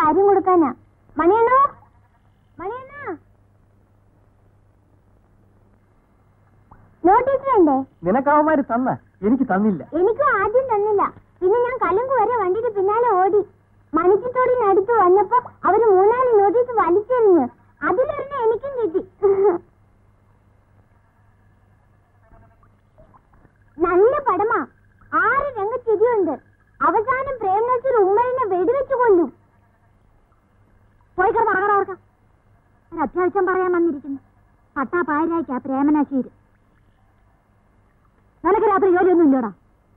കാര്യം കൊടുക്കാനാ മണിയണ്ണോ മണിയണ്ണ നോട്ടീസ് വേണ്ടേ നിനക്കാവന്മാര് തന്ന എനിക്ക് തന്നില്ല എനിക്കും ആദ്യം തന്നില്ല പിന്നെ ഞാൻ കലുങ്ക് വരെ വണ്ടിയുടെ പിന്നാലെ ഓടി മണിച്ചിത്തോടിനടുത്ത് വന്നപ്പോ അവര് മൂന്നാല് നോട്ടീസ് വലിച്ചെറിഞ്ഞു അതിലൊരെണ്ണം എനിക്കും കിട്ടി നല്ല പടമാ ആറ് രംഗച്ചിരിയുണ്ട് അവസാനം പ്രേംനസീർ ഉമ്മറിനെ വെടിവെച്ച് കൊല്ലും പോയി കിടന്ന് ആകട ഓർക്കാം ഒരു അത്യാവശ്യം പറയാൻ വന്നിരിക്കുന്നു പട്ടാ പായരായിക്കാ പ്രേമനശീര് നിനക്ക് രാത്രി ജോലിയൊന്നും ഇല്ലടാ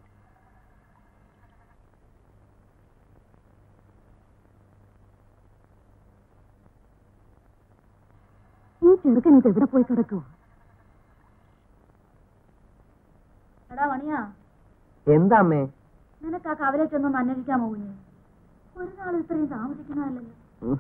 ഈ ചെറുക്കൻ ഇത് എവിടെ പോയി കിടക്കുവോ എടാ മണിയാ എന്താ അമ്മേ നിനക്ക് ആ കവലെ ചെന്നൊന്ന് അന്വേഷിക്കാമോ കുഞ്ഞ് ഒരു നാൾ ഇത്രയും താമസിക്കുന്നതല്ലല്ലോ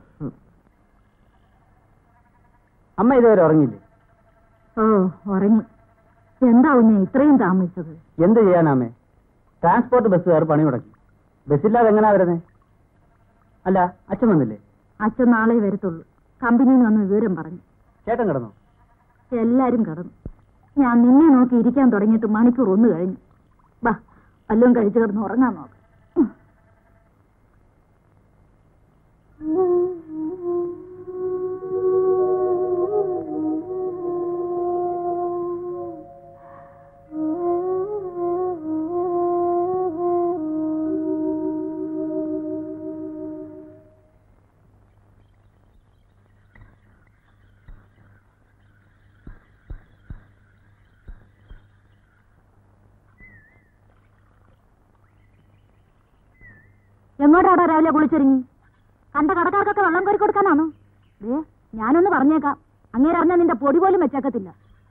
അമ്മ ഇതുവരെ ഉറങ്ങിയില്ലേ ഓ ഉറങ്ങി എന്താ കുഞ്ഞ് ഇത്രയും താമസിച്ചത് എന്ത് ചെയ്യാനാമേ ട്രാൻസ്പോർട്ട് ബസ്സുകാർ പണി മുടക്കി ബസ്സില്ലാതെ എങ്ങനാ വരുന്നേ അല്ല അച്ഛൻ വന്നില്ലേ അച്ഛൻ നാളെ വരത്തുള്ളൂ കമ്പനിയിൽ നിന്ന് വന്ന് വിവരം പറഞ്ഞു ചേട്ടൻ കിടന്നോ എല്ലാരും കടന്നു ഞാൻ നിന്നെ നോക്കി ഇരിക്കാൻ തുടങ്ങിയിട്ട് മണിക്കൂർ ഒന്ന് കഴിഞ്ഞു ബാ വല്ലതും കഴിച്ചു കിടന്ന് ഉറങ്ങാൻ നോക്ക് ഉം. എങ്ങോട്ടാടാ രാവിലെ കുളിച്ചൊരുങ്ങി കണ്ട കടക്കാർക്കൊക്കെ വെള്ളം കോരി കൊടുക്കാനാണോ ഏ ഞാനൊന്ന് പറഞ്ഞേക്കാം അങ്ങേരെ അറിഞ്ഞാൽ നിന്റെ പൊടി പോലും വെച്ചേക്കത്തില്ല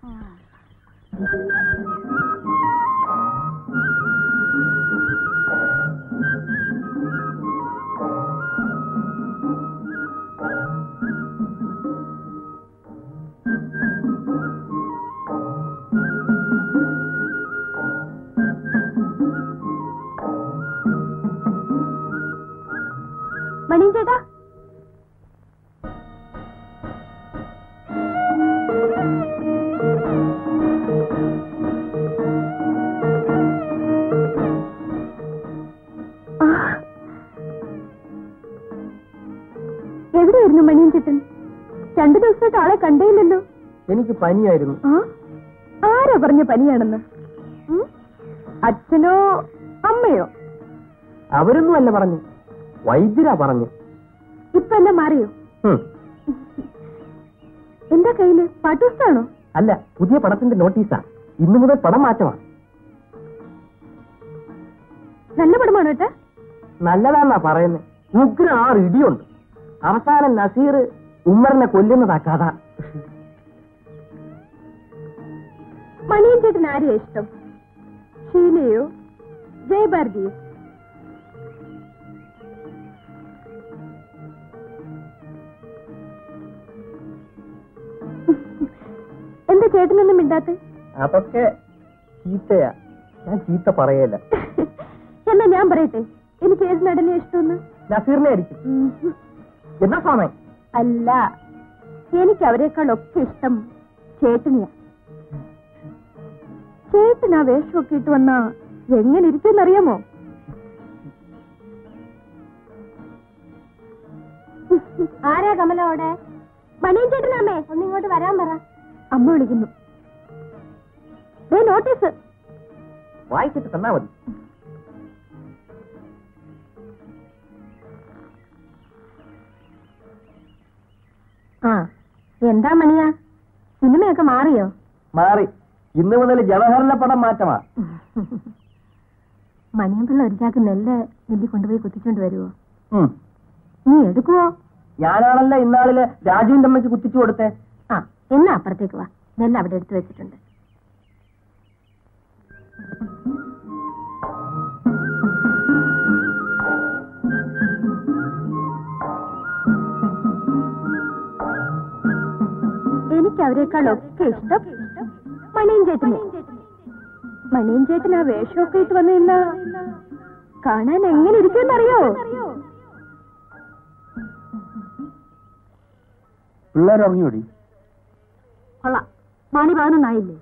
മണിയൻ ചേട്ടാ ആ. എവിടെയായിരുന്നു മണിയൻ ചേട്ടൻ രണ്ടു ദിവസമായിട്ട് ആളെ കണ്ടേയില്ലല്ലോ എനിക്ക് പനിയായിരുന്നു ആ ആരാ പറഞ്ഞ പനിയാണെന്ന് ഉം? അച്ഛനോ അമ്മയോ അവരൊന്നും അല്ല പറഞ്ഞു വൈദ്യരാ പറഞ്ഞു ഇപ്പൊ എല്ലാം മാറിയോ ഹും. എന്താ കയ്യില് പാട്ടുസ്ഥാണോ അല്ല പുതിയ പടത്തിന്റെ നോട്ടീസാ ഇന്നു മുതൽ പടം മാറ്റമാ നല്ല പടമാണോ ഏട്ടാ നല്ലതാന്നാ പറയുന്നത് ഉഗ്ര ആറ് ഇടിയുണ്ട് അവസാനം നസീർ ഉമ്മറിനെ കൊല്ലുന്നതാ കഥ മണിയൻ ചേട്ടൻ ആരെയാ ഇഷ്ടം ഷീലയോ ജയഭാരതിയോ എന്താ ചേട്ടനൊന്നും മിണ്ടാത്ത അതൊക്കെ ചീത്തയാ ഞാൻ ചീത്ത പറയല എന്നാ ഞാൻ പറയട്ടെ എനിക്ക് ഏത് നടനെ ഇഷ്ടമെന്ന് നസീറിനെ ആയിരിക്കും ഉം. എന്നാ സ്വാമി അല്ല എനിക്ക് അവരെക്കാളൊക്കെ ഇഷ്ടം ചേട്ടനെയാ ചേട്ടൻ ആ വേഷമൊക്കെ ഇട്ട് വന്നാ എങ്ങനെ ഇരിക്കുമെന്നറിയാമോ ആരാ കമലോടെ മണിയൻ ചേട്ടനമ്മേ ഒന്നിങ്ങോട്ട് വരാൻ പറ അമ്മ വിളിക്കുന്നു ദേ നോട്ടീസ് വായിച്ചിട്ട് തന്നാ മതി ആ എന്താ മണിയാ സിനിമയൊക്കെ മാറിയോ മാറി ഇന്ന് മുതൽ ജവഹറിലെ പടം മാറ്റമാ മണിയമ്പിള്ള ഒരു ചാക്ക് നെല്ല് നെല്ലി കൊണ്ടുപോയി കുത്തിച്ചോണ്ട് വരുവോ ഉം. നീ എടുക്കുവോ ഞാനാണല്ലോ ഇന്നാളില് രാജുവിന്റെ അമ്മയ്ക്ക് കുത്തിച്ചു കൊടുത്തേ ആ എന്നാ അപ്പുറത്തേക്ക് വാ നെല്ല് അവിടെ എടുത്തു വെച്ചിട്ടുണ്ട് എനിക്ക് അവരെക്കാൾ ഒക്കെ ഇഷ്ടം മണിയൻ ചേട്ടനെ മണിയൻ ചേട്ടൻ ആ വേഷമൊക്കെ ഇട്ട് വന്നു നിന്നാ കാണാൻ എങ്ങനെ ഇരിക്കുമെന്നറിയോ പിള്ളേർ ഇറങ്ങിയോടി കൊള്ളാം മണി പതിനൊന്നായില്ലേ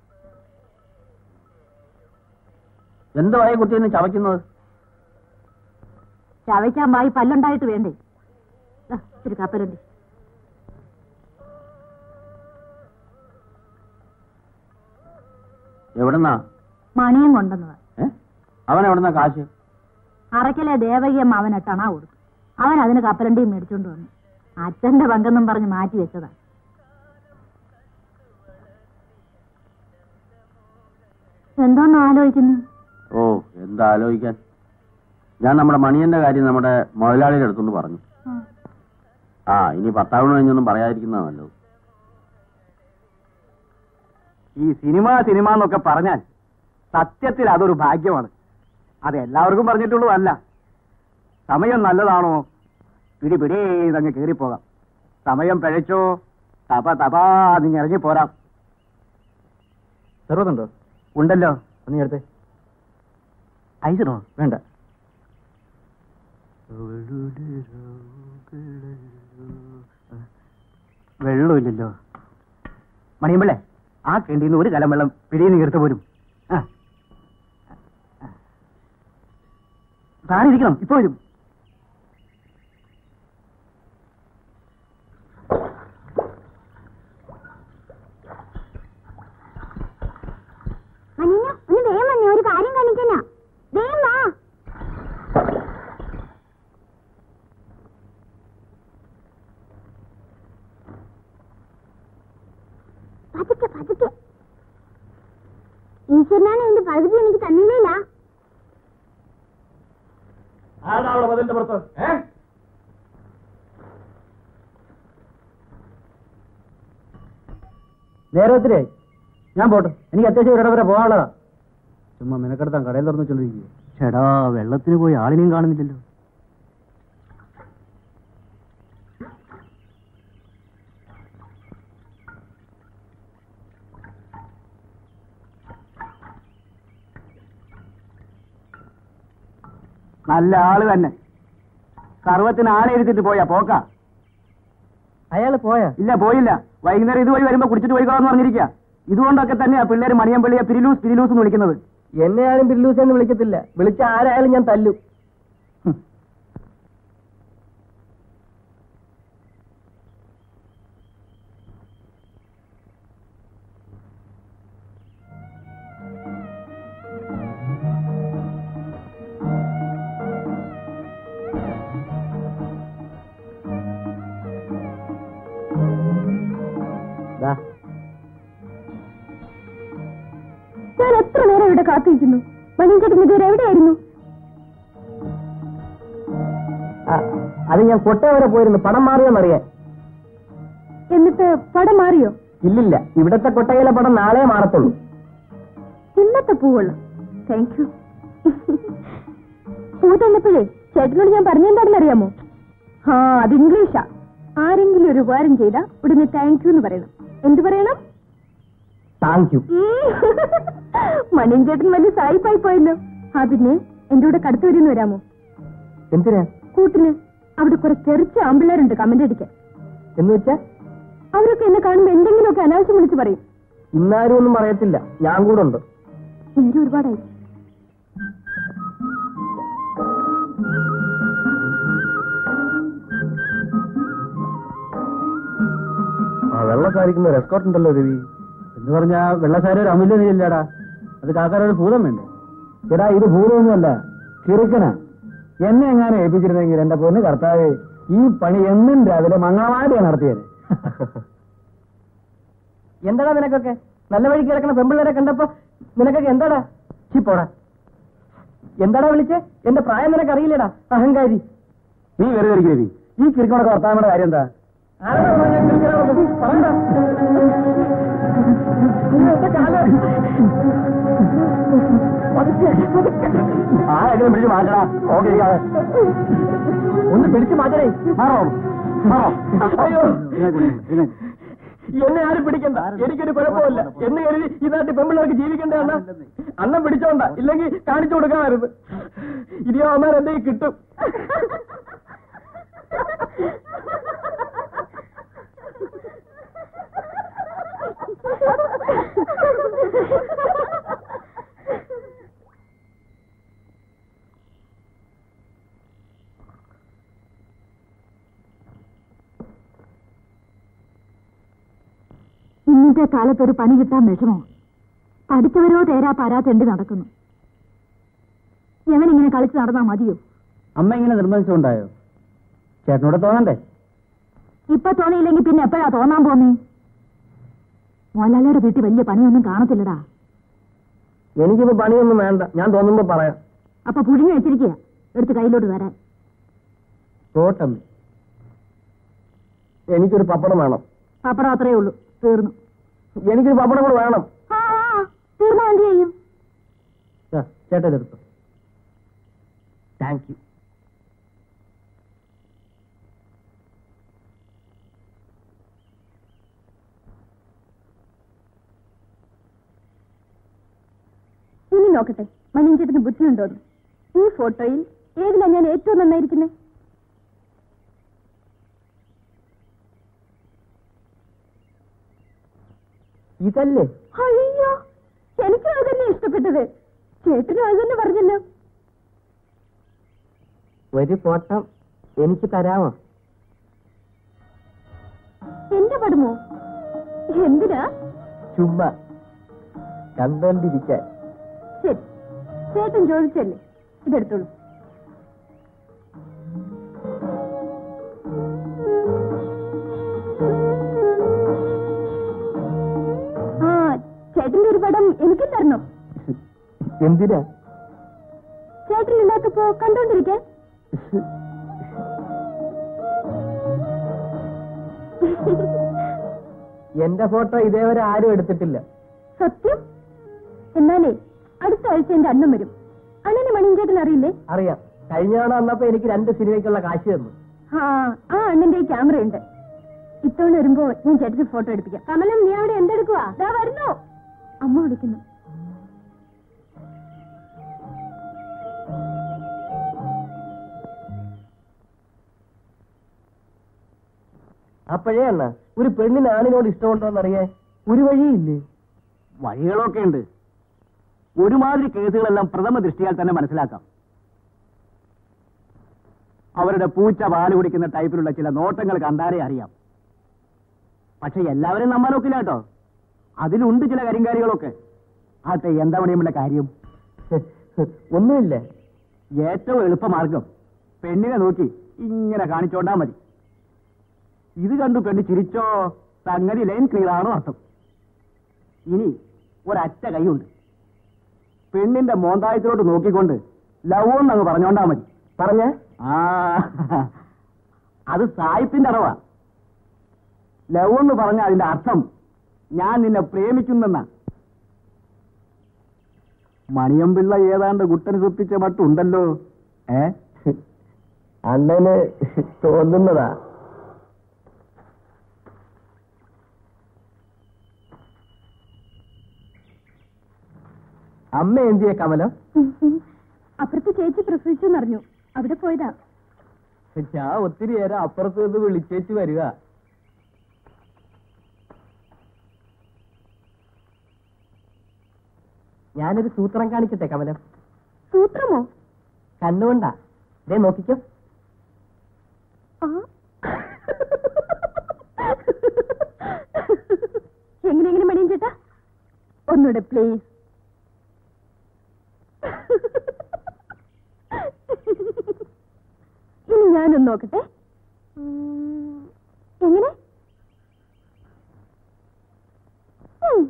എന്തുവായ കുട്ടിയെന്ന് ചവയ്ക്കുന്നത് ചവയ്ക്കാൻ വായി പല്ലുണ്ടായിട്ട് വേണ്ടേ ദാ, ഇച്ചിരി കപ്പലുണ്ട് എവിടെന്നാ മണിയും കൊണ്ടുവന്നതാ ഏ അവൻ എവിടെന്നാ കാശ് അറയ്ക്കലെ ദേവകിയമ്മ അവൻ എട്ടണ കൊടുത്തു അവൻ അതിന് കപ്പലണ്ടിയും മേടിച്ചോണ്ട് വന്നു അച്ഛന്റെ പങ്കെന്നും പറഞ്ഞ് മാറ്റി വെച്ചതാ എന്തോന്ന് ആലോചിക്കുന്നു ഓ എന്താ ആലോചിക്കാൻ ഞാൻ നമ്മുടെ മണിയന്റെ കാര്യം നമ്മുടെ മുതലാളിയുടെ അടുത്തൊന്ന് പറഞ്ഞു ആ ഇനി പത്താവണ കഴിഞ്ഞൊന്നും പറയാതിരിക്കുന്നതാ നല്ലത് ഈ സിനിമ സിനിമ എന്നൊക്കെ പറഞ്ഞാൽ സത്യത്തിൽ അതൊരു ഭാഗ്യമാണ് അത് എല്ലാവർക്കും പറഞ്ഞിട്ടുള്ളതല്ല സമയം നല്ലതാണോ പിടി പിടി ഇതങ്ങ് കയറിപ്പോകാം സമയം പിഴച്ചോ തപ തപാ അതിങ്ങ് ഇറങ്ങിപ്പോരാം സർവതുണ്ടോ ഉണ്ടല്ലോ ഒന്ന് എടുത്തേ ഐസറോ വേണ്ട വെള്ളമില്ലല്ലോ മണിയമ്പിള്ളേ ആ കിണ്ടിന്ന് ഒരു കലം വെള്ളം പിടിയിൽ നിന്ന് എടുത്തു പോരും ആ. താനിരിക്കണം ഇപ്പൊ വരും മനിയ ഒന്ന് വേഗം വന്നേ ഒരു കാര്യം കാണിക്കാനാ വേഗം വാ പതുക്കെ പതുക്കെ ഈശ്വരനാണ് എന്റെ പകുതി എനിക്ക് തന്നില്ല മതിലിന്റെ പുറത്ത് നേരെ ഒത്തിരി ഞാൻ പോട്ടെ എനിക്ക് അത്യാവശ്യം ഒരിടം വരെ പോകാനുള്ളതാ ചുമ്മാ മെനക്കെടുത്താൻ കടയിൽ തുറന്നു വെച്ചോണ്ടിരിക്കുക ചേടാ വെള്ളത്തിന് പോയി ആളിനെയും കാണുന്നില്ലല്ലോ നല്ല ആള് തന്നെ സർവത്തിന് ആളെ എടുത്തിട്ട് പോയാ പോക്ക അയാൾ പോയാ ഇല്ല പോയില്ല വൈകുന്നേരം ഇതുവഴി വരുമ്പോ കുടിച്ചിട്ട് പോയിക്കോളാന്ന് പറഞ്ഞിരിക്കുക ഇതുകൊണ്ടൊക്കെ തന്നെയാ പിള്ളേര് മണിയമ്പള്ളിയെ പിരിലൂസ് പിരിലൂസ് എന്ന് വിളിക്കുന്നത് എന്നെ ആരും ബില്ലൂസ് എന്ന് വിളിക്കത്തില്ല വിളിച്ച ആരായാലും ഞാൻ തല്ലും ഹും. ദാ, ഞാൻ എത്ര നേരം ഇവിടെ കാത്തിരിക്കുന്നു മണിയൻചേട്ടൻ ഇതുവരെ എവിടെയായിരുന്നു ആ, അത് ഞാൻ കൊട്ട വരെ പോയിരുന്നു പണം മാറിയോന്നറിയാൻ എന്നിട്ട് പടം മാറിയോ ഇല്ലില്ല ഇവിടത്തെ കൊട്ടയിലെ പടം നാളെ മാറത്തുള്ളൂ ഇന്നത്തെ പൂവുള്ളു താങ്ക് യു പൂ തന്നപ്പോഴേ ചേട്ടനോട് ഞാൻ പറഞ്ഞെന്താണെന്ന് അറിയാമോ ആ അത് ഇംഗ്ലീഷാ ആരെങ്കിലും ഒരു ഉപകാരം ചെയ്താ ഉടനെ താങ്ക് യു എന്ന് പറയണം എന്ത് പറയണം താങ്ക് യു മണിയൻ ചേട്ടൻ വലിയ സായിപ്പായി പോയല്ലോ ആ പിന്നെ എന്റെ കൂടെ കടുത്തു വരുന്ന് വരാമോ എന്തിനാ കൂട്ടിന് അവിടെ കുറെ തെറിച്ച ആമ്പിള്ളേരുണ്ട് കമന്റ് അടിക്കാൻ എന്ന് വെച്ചാ അവരൊക്കെ എന്നെ കാണുമ്പോ എന്തെങ്കിലുമൊക്കെ അനാവശ്യം വിളിച്ച് പറയും ഇന്നാരും ഒന്നും പറയത്തില്ല ഞാൻ കൂടെ ഉണ്ട് നേരെ ഒരുപാടായി ആ വെള്ളസാരിക്കുന്ന റെസ്കോർട്ട് ഉണ്ടല്ലോ രവി എന്ന് പറഞ്ഞാ വെള്ളസാരി ഒരു അമൂല്യതയില്ലടാ അത് കാക്കാരൊരു ഭൂതം വേണ്ടേ എടാ ഇത് ഭൂതമൊന്നുമല്ല കിറുക്കനാ എന്നെ എങ്ങാനും ഏൽപ്പിച്ചിരുന്നെങ്കിൽ എന്റെ പൊന്ന് കർത്താവ് ഈ പണി എന്നും രാവിലെ മംഗളമാരിയാണ് നടത്തിയത് എന്താടാ നിനക്കൊക്കെ നല്ല വഴിക്ക് കിടക്കണ പെമ്പിള്ളേരെ കണ്ടപ്പോ നിനക്കൊക്കെ എന്താടാ ചിപ്പോടാ എന്താടാ വിളിച്ചേ എന്റെ പ്രായം നിനക്ക് അറിയില്ലടാ അഹങ്കാരി നീ വെറുതെ ഇരിക്ക് രവി ഈ കിറുക്കണൊക്കെ വർത്താനയുടെ കാര്യം എന്താ ആരാടാ പറഞ്ഞെ ഞാൻ കിറുക്കനാണെന്ന്? പറയടാ. അയ്യോ, എന്റെ കാല്. പതുക്കെ, പതുക്കെ. ആരെങ്കിലും പിടിച്ച് മാറ്റടാ ഓക്കെ ഒന്ന് പിടിച്ചു മാറ്റണേ മാറോ മാറോ അയ്യോ എന്നെ ആരും പിടിക്കണ്ട എനിക്കൊരു കുഴപ്പമില്ല എന്ന് കരുതി ഈ നാട്ടിൽ പെമ്പിള്ളേർക്ക് ജീവിക്കണ്ടേ അണ്ണ അണ്ണം പിടിച്ചോണ്ട ഇല്ലെങ്കിൽ കാണിച്ചു കൊടുക്കാമായിരുന്നു ഇനിയോ അമ്മ എന്തെങ്കിലും കിട്ടും ഇന്നത്തെ കാലത്ത് ഒരു പണി കിട്ടാൻ വിഷമോ പഠിച്ചവരോ തേരാ പാരാത്തെണ്ടി നടക്കുന്നു എവനിങ്ങനെ കളിച്ച് നടന്നാ മതിയോ അമ്മ ഇങ്ങനെ നിർബന്ധിച്ചുകൊണ്ടായോ ചേട്ടനോട് തോന്നണ്ടേ ഇപ്പൊ തോന്നിയില്ലെങ്കിൽ പിന്നെ എപ്പോഴാ തോന്നാൻ പോന്നേ മോലാലയുടെ വീട്ടിൽ വലിയ പണിയൊന്നും കാണത്തില്ലടാ എനിക്കിപ്പോ പണിയൊന്നും വേണ്ട ഞാൻ തോന്നുമ്പോ പറയാം അപ്പൊ പുഴുങ്ങി വെച്ചിരിക്കുക എടുത്ത് കയ്യിലോട്ട് തരാൻ തോട്ടമ്മേ എനിക്കൊരു പപ്പടം വേണം പപ്പടം അത്രേ ഉള്ളൂ തീർന്നു എനിക്കൊരു പപ്പടം കൂടെ വേണം ആ, ആ, തീർന്നാ എന്ത് ചെയ്യും ചേട്ടൻ എടുത്തു താങ്ക് യു ഇനി നോക്കട്ടെ മണിയഞ്ചേട്ടന് ബുദ്ധിയുണ്ടോ എന്ന്. ഈ ഫോട്ടോയിൽ ഏതിലാ ഞാൻ ഏറ്റവും നന്നായിരിക്കുന്നത് ഇതല്ലേ അയ്യോ എനിക്കും അത് തന്നെ ഇഷ്ടപ്പെട്ടത് ചേട്ടനും അത് തന്നെ പറഞ്ഞല്ലോ ഒരു ഫോട്ടം എനിക്ക് തരാമോ എന്റെ പടമോ എന്തിനാ ചുമ്മാ കണ്ടോണ്ടിരിക്കാൻ ശരി ചേട്ടൻ ചോദിച്ചല്ലേ ഇതെടുത്തോളൂ ആ ചേട്ടന്റെ ഒരു പടം എനിക്കും തരണം എന്തിനാ ചേട്ടൻ ഇല്ലാത്തപ്പോ കണ്ടോണ്ടിരിക്കാൻ എന്റെ ഫോട്ടോ ഇതേവരെ ആരും എടുത്തിട്ടില്ല സത്യം എന്നാലേ അടുത്ത ആഴ്ച എന്റെ അണ്ണൻ വരും അണ്ണന് മണിയഞ്ചേട്ടൻ അറിയില്ലേ അറിയാം കഴിഞ്ഞ തവണ വന്നപ്പോ എനിക്ക് രണ്ട് സിനിമയ്ക്കുള്ള കാശ് തന്നു ആ ആ അണ്ണന്റെ ക്യാമറ ഉണ്ട് ഇത്തവണ വരുമ്പോ ഞാൻ ചേട്ടന് ഫോട്ടോ എടുപ്പിക്കാം കമലം നീ അവിടെ എന്തെടുക്കുവാ ദാ വരുന്നു അമ്മ വിളിക്കുന്നു അപ്പോഴേ അണ്ണ ഒരു പെണ്ണിന് ആണിനോട് ഇഷ്ടമുണ്ടോന്നറിയേ ഒരു വഴിയില്ലേ വഴികളൊക്കെ ഉണ്ട് ഒരുമാതിരി കേസുകളെല്ലാം പ്രഥമ ദൃഷ്ടിയാൽ തന്നെ മനസ്സിലാക്കാം അവരുടെ പൂച്ച പാല് കുടിക്കുന്ന ടൈപ്പിലുള്ള ചില നോട്ടങ്ങൾ കണ്ടാലേ അറിയാം പക്ഷെ എല്ലാവരും നമ്മ നോക്കില്ല കേട്ടോ അതിലുണ്ട് ചില കരിങ്കാരികളൊക്കെ ആട്ടെ എന്താ പണിയുമുള്ള കാര്യം ഒന്നുമില്ല ഏറ്റവും എളുപ്പമാർഗം പെണ്ണിനെ നോക്കി ഇങ്ങനെ കാണിച്ചോണ്ടാ മതി ഇത് കണ്ടു പെണ്ണ് ചിരിച്ചോ സംഗതി ലൈൻ ക്ലിയർ ആണോ അർത്ഥം ഇനി ഒരറ്റ കൈയുണ്ട് പെണ്ണിന്റെ മോന്തായത്തിലോട്ട് നോക്കിക്കൊണ്ട് ലവ് എന്നങ്ങ് പറഞ്ഞോണ്ടാ മതി പറഞ്ഞ ആ അത് സായിപ്പിന്റെ അടവാ ലവ് എന്ന് പറഞ്ഞ അതിന്റെ അർത്ഥം ഞാൻ നിന്നെ പ്രേമിക്കുന്നെന്നാ മണിയമ്പിള്ള ഏതാണ്ട് കുട്ടന് സുപ്പിച്ച മട്ടുണ്ടല്ലോ ഏ അണ്ണന് തോന്നുന്നതാ അമ്മ എന്തിയ കമലം അപ്പുറത്ത് ചേച്ചി പ്രസവിച്ചെന്നറിഞ്ഞു അവിടെ പോയതാ ഞാൻ ഒത്തിരി നേരം അപ്പുറത്ത് നിന്ന് വിളിച്ചേച്ച് വരിക ഞാനൊരു സൂത്രം കാണിക്കട്ടെ കമലം സൂത്രമോ കണ്ണുകൊണ്ടാ ദേ നോക്കിക്കോ ആ. എങ്ങനെ എങ്ങനെ മണിയും ചേട്ടാ ഒന്നുകൂടെ പ്ലീസ് ഇനി ഞാനൊന്ന് നോക്കട്ടെ ഉം, എങ്ങനെ ഉം.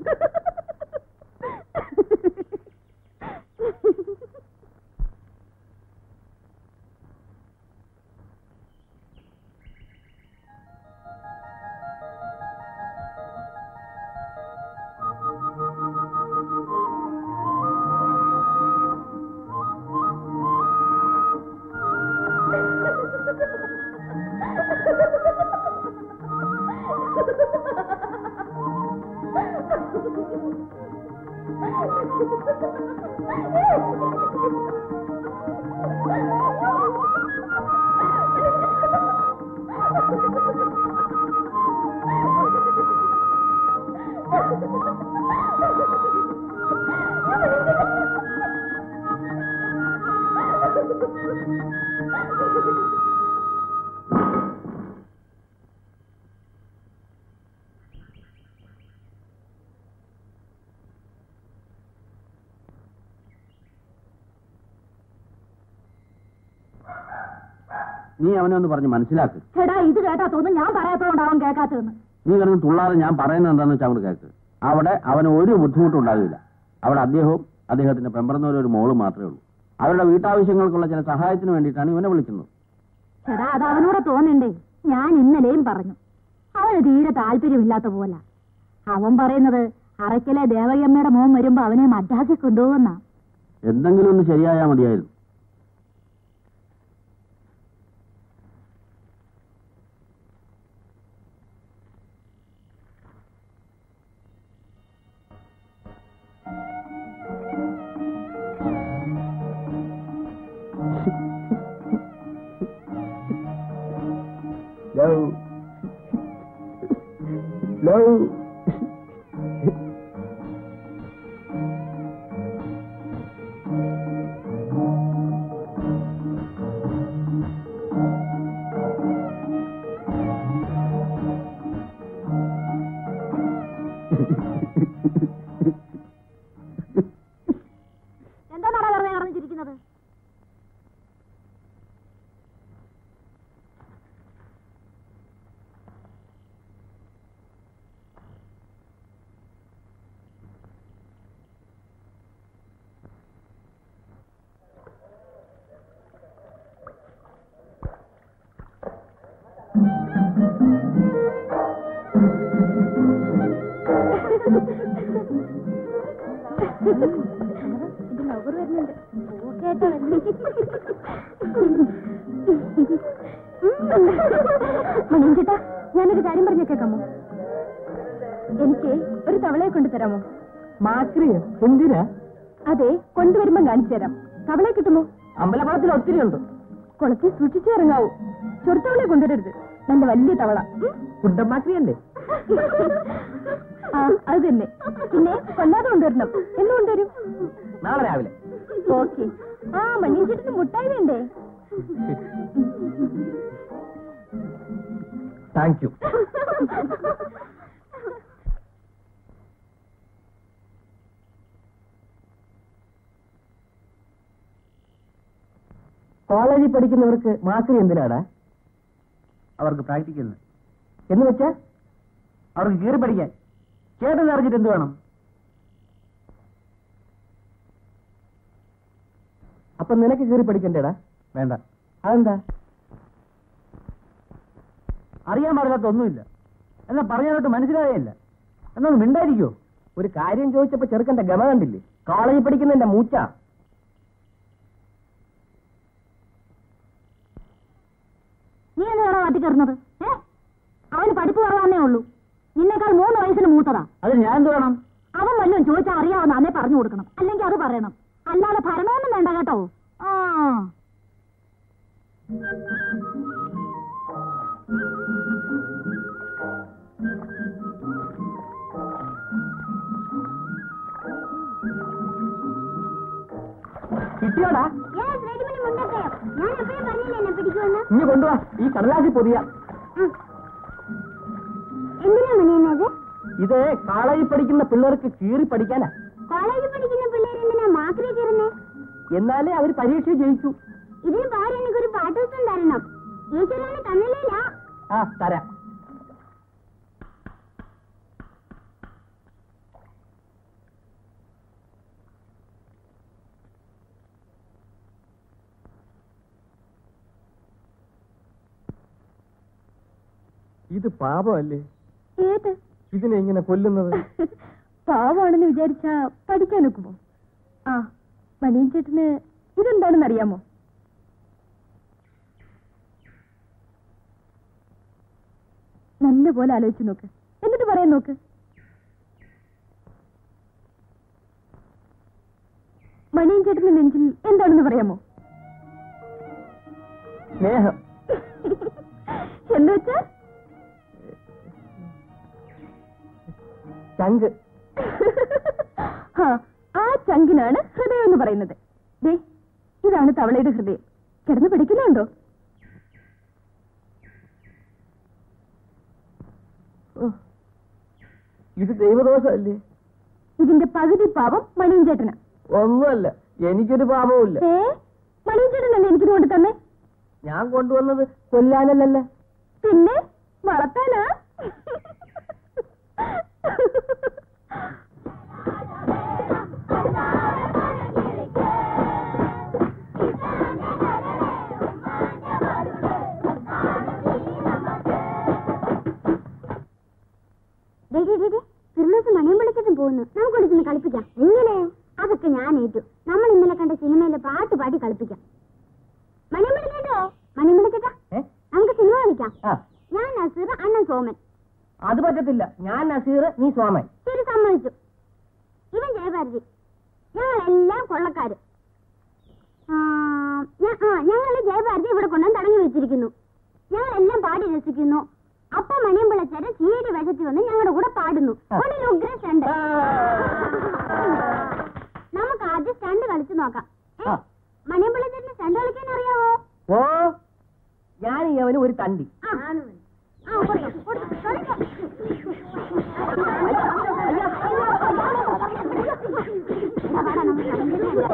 നീ അവനെ ഒന്ന് പറഞ്ഞ് മനസ്സിലാക്ക് ചേടാ ഇത് കേട്ടാ തോന്നുന്നു ഞാൻ പറയാത്തതുകൊണ്ട് അവൻ കേൾക്കാത്തതെന്ന് നീ കിടന്ന് തുള്ളാതെ ഞാൻ പറയുന്നത് എന്താണെന്ന് വെച്ചാൽ അങ്ങോട്ട് കേൾക്ക് അവിടെ അവന് ഒരു ബുദ്ധിമുട്ടും ഉണ്ടാകില്ല അവിടെ അദ്ദേഹവും അദ്ദേഹത്തിന്റെ പെമ്പറന്നവരും ഒരു മോളും മാത്രമേ ഉള്ളൂ അവരുടെ വീട്ടാവശ്യങ്ങൾക്കുള്ള ചില സഹായത്തിന് വേണ്ടിയിട്ടാണ് ഇവനെ വിളിക്കുന്നത് ചേടാ അത് അവനോട് തോന്നണ്ടേ ഞാൻ ഇന്നലെയും പറഞ്ഞു അവന് തീരെ താല്പര്യമില്ലാത്ത പോലെ അവൻ പറയുന്നത് അറയ്ക്കലെ ദേവയമ്മയുടെ മോൻ വരുമ്പോ അവനെ മദ്രാസിൽ കൊണ്ടുപോകുന്ന എന്തെങ്കിലും ഒന്ന് ശരിയായാൽ മതിയായിരുന്നു ലവ് ലവ് എന്താ നട വെറുതെ അറിഞ്ഞിരിക്കുന്നത് ഇത് ലവർ വരുന്നുണ്ട് ഓക്കേട്ടാ മണിഞ്ചേട്ടാ ഞാനൊരു കാര്യം പറഞ്ഞേക്കാമോ എനിക്ക് ഒരു തവളയെ കൊണ്ടുതരാമോ മാക്രിയോ എന്തിനാ അതെ കൊണ്ടുവരുമ്പം കാണിച്ചു തരാം തവളയെ കിട്ടുമോ അമ്പലക്കുളത്തിൽ ഒത്തിരി ഉണ്ട് കുളത്തിൽ സൂക്ഷിച്ചു ഇറങ്ങാവൂ ചൊറുത്തവളെ കൊണ്ടുവരരുത് നല്ല വലിയ തവള ഉം? കുണ്ടമാക്രിയല്ലേ ആ അത് തന്നെ പിന്നെ കൊല്ലാതെ കൊണ്ടുവരണം എന്ന് കൊണ്ടുവരും നാളെ രാവിലെ ഓക്കെ ആ മണ്ണിഞ്ചേട്ടന് മുട്ടായി വേണ്ടേ താങ്ക് യു കോളേജിൽ പഠിക്കുന്നവർക്ക് മാക്രി എന്തിനാടാ അവർക്ക് പ്രാക്ടിക്കലിന് എന്ന് വെച്ചാ അവർക്ക് കീറി പഠിക്കാൻ ചേട്ടൻ അറിഞ്ഞിട്ട് എന്ത് വേണം അപ്പൊ നിനക്ക് കീറി പഠിക്കണ്ടേടാ വേണ്ട അതെന്താ അറിയാൻ പാടില്ലാത്ത ഒന്നുമില്ല എന്നാ പറഞ്ഞാലോട്ട് മനസ്സിലായേയില്ല എന്നൊന്ന് മിണ്ടായിരിക്കോ ഒരു കാര്യം ചോദിച്ചപ്പോ ചെറുക്കന്റെ ഗമ കണ്ടില്ലേ കോളേജിൽ പഠിക്കുന്നതിന്റെ മൂച്ച നീ എന്തിനാണോ മാറ്റി കയറുന്നത് ഏ അവന് പഠിപ്പ് കുറവാന്നേ ഉള്ളൂ നിന്നേക്കാൾ മൂന്ന് വയസ്സിന് മൂത്തതാ അത് ഞാൻ എന്ത് വേണം അവൻ വല്ലതും ചോദിച്ചാൽ അറിയാവുന്ന അന്നേ പറഞ്ഞു കൊടുക്കണം അല്ലെങ്കിൽ അത് പറയണം അല്ലാതെ ഭരണമൊന്നും വേണ്ട കേട്ടോ ആ കിട്ടിയോടാ Yes, ready-made മുണ്ടക്കയം. ഞാൻ എപ്പോഴും പറഞ്ഞില്ലേ എന്നെ പിടിക്കുമെന്ന് ഇനി കൊണ്ടുവാ ഈ കടലാസി പൊതിയ ഉം. എന്തിനാ മണിയുന്നത് ഇത് കോളേജിൽ പഠിക്കുന്ന പിള്ളേർക്ക് കീറി പഠിക്കാനാ കോളേജിൽ പഠിക്കുന്ന പിള്ളേർ എന്തിനാ മാക്രി കയറുന്നേ എന്നാലേ അവർ പരീക്ഷ ജയിക്കൂ ഇതിന് പകരം എനിക്കൊരു പാട്ടുദിവസം തരണം ഈശ്വരന് തന്നില്ല ആ തരാം ഇത് പാപമല്ലേ ഏത് ഇതിനെ ഇങ്ങനെ കൊല്ലുന്നത് പാവാണെന്ന് വിചാരിച്ചാ പഠിക്കാൻ ഒക്കുമോ ആ മണിയൻ ചേട്ടന് ഇതെന്താണെന്ന് അറിയാമോ നല്ല പോലെ ആലോചിച്ച് നോക്ക് എന്നിട്ട് പറയാൻ നോക്ക് മണിയൻ ചേട്ടന്റെ നെഞ്ചിൽ എന്താണെന്ന് പറയാമോ സ്നേഹം എന്ന് വെച്ചാ ചങ്ക് ആ, ആ ചങ്കിനാണ് ഹൃദയം എന്ന് പറയുന്നത് ദേ ഇതാണ് തവളയുടെ ഹൃദയം കിടന്ന് പിടിക്കുന്നുണ്ടോ ഓ ഇത് ദൈവദോഷമല്ലേ ഇതിന്റെ പകുതി പാവം മണിയൻ ചേട്ടനാ ഒന്നുമല്ല എനിക്കൊരു പാപവുമില്ല ഏ മണിയൻ ചേട്ടനല്ലേ എനിക്കിത് കൊണ്ട് തന്നെ ഞാൻ കൊണ്ടുവന്നത് കൊല്ലാനല്ലല്ലോ പിന്നെ വളർത്താനാ ഫിർലൂസ് മണിയും വിളിച്ചിട്ടും പോകുന്നു നമുക്ക് വിളിച്ചൊന്ന് കളിപ്പിക്കാം എങ്ങനെ അതൊക്കെ ഞാൻ ഏറ്റു നമ്മൾ ഇന്നലെ കണ്ട സിനിമയിലെ പാട്ട് പാടി കളിപ്പിക്കാം മണിയും വിളിക്കട്ടോ മണിയും വിളിക്കട്ടാ നമുക്ക് സിനിമ കളിക്കാം ഞാൻ നസീർ അണ്ണൻ സോമൻ അത് പറ്റത്തില്ല ഞാൻ നസീർ നീ സോമൻ ശരി സമ്മതിച്ചു ഇവൻ ജയഭാരതി ഞങ്ങളെല്ലാം കൊള്ളക്കാര് ആ, ഞ- ആ, ഞങ്ങള് ജയഭാരതി ഇവിടെ കൊണ്ടുവന്ന് തടങ്ങി വെച്ചിരിക്കുന്നു ഞങ്ങളെല്ലാം പാടി രസിക്കുന്നു അപ്പ മണിയും പിള്ളച്ചേരൻ സീഡി വേഷത്തിൽ വന്ന് ഞങ്ങളുടെ കൂടെ പാടുന്നു ഒരു ഉഗ്ര സ്റ്റണ്ട് നമുക്ക് ആദ്യം സ്റ്റണ്ട് കളിച്ചു നോക്കാം ഏ? ആ. മണിയും പിള്ളച്ചേരന് സ്റ്റണ്ട് കളിക്കാൻ അറിയാവോ ഓ ഞാൻ ഈ അവന് ഒരു തണ്ടി ആ. ആ, കൊടുക്കാം, കൊടുക്കാം, കളിക്കാം. ഇതാ വാടാ, നമുക്ക് കളിക്കാം.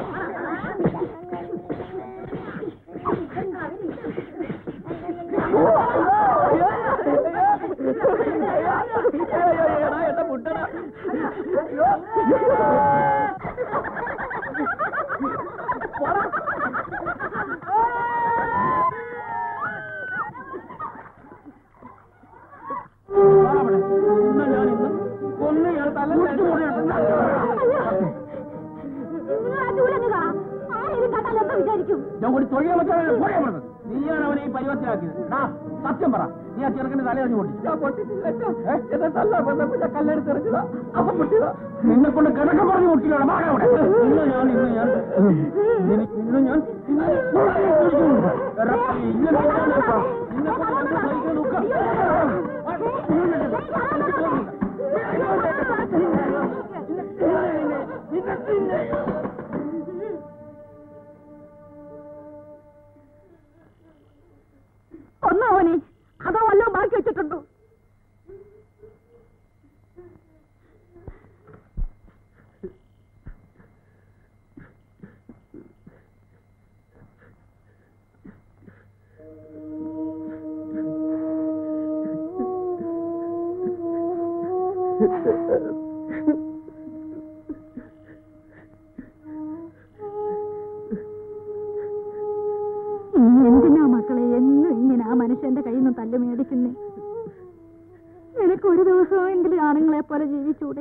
നിങ്ങൾ ആ ചൂലൊന്ന് കാണാം ആരെയും കണ്ടാൽ എന്താ വിചാരിക്കും ഞാൻ കൂടി തൊഴിയാൻ പറ്റാതെ നീയാണ് അവനെ ഈ പരിവത്തിലാക്കിയത് ഡാ, സത്യം പറ നീ ആ ചെറുക്കന്റെ തലയറിഞ്ഞു കല്ലെടുത്തെറിഞ്ഞതാ അപ്പൊ പൊട്ടിയതാ നിന്നെ കൊണ്ട് കിടക്കം പറഞ്ഞു മുട്ടിലാണ് മാറവിടെ ഇന്ന് ഞാൻ ഇന്ന് ഞാൻ നിന്നെ- ഇന്ന് ഞാൻ ഇന്ന് എടാ, ഇങ്ങനെ ചെയ്യാനാ? നിന്നെ കൊണ്ട് എന്താ സഹിക്കാൻ നോക്കാം ഒന്നോ അവനെ അതോ വല്ലതും ബാക്കി വെച്ചിട്ടുണ്ടോ നീ എന്തിനാ മക്കളെ എന്നും ഇങ്ങനെ ആ മനുഷ്യന്റെ കയ്യിൽ നിന്ന് തല്ല് മേടിക്കുന്നേ നിനക്ക് ഒരു ദിവസമെങ്കിലും ആണുങ്ങളെ പോലെ ജീവിച്ചൂടെ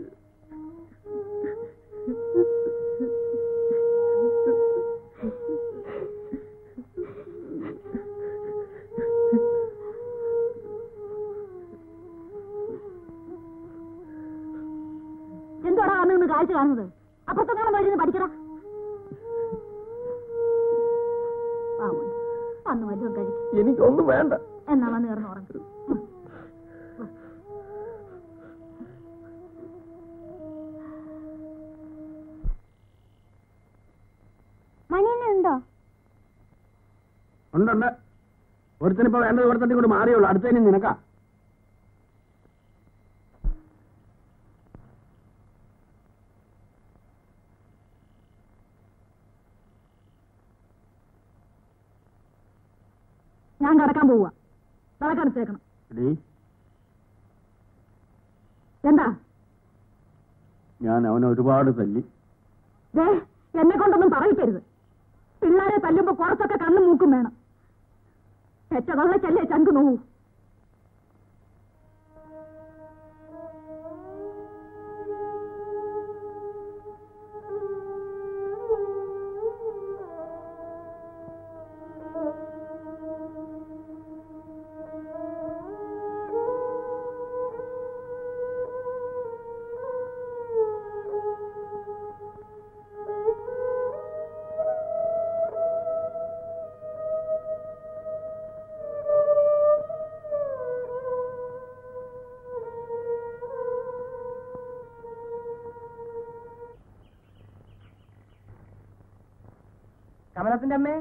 എന്തോടാ വന്ന് നിന്ന് കാഴ്ച കാണുന്നത് അപ്പുറത്തെങ്ങാനും വഴി നിന്ന് പഠിക്കടാ ആ മോനെ, വന്ന് വല്ലതും കഴിക്കും എനിക്കൊന്നും വേണ്ട എന്നാ വന്ന് കിടന്ന് ഉറങ്ങും മണിയന്നെ ഉണ്ടോ ഉണ്ടുണ്ട് ഒരുത്തനിപ്പോ വേണ്ടത് ഒരുത്തന്നെ കൊണ്ട് മാറിയുള്ളൂ അടുത്തതിന് നിനക്കാ ഞാൻ കിടക്കാൻ പോവുക വിളക്കടുത്തേക്കണം എടീ എന്താ ഞാൻ അവനെ ഒരുപാട് തല്ലി ദേ എന്നെ കൊണ്ടൊന്നും പറയിക്കരുത് പിള്ളേരെ തല്ലുമ്പോ കുറച്ചൊക്കെ കണ്ണും മൂക്കും വേണം പെറ്റതള്ളച്ചല്ലേ ചങ്ക് നോവൂ കമലത്തിന്റെ അമ്മേ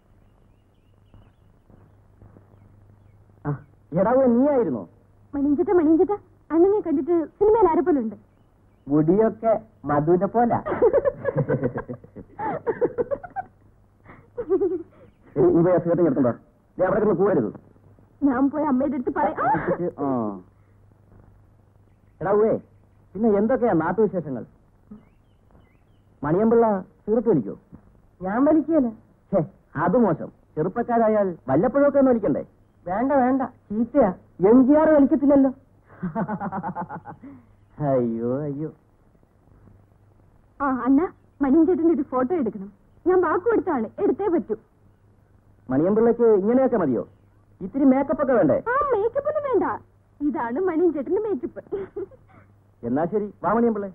എടാവോ നീയായിരുന്നോ മണിഞ്ചിട്ട മണിഞ്ചിട്ട അണ്ണനെ കണ്ടിട്ട് സിനിമയിൽ ആരെപ്പോലുണ്ട് മുടിയൊക്കെ മധുവിനെ പോല നീ പോയി സിഗരറ്റ് എടുത്തുണ്ടോ ദേ അവിടെ കിടന്ന് കൂടരുത് ഞാൻ പോയി അമ്മയുടെ അടുത്ത് പറയാം ആ. എടാ ഉവേ പിന്നെ എന്തൊക്കെയാ നാട്ടുവിശേഷങ്ങൾ മണിയമ്പിള്ള സിഗരറ്റ് വലിക്കോ ഞാൻ വലിക്കല ഛേ അത് മോശം ചെറുപ്പക്കാരായാൽ വല്ലപ്പോഴൊക്കെ ഒന്ന് വലിക്കണ്ടേ വേണ്ട വേണ്ട ചീത്തയാ എം ജി ആർ വലിക്കത്തില്ലല്ലോ അയ്യോ അയ്യോ ആ അന്ന മണിയൻ ചേട്ടന്റെ ഒരു ഫോട്ടോ എടുക്കണം ഞാൻ വാക്ക് കൊടുത്താണ് എടുത്തേ പറ്റൂ മണിയമ്പിള്ളക്ക് ഇങ്ങനെയൊക്കെ മതിയോ ഇത്തിരി മേക്കപ്പ് ഒക്കെ വേണ്ടേ ആ മേക്കപ്പ് ഒന്നും വേണ്ട ഇതാണ് മണിയൻ ചേട്ടന്റെ മേക്കപ്പ് എന്നാ ശരി വാ മണിയമ്പിള്ളേ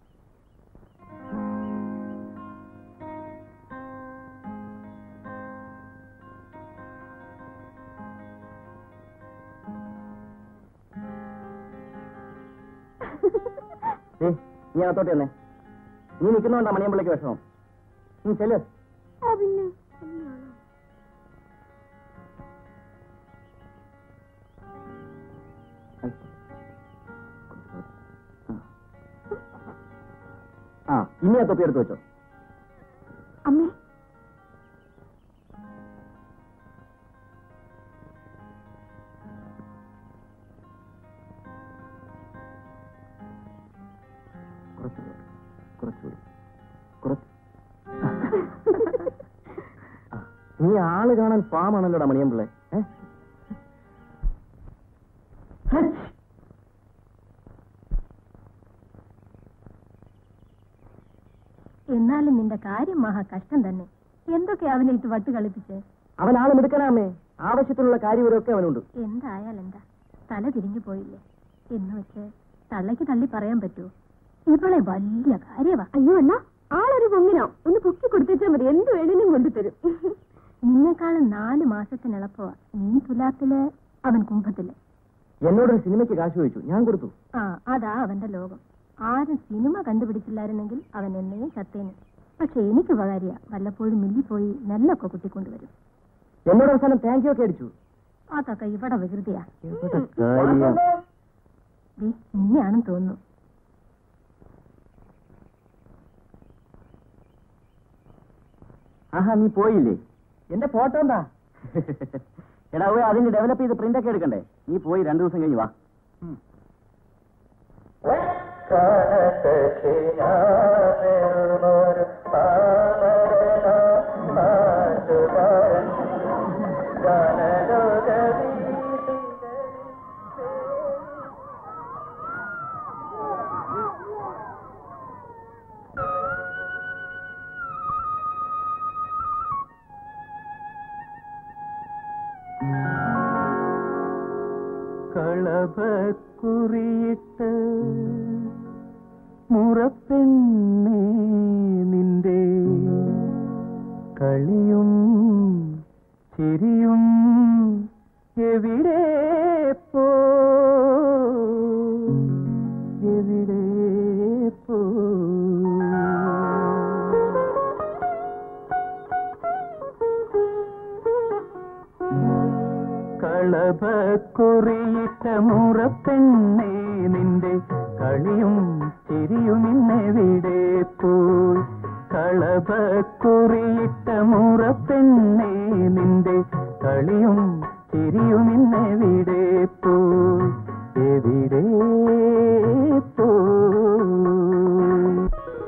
ഏ നീ അകത്തോട്ട് തന്നെ നീ നിൽക്കുന്നോണ്ടാ മണിയമ്പിള്ളക്ക് വിഷമം നീ ചെല്ല് ആ പിന്നെ ആ ഇനി ആ തൊപ്പി എടുത്ത് വെച്ചോ അമ്മേ കുറച്ചുകൂടി കുറച്ചുകൂടി കുറച്ച് ആ, നീ ആള് കാണാൻ പാമാണല്ലോടാ മണിയമ്പിള്ളേ ഏ ഹച്ച്. എന്നാലും നിന്റെ കാര്യം മഹാ കഷ്ടം തന്നെ എന്തൊക്കെ അവനെ ഇട്ട് വട്ട് കളിപ്പിച്ച് അവൻ ആള് മിടുക്കനാമേ ആവശ്യത്തിനുള്ള കാര്യവരൊക്കെ അവനുണ്ട് എന്തായാലും എന്താ തല തിരിഞ്ഞു പോയില്ലേ എന്ന് വെച്ച് തള്ളയ്ക്ക് തള്ളി പറയാൻ പറ്റുമോ ഇവളെ വലിയ കാര്യവാ അയ്യോ അണ്ണ ആളൊരു പൊങ്ങിനോ ഒന്ന് പൊക്കി കൊടുത്തേച്ചാ മതി എന്ത് വേണേലും കൊണ്ടുതരും നിന്നെക്കാളും നാല് മാസത്തിനിളപ്പോ നീ തുലാത്തില് അവൻ കുംഭത്തില് എന്നോടൊരു സിനിമയ്ക്ക് കാശ് ചോദിച്ചു ഞാൻ കൊടുത്തു ആ അതാ അവന്റെ ലോകം ആരും സിനിമ കണ്ടുപിടിച്ചില്ലായിരുന്നെങ്കിൽ അവൻ എന്നെയും ചത്തേനെ പക്ഷെ എനിക്ക് ഉപകാരിയ വല്ലപ്പോഴും മില്ലി പോയി നെല്ലൊക്കെ കുട്ടിക്കൊണ്ടുവരും എന്നോട് അവസാനം താങ്ക് യു ഒക്കെ അടിച്ചു അതൊക്കെ ഇവിടെ വികൃതിയാ എവിടെ കാര്യം? ദേ, നിന്നെയാണെന്ന് തോന്നുന്നു ആഹാ നീ പോയില്ലേ എന്റെ ഫോട്ടോ എന്താ എടാ ഓ അതിന് ഡെവലപ്പ് ചെയ്ത് പ്രിന്റ് ഒക്കെ എടുക്കണ്ടേ നീ പോയി രണ്ടു ദിവസം കഴിഞ്ഞ് വാ കളഭക്കുറിയിട്ട് മുറപ്പെണ്ണേ നിന്റെ കളിയും ചിരിയും എവിടെ പോ എവിടെ പോ കളഭക്കുറിയിട്ട മുറപ്പെണ്ണേ നിന്റെ കളിയും ചിരിയും ഇന്നെവിടെ പോയി കളഭക്കുറിയിട്ട മുറപ്പെണ്ണേ നിന്റെ കളിയും ചിരിയും ഇന്നെവിടെ പോയി എവിടെ പോയി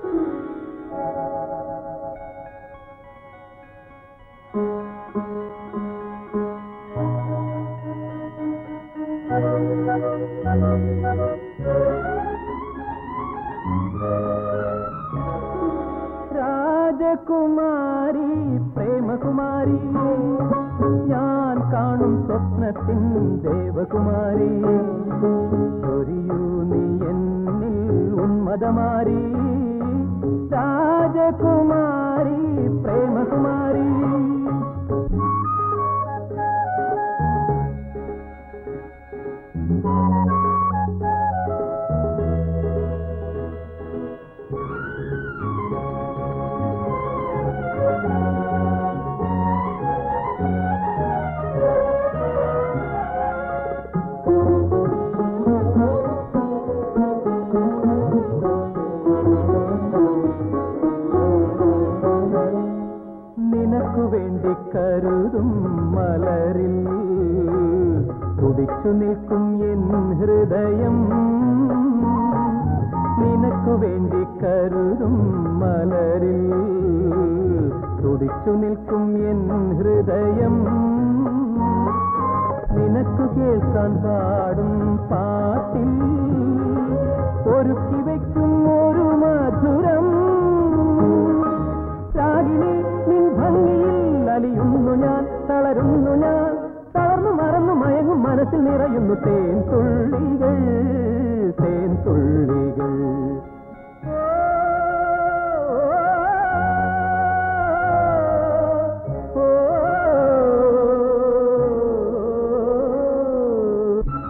രാജകുമാരി പ്രേമകുമാരി ഞാൻ കാണും സ്വപ്നത്തിൻ ദേവകുമാരി ചൊരിയൂ നീ എന്നിൽ ഉന്മതമാരി രാജകുമാരി പ്രേമകുമാരി നിനക്കു കരുതും മലരിൽ തുടിച്ചു നിൽക്കും എൻ ഹൃദയം നിനക്കു വേണ്ടി കരുതും മലരിൽ തുടിച്ചു നിൽക്കും എൻ ഹൃദയം നിനക്കു കേൾക്കാൻ പാടും പാട്ടിൽ ഒരുക്കി വയ്ക്കും ഒരു മധുരം രാഗിണി നിൻ ഭംഗിയിൽ അലിയുന്നു ഞാൻ തളരുന്നു ഞാൻ തളർന്നു മറന്നു മയങ്ങും മനസ്സിൽ നിറയുന്നു തേൻ തുള്ളികൾ തേൻ തുള്ളികൾ ഓ, ഓ, ഓ.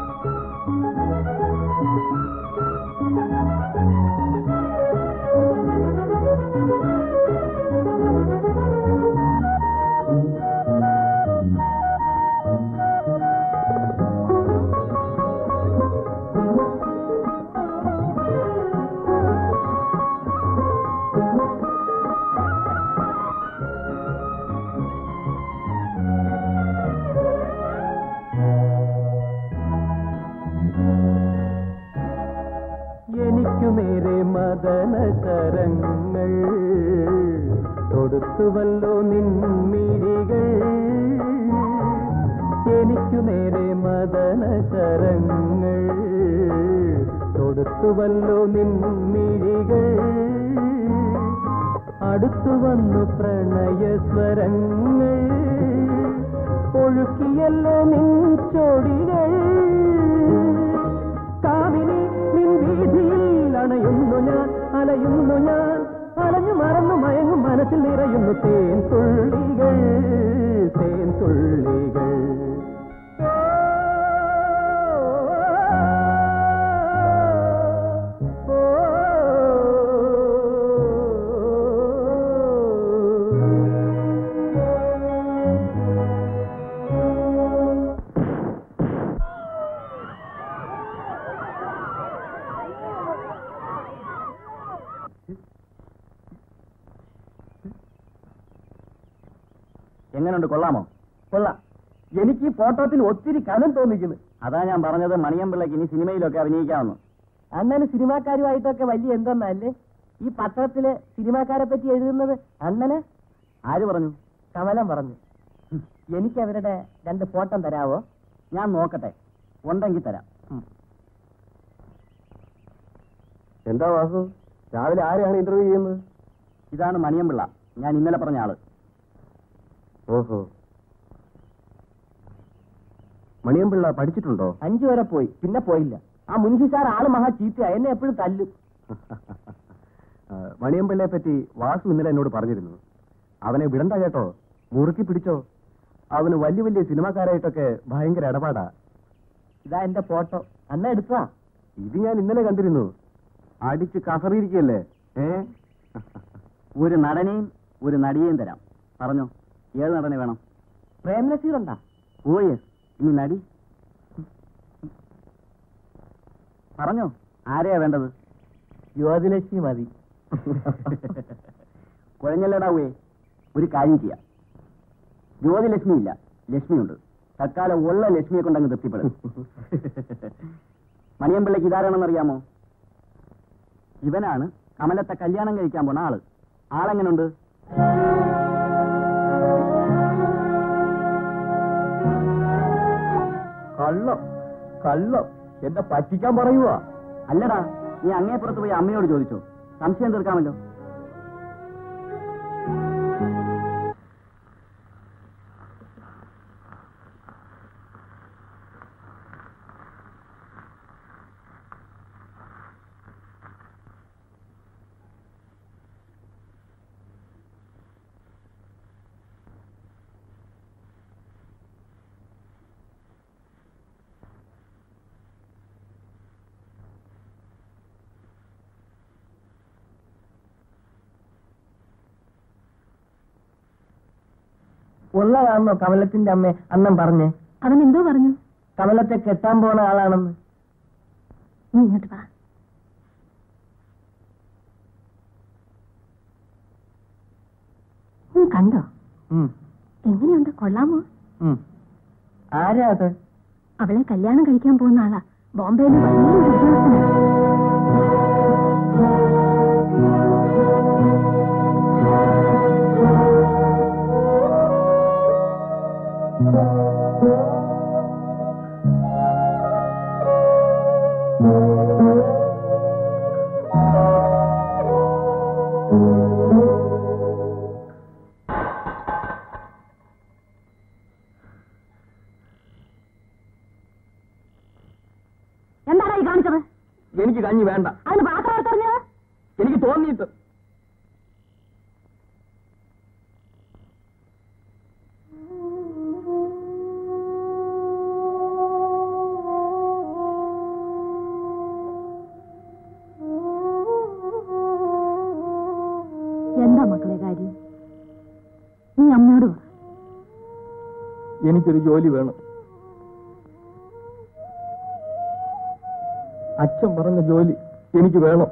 എനിക്കു നേരെ മദന കരങ്ങൾ തൊടുത്തുവല്ലോ നിൻമിഴികൾ എനിക്കു നേരെ മദന കരങ്ങൾ തൊടുത്തുവല്ലോ നിൻമിഴികൾ അടുത്തു വന്നു പ്രണയസ്വരങ്ങൾ ഒഴുക്കിയല്ലോ നിൻ ചൊടികൾ കാമിനി നിൻ വീതിയിൽ അണയുന്നു ഞാൻ അലയുന്നു ഞാൻ അലഞ്ഞു മറന്നു മയങ്ങും മനസ്സിൽ നിറയുന്നു തേൻ തുള്ളികൾ തേൻ തുള്ളികൾ ഓ, എങ്ങനെയുണ്ട് കൊള്ളാമോ കൊള്ളാം എനിക്ക് ഈ ഫോട്ടോത്തിൽ ഒത്തിരി കനം തോന്നിക്കുന്നു അതാ ഞാൻ പറഞ്ഞത് മണിയമ്പിള്ളക്ക് ഇനി സിനിമയിലൊക്കെ അഭിനയിക്കാമെന്ന് അണ്ണന് സിനിമാക്കാരുമായിട്ടൊക്കെ വലിയ എന്തൊന്നല്ലേ ഈ പത്രത്തില് സിനിമാക്കാരെ പറ്റി എഴുതുന്നത് അണ്ണന് ആര് പറഞ്ഞു കമലം പറഞ്ഞു എനിക്ക് അവരുടെ രണ്ട് ഫോട്ടോ തരാവോ ഞാൻ നോക്കട്ടെ ഉണ്ടെങ്കിൽ തരാം എന്താ വാസു രാവിലെ ആരെയാണ് ഇന്റർവ്യൂ ചെയ്യുന്നത് ഇതാണ് മണിയമ്പിള്ള ഞാൻ ഇന്നലെ പറഞ്ഞ ആള് ഓഹോ മണിയമ്പിള്ള പഠിച്ചിട്ടുണ്ടോ അഞ്ചു വരെ പോയി പിന്നെ പോയില്ല ആ മുൻഷി സാർ ആള് മഹാ ചീത്തയാ എന്നെ എപ്പോഴും തല്ലും മണിയമ്പിള്ളയെ പറ്റി വാസു ഇന്നലെ എന്നോട് പറഞ്ഞിരുന്നു അവനെ വിടണ്ട കേട്ടോ മുറുക്കി പിടിച്ചോ അവന് വലിയ വലിയ സിനിമാക്കാരായിട്ടൊക്കെ ഭയങ്കര ഇടപാടാ ഇതാ എന്റെ ഫോട്ടോ അന്ന എടുത്താ ഇത് ഞാൻ ഇന്നലെ കണ്ടിരുന്നു അടിച്ച് കസറിയിരിക്കല്ലേ ഏ ഒരു നടനെയും ഒരു നടിയെയും തരാം പറഞ്ഞോ ഏത് നടനെ വേണം പ്രേം നസീർ ഉണ്ടാ ഓ യെസ് ഇനി നടി പറഞ്ഞോ ആരെയാ വേണ്ടത് യുവതിലക്ഷ്മി മതി കുഴഞ്ഞല്ലടാവേ ഒരു കാര്യം ചെയ്യാം ജ്യോതിലക്ഷ്മി ഇല്ല ലക്ഷ്മിയുണ്ട് തൽക്കാലം ഉള്ള ലക്ഷ്മിയെ കൊണ്ടങ്ങ് തൃപ്തിപ്പെടും മണിയമ്പിള്ളക്ക് ഇതാരാണെന്നറിയാമോ ഇവനാണ് കമലത്തെ കല്യാണം കഴിക്കാൻ പോണ ആള് ആളെങ്ങനുണ്ട് കള്ളം കള്ളം എന്നെ പറ്റിക്കാൻ പറയുവാ അല്ലടാ നീ അങ്ങേപ്പുറത്ത് പോയി അമ്മയോട് ചോദിച്ചോ സംശയം തീർക്കാമല്ലോ ഉള്ളതാണോ കമലത്തിന്റെ അമ്മ അന്നം പറഞ്ഞേ അവൻ എന്തോ പറഞ്ഞു കമലത്തെ കെട്ടാൻ പോണ ആളാണെന്ന് നീ ഇങ്ങോട്ട് വാ നീ കണ്ടോ എങ്ങനെയുണ്ട് കൊള്ളാമോ ആരാ അത് അവളെ കല്യാണം കഴിക്കാൻ പോകുന്ന ആളാ ബോംബെയിൽ വലിയൊരു ഉദ്യോഗസ്ഥനാ എന്താണ് ഈ കാണിച്ചത് എനിക്ക് കഞ്ഞി വേണ്ട അതിന് പാത്രം എടുത്തറിഞ്ഞത് എനിക്ക് തോന്നിയിട്ട് എന്താ മക്കളെ കാര്യം നീ അമ്മയോട് പറ എനിക്കൊരു ജോലി വേണം അച്ഛൻ പറഞ്ഞ ജോലി എനിക്ക് വേണം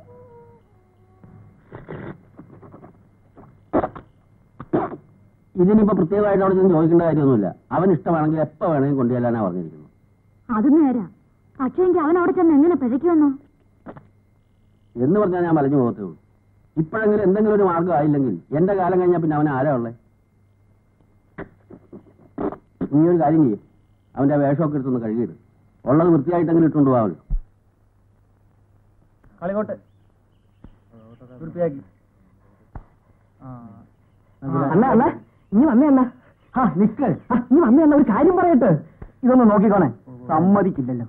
ഇതിനിപ്പോ പ്രത്യേകമായിട്ട് അവിടെ ചെന്ന് ചോദിക്കേണ്ട കാര്യമൊന്നുമില്ല അവൻ ഇഷ്ടമാണെങ്കിൽ എപ്പോ വേണമെങ്കിൽ കൊണ്ടുചെല്ലാനാ പറഞ്ഞിരിക്കുന്നു അത് നേരാ പക്ഷേങ്കിൽ അവൻ അവിടെ ചെന്ന് എങ്ങനെ പിഴയ്ക്കുമെന്നോ എന്ന് പറഞ്ഞാൽ ഞാൻ മലഞ്ഞു പോകത്തേ ഉള്ളൂ ഇപ്പോഴെങ്കിലും എന്തെങ്കിലും ഒരു മാർഗം ആയില്ലെങ്കിൽ എന്റെ കാലം കഴിഞ്ഞാൽ പിന്നെ അവൻ ആരാ ഉള്ളേ നീ ഒരു കാര്യം ചെയ്യും അവന്റെ ആ വേഷമൊക്കെ എടുത്തൊന്ന് കഴുകിയിട് ഉള്ളത് വൃത്തിയായിട്ടെങ്കിലും ഇട്ടുകൊണ്ട് പോകാമല്ലോ കളികോട്ട് വൃത്തിയാക്കി അണ്ണ അണ്ണ ഇനി വന്നേ അണ്ണ ആ നിക്ക് ആ, ഇനി വന്നേ അണ്ണ ഒരു കാര്യം പറയട്ടെ ഇതൊന്ന് നോക്കിക്കോണേ സമ്മതിക്കില്ലല്ലോ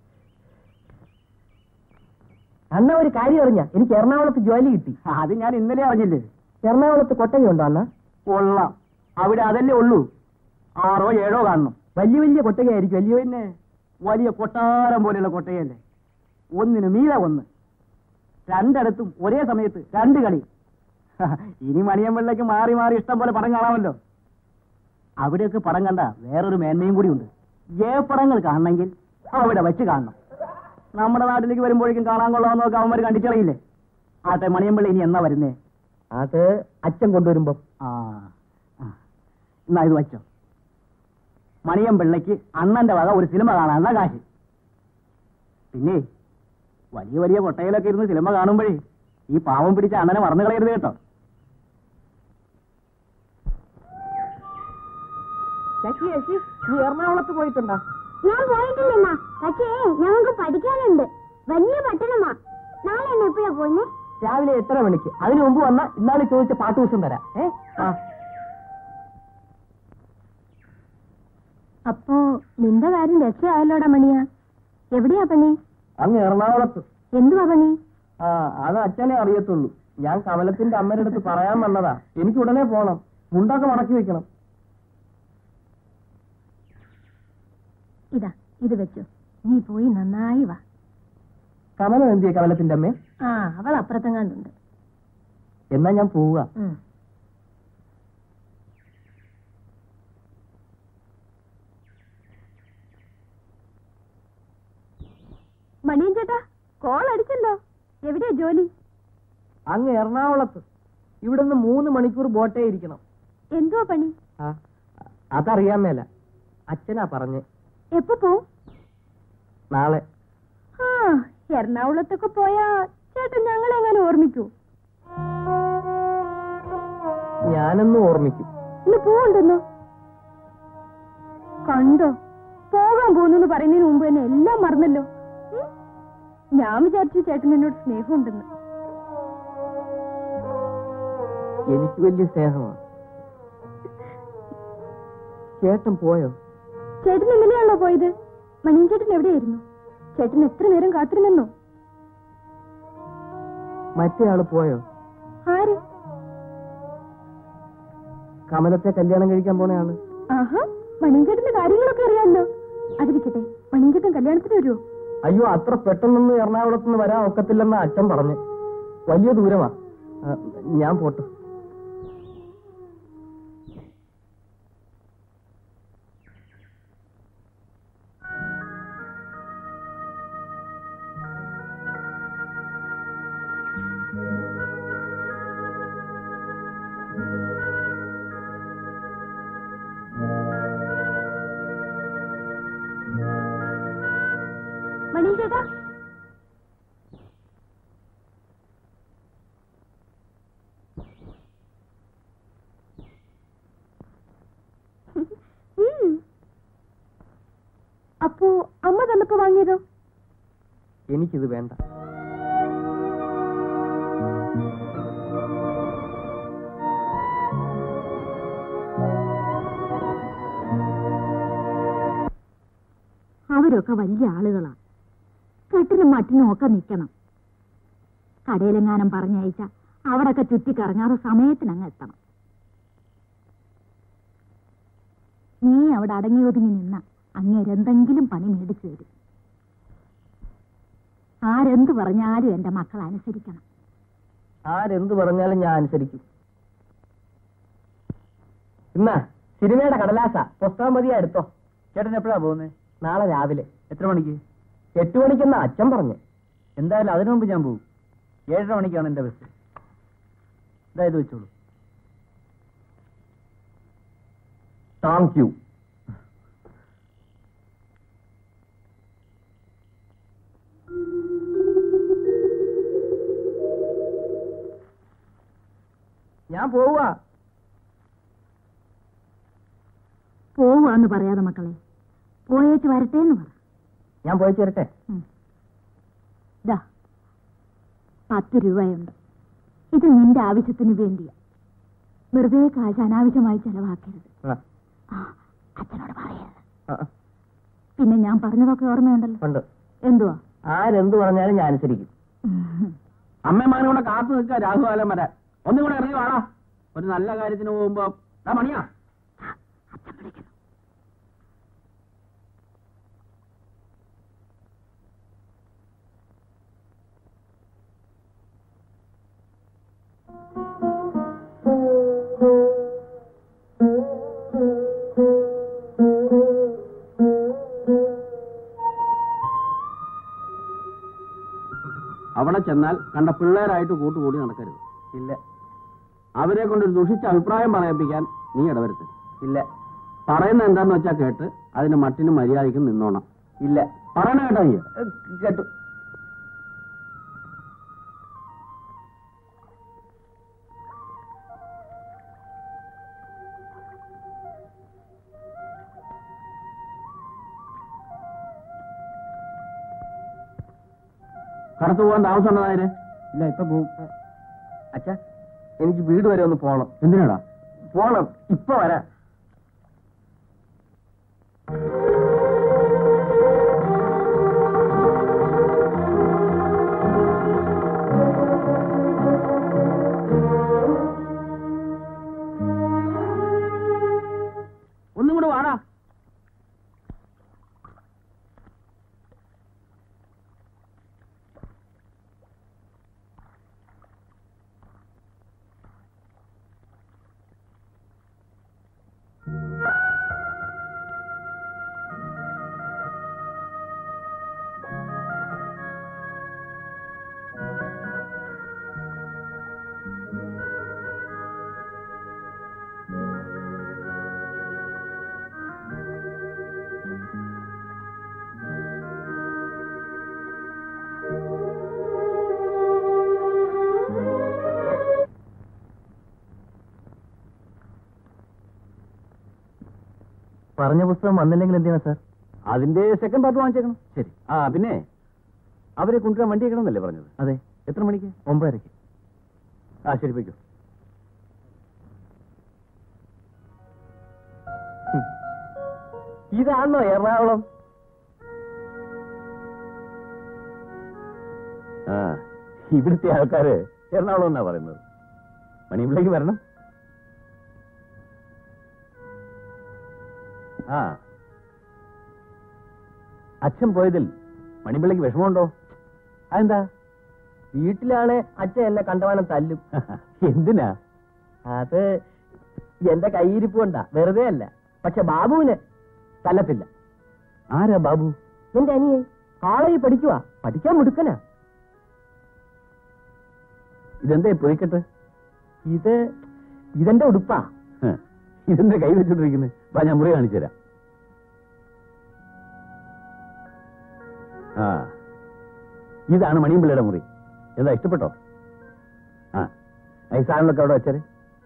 അണ്ണ ഒരു കാര്യം അറിഞ്ഞ എനിക്ക് എറണാകുളത്ത് ജോലി കിട്ടി അത് ഞാൻ ഇന്നലെ അറിഞ്ഞില്ലേ എറണാകുളത്ത് കൊട്ടകയുണ്ടോ അണ്ണ കൊള്ളാം അവിടെ അതല്ലേ ഉള്ളൂ ആറോ ഏഴോ കാണണം വലിയ വലിയ കൊട്ടകയായിരിക്കും വലിയ പിന്നെ വലിയ കൊട്ടാരം പോലെയുള്ള കൊട്ടയല്ലേ ഒന്നിന് മീതെ ഒന്ന് രണ്ടിടത്തും ഒരേ സമയത്ത് രണ്ട് കളി ഇനി മണിയമ്പിള്ളയ്ക്ക് മാറി മാറി ഇഷ്ടം പോലെ പടം കാണാമല്ലോ അവിടെയൊക്കെ പടം കണ്ട വേറൊരു മേന്മയും കൂടി ഉണ്ട് ജയപ്പടങ്ങൾ കാണണമെങ്കിൽ അവിടെ വെച്ച് കാണണം നമ്മുടെ നാട്ടിലേക്ക് വരുമ്പോഴേക്കും കാണാൻ കൊള്ളാമെന്നൊക്കെ അവന്മാർ കണ്ടിച്ചറിയില്ലേ ആട്ടെ മണിയമ്പിള്ള ഇനി എന്നാ വരുന്നേ അത് അച്ഛൻ കൊണ്ടുവരുമ്പോ ആ ആ. എന്നാ ഇത് വച്ചോ മണിയമ്പിള്ളയ്ക്ക് അണ്ണന്റെ വക ഒരു സിനിമ കാണാനുള്ള കാശ് പിന്നെ വലിയ വലിയ കൊട്ടയിലൊക്കെ ഇരുന്ന് സിനിമ കാണുമ്പോഴേ ഈ പാവം പിടിച്ച അണ്ണനെ മറന്നു കളയരുത് കേട്ടോ ശശി ശശി നീ എറണാകുളത്ത് പോയിട്ടുണ്ടോ ഞാൻ പോയിട്ടില്ലെന്നാ പക്ഷേ ഞങ്ങൾക്ക് പഠിക്കാനുണ്ട് വലിയ പട്ടണമാ നാളെ എന്നെ എപ്പോഴാ പോന്നെ രാവിലെ എട്ടര മണിക്ക് അതിനു മുമ്പ് വന്ന ഇന്നാള് ചോദിച്ച പാട്ട് ദിവസം തരാം ഏ ആ അപ്പോ നിന്റെ കാര്യം രക്ഷയായല്ലോടാ മണിയാ എവിടെയാ പണി അങ്ങ് എറണാകുളത്ത് എന്തുവാ പണി ആ അത് അച്ഛനെ അറിയത്തുള്ളൂ ഞാൻ കമലത്തിന്റെ അമ്മയുടെ അടുത്ത് പറയാൻ വന്നതാ എനിക്ക് ഉടനെ പോണം മുണ്ടൊക്കെ മടക്കി വെക്കണം ഇതാ ഇത് വെച്ചോ നീ പോയി നന്നായി വാ കമലം എന്തിയെ കമലത്തിന്റെ അമ്മേ ആ അവൾ അപ്പുറത്തെങ്ങാണ്ടുണ്ട് എന്നാ ഞാൻ പോവുക ഉം. മണിയൻ ചേട്ടാ കോൾ അടിച്ചല്ലോ എവിടെയാ ജോലി അങ്ങ് എറണാകുളത്ത് ഇവിടുന്ന് മൂന്ന് മണിക്കൂർ ബോട്ടേ ഇരിക്കണം എന്തുവാ പണി ആ അതറിയാൻ മേല അച്ഛനാ പറഞ്ഞ് എപ്പോ പോവും നാളെ ആ എറണാകുളത്തൊക്കെ പോയാ ചേട്ടൻ ഞങ്ങളെ എങ്ങനെ ഓർമ്മിക്കൂ ഞാനൊന്നും ഓർമ്മിക്കും ഇന്ന് പോവുണ്ടെന്നോ കണ്ടോ പോകാൻ പോകുന്നു പറയുന്നതിന് മുമ്പ് തന്നെ എല്ലാം മറന്നല്ലോ ഉം? ഞാൻ വിചാരിച്ചു ചേട്ടൻ എന്നോട് സ്നേഹമുണ്ടെന്ന് എനിക്ക് വലിയ സ്നേഹമാണ് ചേട്ടൻ പോയോ ചേട്ടൻ ഇന്നലെയാണല്ലോ പോയത് മണിയൻ ചേട്ടൻ എവിടെയായിരുന്നു ചേട്ടൻ എത്ര നേരം കാത്തിരുന്നെന്നോ മറ്റേ ആള് പോയോ ആര് കമലത്തെ കല്യാണം കഴിക്കാൻ പോണ ആള് ആഹാ മണിയൻ ചേട്ടന്റെ കാര്യങ്ങളൊക്കെ അറിയാമല്ലോ അതിരിക്കട്ടെ മണിയൻ ചേട്ടൻ കല്യാണത്തിന് വരുമോ അയ്യോ അത്ര പെട്ടെന്നൊന്നും എറണാകുളത്തുനിന്ന് വരാൻ ഒക്കത്തില്ലെന്ന് അച്ഛൻ പറഞ്ഞു വലിയ ദൂരമാ ആ, ഞാൻ പോട്ടെ ചേട്ടാ ഉം. അപ്പോ അമ്മ തന്നപ്പോ വാങ്ങിയതോ എനിക്കിത് വേണ്ട അവരൊക്കെ വലിയ ആളുകളാ കെട്ടിനും മട്ടിനും ഒക്കെ നിൽക്കണം കടയിലെങ്ങാനും പറഞ്ഞയച്ച അവിടൊക്കെ ചുറ്റിക്കറങ്ങാതെ സമയത്തിനങ്ങ് എത്തണം നീ അവിടെ അടങ്ങി ഒതുങ്ങി നിന്ന അങ്ങേരെന്തെങ്കിലും പണി മേടിച്ചു തരും ആരെന്ത് പറഞ്ഞാലും എന്റെ മക്കൾ അനുസരിക്കണം ആരെന്ത് പറഞ്ഞാലും ഞാൻ അനുസരിക്കും ഇന്ന സിനിമയുടെ കടലാസ പുസ്തകം മതിയാ എടുത്തോ ചേട്ടൻ എപ്പോഴാ പോകുന്നത് നാളെ രാവിലെ എത്ര മണിക്ക് എട്ട് മണിക്കെന്നാ അച്ഛൻ പറഞ്ഞു എന്തായാലും അതിനു മുമ്പ് ഞാൻ പോകും ഏഴര മണിക്കാണ് എന്റെ ബസ് ഇതായത് വെച്ചോളൂ താങ്ക് യു ഞാൻ പോവാ പോവാന്ന് പറയാതെ മക്കളെ പോയേച്ച് വരട്ടെ എന്ന് പറ ഞാൻ പോയി ചേരട്ടെ ഉം. ദാ പത്ത് രൂപയുണ്ട് ഇത് നിന്റെ ആവശ്യത്തിന് വേണ്ടിയാ വെറുതെ കാശ് അനാവശ്യമായി ചെലവാക്കരുത് ആ, ആ, അച്ഛനോട് പറയരുത് ആ, പിന്നെ ഞാൻ പറഞ്ഞതൊക്കെ ഓർമ്മയുണ്ടല്ലോ ഉണ്ട് എന്തുവാ ആരെന്ത് പറഞ്ഞാലും ഞാൻ അനുസരിക്കും ഉം. അമ്മമാരും കൂടെ കാത്തു നിൽക്കുക രാഹുകാലം വരെ ഒന്നും കൂടെ ഇറങ്ങി വാടാ ഒരു നല്ല കാര്യത്തിന് പോകുമ്പോ ദാ മണിയാ അച്ഛൻ വിളിക്കുന്നു അവിടെ ചെന്നാൽ കണ്ട പിള്ളേരായിട്ട് കൂട്ടുകൂടി നടക്കരുത് ഇല്ല അവരെ കൊണ്ടൊരു ദുഷിച്ച അഭിപ്രായം പറയിപ്പിക്കാൻ നീ ഇടവരുത്ത് ഇല്ല പറയുന്ന എന്താന്ന് വെച്ചാ കേട്ട് അതിന്റെ മട്ടിനും മര്യാദയ്ക്കും നിന്നോണം ഇല്ല പറയണ കേട്ടോ നീ ഏ, കേട്ടു കടത്തു പോകാൻ താമസമുണ്ടതായത് ഇല്ല ഇപ്പൊ പോവും അച്ഛാ എനിക്ക് വീട് വരെ ഒന്ന് പോണം എന്തിനാടാ പോണം ഇപ്പൊ വരാം ഒന്നും കൂടെ വാടാ പറഞ്ഞ പുസ്തകം വന്നില്ലെങ്കിൽ എന്തിനാ സാർ അതിന്റെ സെക്കൻഡ് പാർട്ട് വാങ്ങിച്ചേക്കണം ശരി ആ പിന്നെ അവരെ കൊണ്ടുവരാൻ വണ്ടി വെക്കണമെന്നല്ലേ പറഞ്ഞത് അതെ എത്ര മണിക്ക് ഒമ്പതരയ്ക്ക് ആ ശരി പോയിക്കോ ഇതാണോ എറണാകുളം ആ ഇവിടുത്തെ ആൾക്കാര് എറണാകുളം എന്നാ പറയുന്നത് മണിയമ്പിളേക്ക് വരണം ആ അച്ഛൻ പോയതിൽ മണിമ്പിള്ളയ്ക്ക് വിഷമമുണ്ടോ അതെന്താ വീട്ടിലാണ് അച്ഛൻ എന്നെ കണ്ടവാനം തല്ലും എന്തിനാ അത് എന്റെ കയ്യിരിപ്പ് കൊണ്ടാ വെറുതെ അല്ല പക്ഷെ ബാബുവിന് തല്ലത്തില്ല ആരാ ബാബു എന്റെ അനിയെ കോളേജിൽ പഠിക്കുവാ പഠിക്കാൻ മുടുക്കനാ ഇതെന്താ പൊയ്ക്കട്ടെ ഇത് ഇതെന്റെ ഉടുപ്പാ ഇതെന്താ കൈ വെച്ചോണ്ടിരിക്കുന്നത് വാ ഞാൻ മുറി കാണിച്ചു തരാം ആ ഇതാണ് മണിയമ്പിള്ളയുടെ മുറി എന്താ ഇഷ്ടപ്പെട്ടോ ആ ഈ സാധനങ്ങളൊക്കെ അവിടെ വെച്ചാല്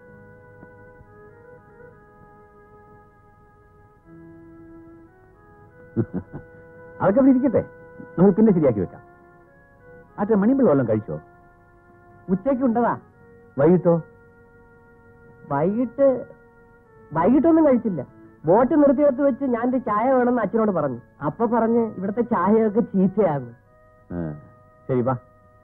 അതൊക്കെ അവിടെ ഇരിക്കട്ടെ നമുക്ക് പിന്നെ ശരിയാക്കി വെക്കാം ആട്ടെ മണിയമ്പിള്ള വല്ലതും കഴിച്ചോ ഉച്ചയ്ക്ക് ഉണ്ടതാ വൈകിട്ടോ വൈകിട്ട് വൈകിട്ടൊന്നും കഴിച്ചില്ല ബോട്ട് നിർത്തിയെടുത്ത് വെച്ച് ഞാൻ ഒരു ചായ വേണമെന്ന് അച്ഛനോട് പറഞ്ഞു അപ്പൊ പറഞ്ഞ് ഇവിടുത്തെ ചായയൊക്കെ ചീത്തയാകും ആ, ശരി വാ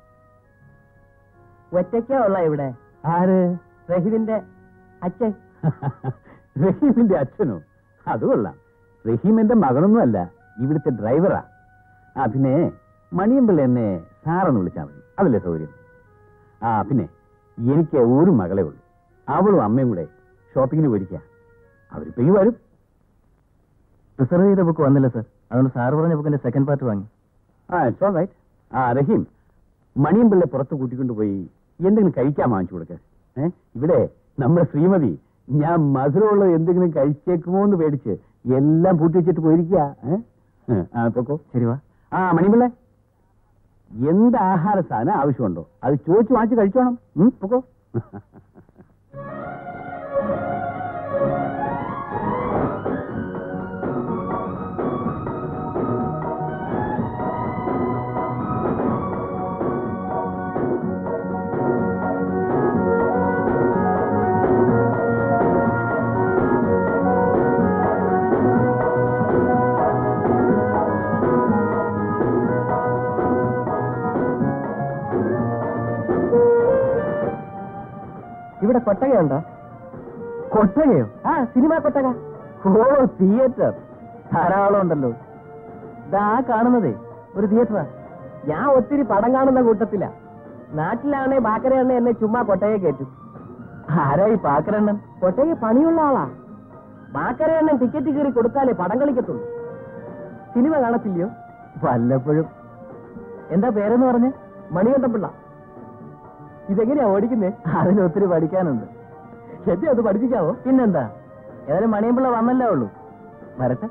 ഒറ്റയ്ക്കാ ഉള്ള ഇവിടെ ആര് റഹീമിന്റെ അച്ഛൻ റഹീമിന്റെ അച്ഛനോ അത് കൊള്ളാം റഹീമിന്റെ മകനൊന്നുമല്ല ഇവിടുത്തെ ഡ്രൈവറാ ആ പിന്നെ മണിയമ്പിള്ള എന്നെ സാറെന്ന് വിളിച്ചാൽ മതി അതല്ലേ സൗകര്യം ആ പിന്നെ എനിക്ക് ഒരു മകളെ ഉള്ളൂ അവളും അമ്മയും കൂടെ ഷോപ്പിങ്ങിന് പോയിരിക്കുക അവരിപ്പോ ഈ വരും റിസർവ് ചെയ്ത ബുക്ക് വന്നില്ല സർ അതുകൊണ്ട് സാർ പറഞ്ഞ ബുക്കിന്റെ സെക്കൻഡ് പാർട്ട് വാങ്ങി ആ ഇറ്റ്സ് ഓൾ റൈറ്റ് ആ റഹീം മണിയമ്പിള്ള പുറത്ത് കൂട്ടിക്കൊണ്ട് പോയി എന്തെങ്കിലും കഴിക്കാൻ വാങ്ങിച്ചു കൊടുക്ക ഏ ഇവിടെ നമ്മുടെ ശ്രീമതി ഞാൻ മധുരമുള്ളത് എന്തെങ്കിലും കഴിച്ചേക്കുമോ എന്ന് പേടിച്ച് എല്ലാം പൂട്ടി വെച്ചിട്ട് പോയിരിക്കുക ഏ? ഏ, ആ പൊക്കോ ശരി വാ ആ മണിയമ്പിള്ള എന്ത് ആഹാര സാധനം ആവശ്യമുണ്ടോ അത് ചോദിച്ചു വാങ്ങിച്ച് കഴിച്ചോണം ഉം, പൊക്കോ ഇവിടെ കൊട്ടകയുണ്ടോ കൊട്ടകയോ ആ സിനിമ കൊട്ടക ഓ തിയേറ്റർ ധാരാളം ഉണ്ടല്ലോ ഇതാ കാണുന്നതേ ഒരു തിയേറ്ററാ ഞാൻ ഒത്തിരി പടം കാണുന്ന കൂട്ടത്തില നാട്ടിലാണേ ബാക്കരണ്ണ എന്നെ ചുമ്മാ കൊട്ടയെ കയറ്റും ആരായി പാക്കരണ്ണൻ കൊട്ടയെ പണിയുള്ള ആളാ ബാക്കരണ്ണൻ ടിക്കറ്റ് കയറി കൊടുത്താലേ പടം കളിക്കത്തുള്ളൂ സിനിമ കാണത്തില്ലയോ വല്ലപ്പോഴും എന്താ പേരെന്ന് പറഞ്ഞ് മണികണ്ഠപിള്ള ഇതെങ്ങനെയാ ഓടിക്കുന്നേ അതിന് ഒത്തിരി പഠിക്കാനുണ്ട് ശരി അത് പഠിപ്പിക്കാവോ പിന്നെന്താ ഏതായാലും മണിയമ്പിള്ള വന്നല്ലേ ഉള്ളൂ വരട്ടെ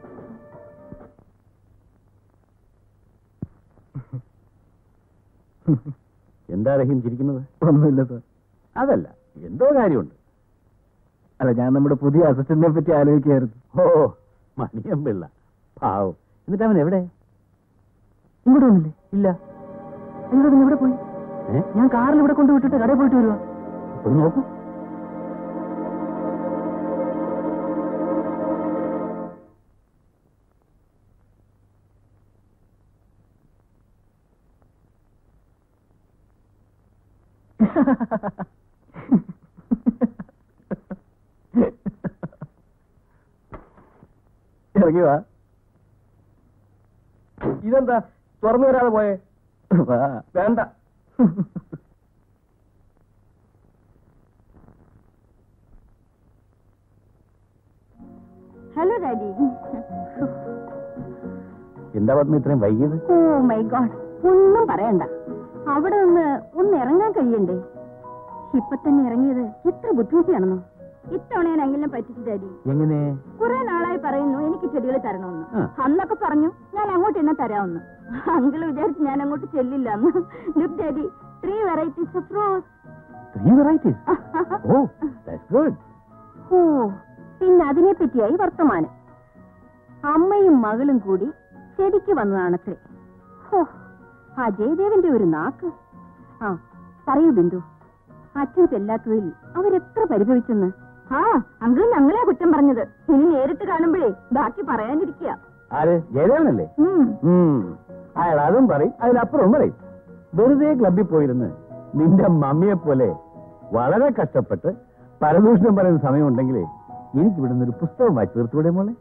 എന്താ റഹീം ചിരിക്കുന്നത് ഒന്നുമില്ല സർ അതല്ല എന്തോ കാര്യമുണ്ട് അല്ല ഞാൻ നമ്മുടെ പുതിയ അസിസ്റ്റന്റിനെ പറ്റി ആലോചിക്കായിരുന്നു ഓ മണിയമ്പിള്ള പാവം എന്നിട്ട് അവൻ എവിടെ ഇങ്ങോട്ട് വന്നില്ലേ ഇല്ല അയ്യോ പിന്നെ ഇവിടെ പോയി ഏ ഞാൻ കാറിൽ ഇവിടെ കൊണ്ട് വിട്ടിട്ട് കടയിൽ പോയിട്ട് വരുവാ ഒന്ന് നോക്കൂ ഇറങ്ങി വാ ഇതെന്താ തുറന്നു വരാതെ പോയേ വാ വേണ്ട ഹലോ ഡാഡി എന്താ പത്മ ഇത്രയും വൈകിയത് ഓ മൈ ഗോഡ് ഒന്നും പറയണ്ട അവിടെ നിന്ന് ഒന്ന് ഇറങ്ങാൻ കഴിയണ്ടേ ഇപ്പൊ തന്നെ ഇറങ്ങിയത് എത്ര ബുദ്ധിമുട്ടിയാണെന്നോ ഇത്തവണ ഞാൻ അങ്ങനെ പറ്റിച്ചു ഡാഡി എങ്ങനെ കുറെ നാളായി പറയുന്നു എനിക്ക് ചെടികൾ തരണമെന്ന് ആ. അന്നൊക്കെ പറഞ്ഞു ഞാൻ അങ്ങോട്ട് എന്നെ തരാമെന്ന് അങ്കിൾ വിചാരിച്ച് ഞാൻ അങ്ങോട്ട് ചെല്ലില്ല എന്ന് look daddy three varieties of rose three varieties oh that's good oh പിന്നെ അതിനെ പറ്റിയായി വർത്തമാനം അമ്മയും മകളും കൂടി ചെടിക്ക് വന്നതാണത്രേ ഹോ ആ ജയദേവന്റെ ഒരു നാക്ക് ആ പറയൂ ബിന്ദു അച്ഛൻ ചെല്ലാത്തതിൽ അവരെത്ര പരിഭവിച്ചെന്ന് ആ അങ്കിൾ ഞങ്ങളെ കുറ്റം പറഞ്ഞത് ഇനി നേരിട്ട് കാണുമ്പോഴേ ബാക്കി പറയാനിരിക്കുക ആര് ജയദേവനല്ലേ ഉം. ഉം. അയാൾ അതും പറയും അതിലപ്പുറവും പറയും വെറുതെ ക്ലബിൽ പോയിരുന്ന് നിന്റെ മമ്മിയെ പോലെ വളരെ കഷ്ടപ്പെട്ട് പരദൂഷണം പറയുന്ന സമയമുണ്ടെങ്കിലേ എനിക്ക് ഇവിടുന്ന് ഒരു പുസ്തകം വായിച്ചു തീർത്തുകൂടെ മോളെ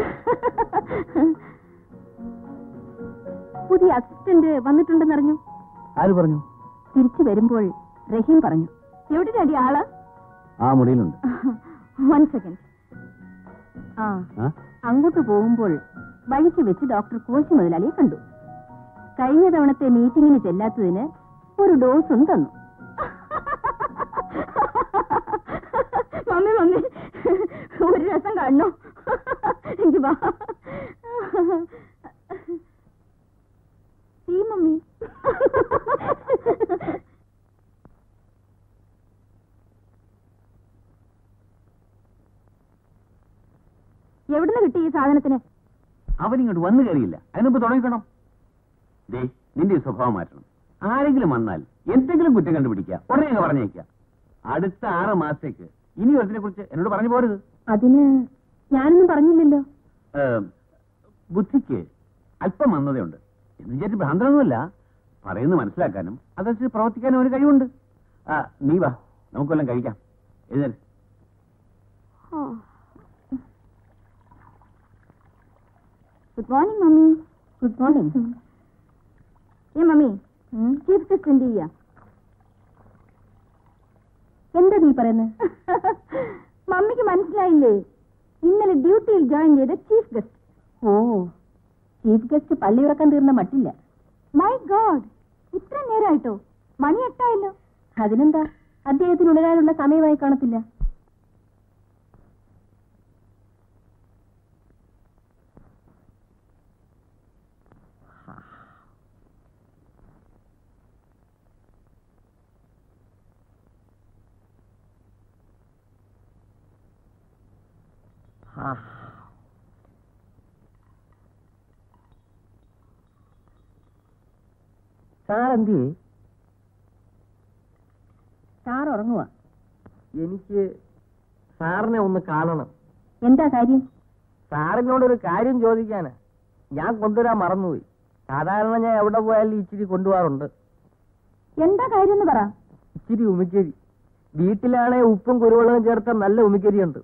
പുതിയ അസിസ്റ്റന്റ് വന്നിട്ടുണ്ടെന്നറിഞ്ഞു ആര് പറഞ്ഞു തിരിച്ചു വരുമ്പോൾ റഹീം പറഞ്ഞു എവിടെ ഡാഡി ആള് ആ മുറിയിലുണ്ട് വൺ സെക്കൻഡ് ആ ആ? അങ്ങോട്ട് പോകുമ്പോൾ വഴിക്ക് വെച്ച് ഡോക്ടർ കോശി മുതലാളിയെ കണ്ടു കഴിഞ്ഞ തവണത്തെ മീറ്റിംഗിന് ചെല്ലാത്തതിന് ഒരു ഡോസും തന്നു മമ്മി മമ്മി ഒരു രസം കാണണോ എനിക്ക് വാ സീ മമ്മി എവിടുന്ന് കിട്ടി ഈ സാധനത്തിന് അവനിങ്ങോട്ട് വന്നു കയറിയില്ല അതിനിപ്പോ തുടങ്ങിക്കണം ദേ നിന്റെ ഈ സ്വഭാവം മാറ്റണം ആരെങ്കിലും വന്നാൽ എന്തെങ്കിലും കുറ്റം കണ്ടുപിടിക്കുക ഉടനെ അങ്ങ് പറഞ്ഞേക്കുക അടുത്ത ആറ് മാസത്തേക്ക് ഇനി ഒരുത്തിനെ കുറിച്ച് എന്നോട് പറഞ്ഞു പോരുത് അതിന് ഞാനൊന്നും പറഞ്ഞില്ലല്ലോ ഏം, ബുദ്ധിക്ക് അല്പം മന്ദതയുണ്ട് എന്ന് വിചാരിച്ച് ഭ്രാന്തനൊന്നുമല്ല പറയുന്നത് മനസ്സിലാക്കാനും അതനുസരിച്ച് പ്രവർത്തിക്കാനും ഒരു കഴിവുണ്ട് ആ നീ വാ നമുക്കെല്ലാം കഴിക്കാം എഴുന്നേൽ good morning mummy good morning ഏ മമ്മി ചീഫ് ഗസ്റ്റ് എന്ത് ചെയ്യാ എന്താ നീ പറയുന്നത് മമ്മിക്ക് മനസ്സിലായില്ലേ ഇന്നലെ ഡ്യൂട്ടിയിൽ ജോയിൻ ചെയ്ത chief guest oh chief guest പള്ളി ഉറക്കാൻ തീർന്ന മട്ടില്ല മൈ ഗോഡ് ഇത്ര നേരമായിട്ടോ മണി എട്ടായല്ലോ അതിനെന്താ അദ്ദേഹത്തിന് ഉണരാനുള്ള സമയമായി കാണത്തില്ല സാറെന്തി സാർ ഉറങ്ങുക എനിക്ക് സാറിനെ ഒന്ന് കാണണം എന്താ കാര്യം സാറിനോടൊരു കാര്യം ചോദിക്കാനാ ഞാൻ കൊണ്ടുവരാൻ മറന്നുപോയി സാധാരണ ഞാൻ എവിടെ പോയാലും ഇച്ചിരി കൊണ്ടുപോകാറുണ്ട് എന്താ കാര്യം എന്ന് പറ ഇച്ചിരി ഉമിക്കരി വീട്ടിലാണെ ഉപ്പും കുരുമുളകും ചേർത്ത നല്ല ഉമിക്കരിയുണ്ട്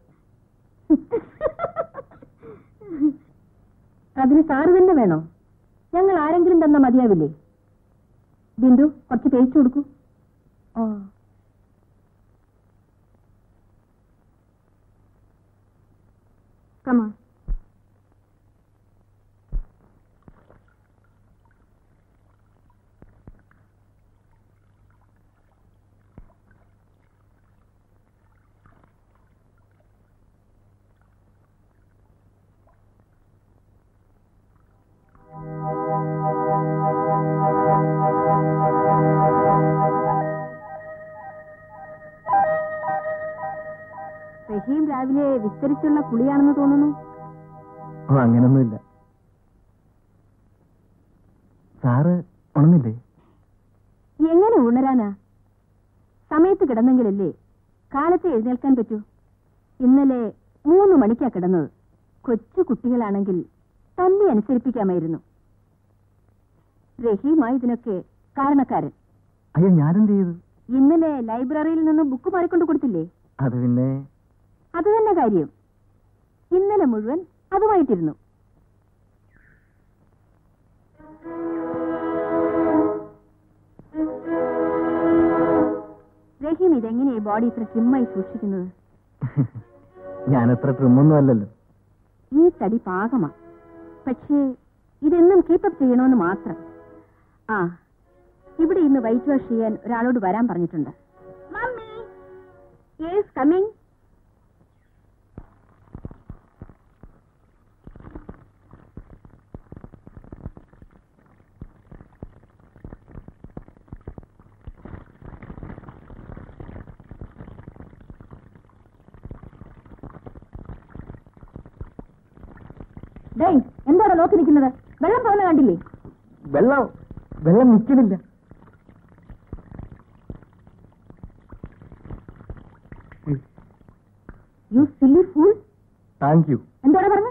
അതിന് സാറ് തന്നെ വേണോ ഞങ്ങൾ ആരെങ്കിലും തന്ന മതിയാവില്ലേ ബിന്ദു കുറച്ച് പേസ്റ്റ് കൊടുക്കൂ ഓ കമാ റഹീം രാവിലെ വിസ്തരിച്ചുള്ള കുളിയാണെന്ന് തോന്നുന്നു ഓ അങ്ങനൊന്നുമില്ല സാറ് ഉണന്നില്ലേ എങ്ങനെ ഉണരാനാ സമയത്ത് കിടന്നെങ്കിലല്ലേ കാലത്ത് എഴുന്നേൽക്കാൻ പറ്റൂ ഇന്നലെ മൂന്ന് മണിക്കാ കിടന്നത് കൊച്ചു കുട്ടികളാണെങ്കിൽ തല്ലി അനുസരിപ്പിക്കാമായിരുന്നു റഹീമായി ഇതിനൊക്കെ കാരണക്കാരൻ അയ്യോ ഞാനെന്ത് ചെയ്തു ഇന്നലെ ലൈബ്രറിയിൽ നിന്ന് ബുക്ക് മാറിക്കൊണ്ട് കൊടുത്തില്ലേ അത് പിന്നെ അത് തന്നെ കാര്യം ഇന്നലെ മുഴുവൻ അതുമായിട്ടിരുന്നു റഹീം ഇതെങ്ങനെയാ ബോഡി ഇത്ര ട്രിമ്മായി സൂക്ഷിക്കുന്നത് ഞാനത്ര ട്രിമ്മൊന്നും അല്ലല്ലോ ഈ തടി പാകമാ പക്ഷേ ഇതെന്നും കീപ്പപ്പ് ചെയ്യണമെന്ന് മാത്രം ആ ഇവിടെ ഇന്ന് വൈറ്റ് വാഷ് ചെയ്യാൻ ഒരാളോട് വരാൻ പറഞ്ഞിട്ടുണ്ട് മമ്മി യേസ് കമ്മിങ് ഡേയ് എന്താണ് നോക്കി നിൽക്കുന്നത് വെള്ളം പോകുന്ന കണ്ടില്ലേ വെള്ളം വെള്ളം നിൽക്കുന്നില്ല you silly fool thank you എന്താണ് പറഞ്ഞത്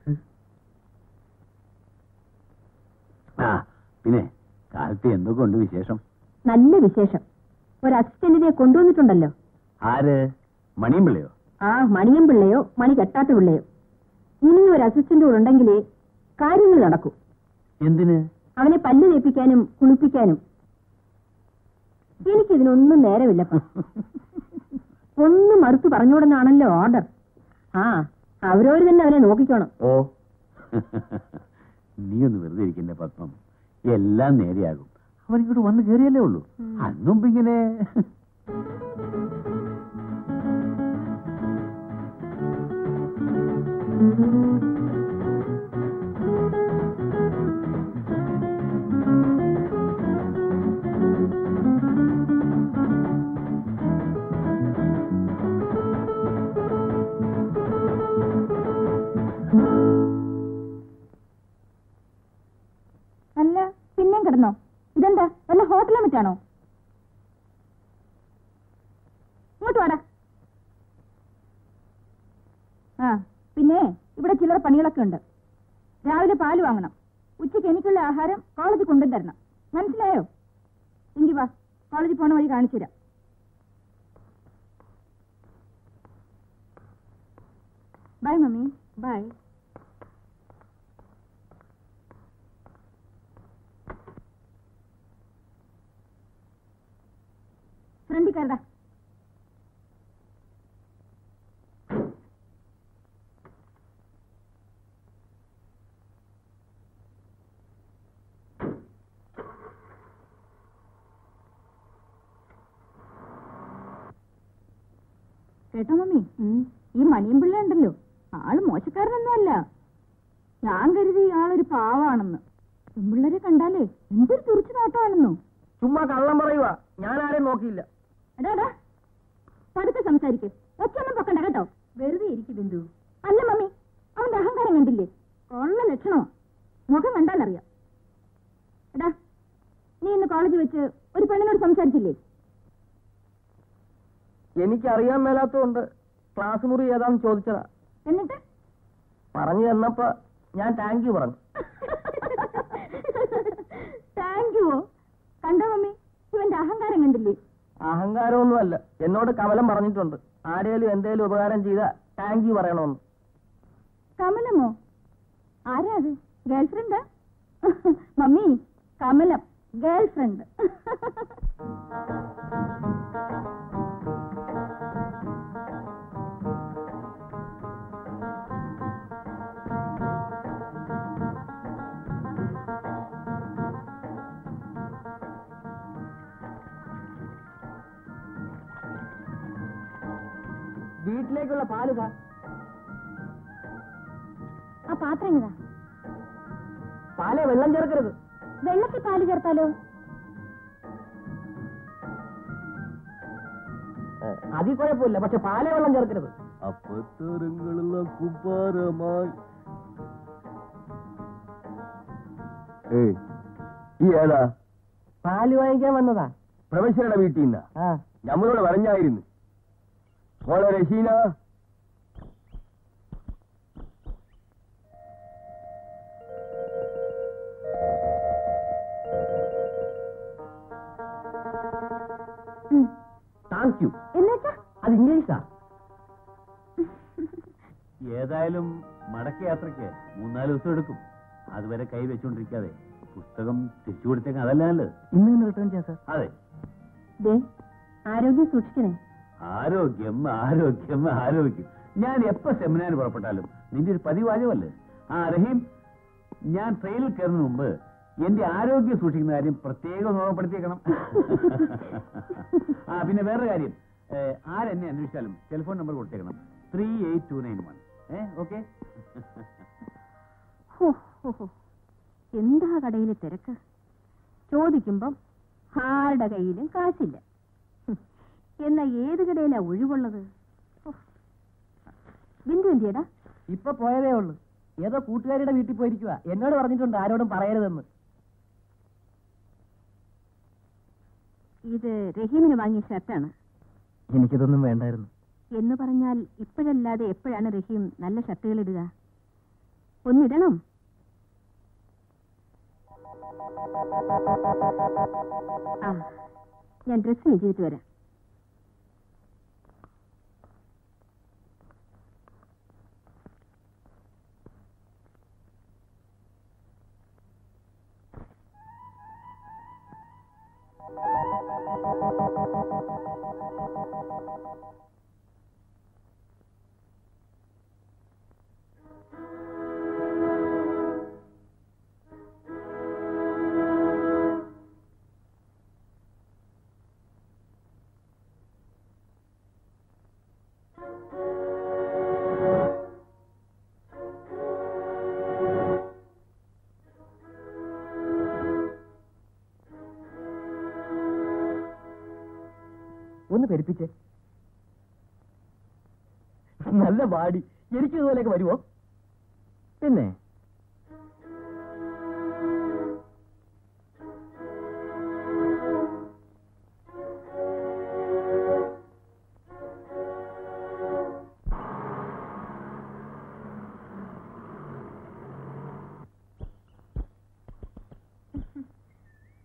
ആ പിന്നെ കാലത്ത് എന്തൊക്കെ ഉണ്ട് വിശേഷം നല്ല വിശേഷം ഒരു അസിസ്റ്റന്റിനെ കൊണ്ടുവന്നിട്ടുണ്ടല്ലോ ആര് മണിയും പിള്ളയോ ആ മണിയം പിള്ളയോ മണി കെട്ടാത്ത പിള്ളയോ ഇനി ഒരു അസിസ്റ്റന്റ് കൂടെ ഉണ്ടെങ്കിലേ കാര്യങ്ങൾ നടക്കൂ എന്തിന് അവനെ പല്ല് തേപ്പിക്കാനും കുളിപ്പിക്കാനും എനിക്കിതിനൊന്നും നേരമില്ലപ്പ ഒന്നും മറുത്തു പറഞ്ഞുകൂടെന്നാണല്ലോ ഓർഡർ ആ അവരോര് തന്നെ അവനെ നോക്കിക്കോണം ഓ നീ ഒന്ന് വെറുതെ ഇരിക്കണ്ടേ പത്മം എല്ലാം നേരെയാകും അവൻ ഇങ്ങോട്ട് വന്ന് കയറിയല്ലേ ഉള്ളൂ അന്നും ഇപ്പൊ ഇങ്ങനെ ചില്ലറ പണികളൊക്കെ ഉണ്ട് രാവിലെ പാല് വാങ്ങണം ഉച്ചയ്ക്ക് എനിക്കുള്ള ആഹാരം കോളേജിൽ കൊണ്ടുതരണം മനസ്സിലായോ എങ്കി വാ കോളേജിൽ പോണ വഴി കാണിച്ചു തരാം ബൈ മമ്മി ബൈ ഫ്രണ്ടിൽ കയറടാ കേട്ടോ മമ്മി ഈ മണിയും പിള്ള ഉണ്ടല്ലോ ആള് മോശക്കാരനൊന്നും അല്ല ഞാൻ കരുതി ആളൊരു പാവാണെന്ന് പെൺപിള്ളേരെ കണ്ടാലേ എന്തൊരു തുറിച്ചു നോട്ടമാണെന്നോ ചുമ്മാ കള്ളം പറയുക ഞാൻ ആരെയും നോക്കിയില്ല അടാടാ പതുക്കെ സംസാരിക്ക് ഒച്ചൊന്നും പൊക്കണ്ട കേട്ടോ വെറുതെ ഇരിക്കും ബിന്ദു അല്ല മമ്മി അവന്റെ അഹങ്കാരം കണ്ടില്ലേ കൊള്ള ലക്ഷണമോ മുഖം കണ്ടാലറിയാം എടാ നീ ഇന്ന് കോളേജിൽ വെച്ച് ഒരു പെണ്ണിനോട് സംസാരിച്ചില്ലേ എനിക്കറിയാൻ മേലാത്തതുകൊണ്ട് ക്ലാസ് മുറി ഏതാന്ന് ചോദിച്ചതാ എന്നിട്ട് പറഞ്ഞു തന്നപ്പോ ഞാൻ താങ്ക് യു പറഞ്ഞു താങ്ക് യു കണ്ടോ മമ്മി ഇവന്റെ അഹങ്കാരം കണ്ടില്ലേ അഹങ്കാരമൊന്നുമല്ല എന്നോട് കമലം പറഞ്ഞിട്ടുണ്ട് ആരേലും എന്തേലും ഉപകാരം ചെയ്താ താങ്ക് യു പറയണമെന്ന് കമലമോ ആരാ അത് ഗേൾ ഫ്രണ്ടാ മമ്മി കമലം ഗേൾ ഫ്രണ്ട് വീട്ടിലേക്കുള്ള പാല് താ ആ പാത്രം എങ്ങതാ പാലേ വെള്ളം ചേർക്കരുത് വെള്ളത്തിൽ പാല് ചേർത്താലോ ഏ, അതിൽ കുഴപ്പമില്ല പക്ഷെ പാലേ വെള്ളം ചേർക്കരുത് അപ്പത്തരങ്ങളെല്ലാം കുപ്പാരമായി ഏയ് ഈ ഏതാ പാല് വാങ്ങിക്കാൻ വന്നതാ പ്രൊഫസറുടെ വീട്ടിൽ നിന്നാ ആ നമ്മളോട് പറഞ്ഞായിരുന്നു മോളെ രശീന താങ്ക് യു എന്നുവെച്ചാ അത് ഇംഗ്ലീഷാ ഏതായാലും മടക്ക യാത്രയ്ക്ക് മൂന്നാല് ദിവസം എടുക്കും അതുവരെ കൈ വെച്ചുകൊണ്ടിരിക്കാതെ പുസ്തകം തിരിച്ചു കൊടുത്തേക്കാം അതല്ല നല്ലത് ഇന്ന് തന്നെ റിട്ടേൺ ചെയ്യാം സാർ അതെ ദേ ആരോഗ്യം സൂക്ഷിക്കണേ ആരോഗ്യം ആരോഗ്യം ആരോഗ്യം ഞാൻ എപ്പോ സെമിനാർ പുറപ്പെട്ടാലും നിന്റെ ഒരു പതിവാചമല്ലേ ആ റഹീം ഞാൻ ട്രെയിനിൽ കയറുന്നതിന് മുമ്പ് എന്റെ ആരോഗ്യം സൂക്ഷിക്കുന്ന കാര്യം പ്രത്യേകം ഓർമ്മപ്പെടുത്തിയേക്കണം ആ പിന്നെ വേറൊരു കാര്യം ഏ, ആരെന്നെ അന്വേഷിച്ചാലും ടെലിഫോൺ നമ്പർ കൊടുത്തേക്കണം three eight two nine one ഏ ഓക്കെ ഹോ, ഹോ, ഹോ. എന്താ കടയിലെ തിരക്ക് ചോദിക്കുമ്പം ആരുടെ കയ്യിലും കാശില്ല ഹും. എന്നാ ഏത് കടയിലാ ഒഴിവുള്ളത് ഹോ. ബിന്ദു എന്തിയടാ ഇപ്പൊ പോയതേ ഉള്ളൂ ഏതോ കൂട്ടുകാരിയുടെ വീട്ടിൽ പോയിരിക്കുക എന്നോട് പറഞ്ഞിട്ടുണ്ട് ആരോടും പറയരുതെന്ന് ഇത് റഹീമിന് വാങ്ങിയ ഷർട്ടാണ് എനിക്കിതൊന്നും വേണ്ടായിരുന്നു എന്ന് പറഞ്ഞാൽ ഇപ്പോഴല്ലാതെ എപ്പോഴാണ് റഹീം നല്ല ഷർട്ടുകൾ ഇടുക ഒന്നിടണം ആ ഞാൻ ഡ്രസ് ചേഞ്ച് ചെയ്തിട്ട് വരാം ഒന്ന് പെരുപ്പിച്ചേ നല്ല ബാടി എനിക്ക് ഇതുപോലെയൊക്കെ വരുമോ പിന്നെ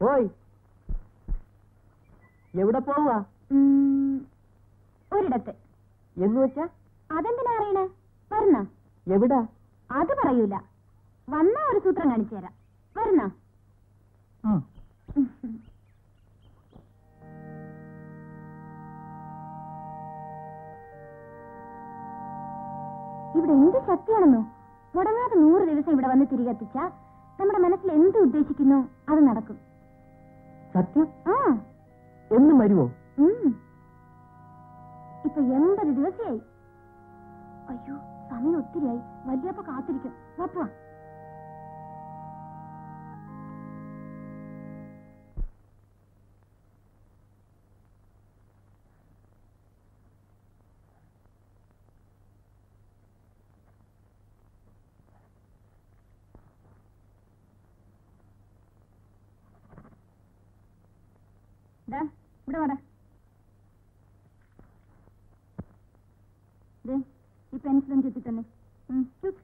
പോയി എവിടെ പോവാ ഉം, ഒരിടത്ത് എന്ന് വെച്ചാ അതെന്തിനാ അറിയണേ വരുന്ന എവിടാ അത് പറയൂല വന്ന ഒരു സൂത്രം കാണിച്ചു തരാം വരുന്ന ഉം. ഇവിടെ എന്ത് ശക്തിയാണെന്നോ മുടങ്ങാതെ നൂറ് ദിവസം ഇവിടെ വന്ന് തിരികെ എത്തിച്ചാ നമ്മുടെ മനസ്സിൽ എന്ത് ഉദ്ദേശിക്കുന്നു അത് നടക്കും സത്യം ആ എന്നും വരുവോ ഉം. ഇപ്പൊ എൺപത് ദിവസമായി അയ്യോ സമയം ഒത്തിരിയായി വല്യപ്പ കാത്തിരിക്കും വാ ദാ, ഇവിടെ വാടാ ദേ, ഈ പെൻസിലും ചുറ്റി തന്നെ ഉം, ചുക്ക്.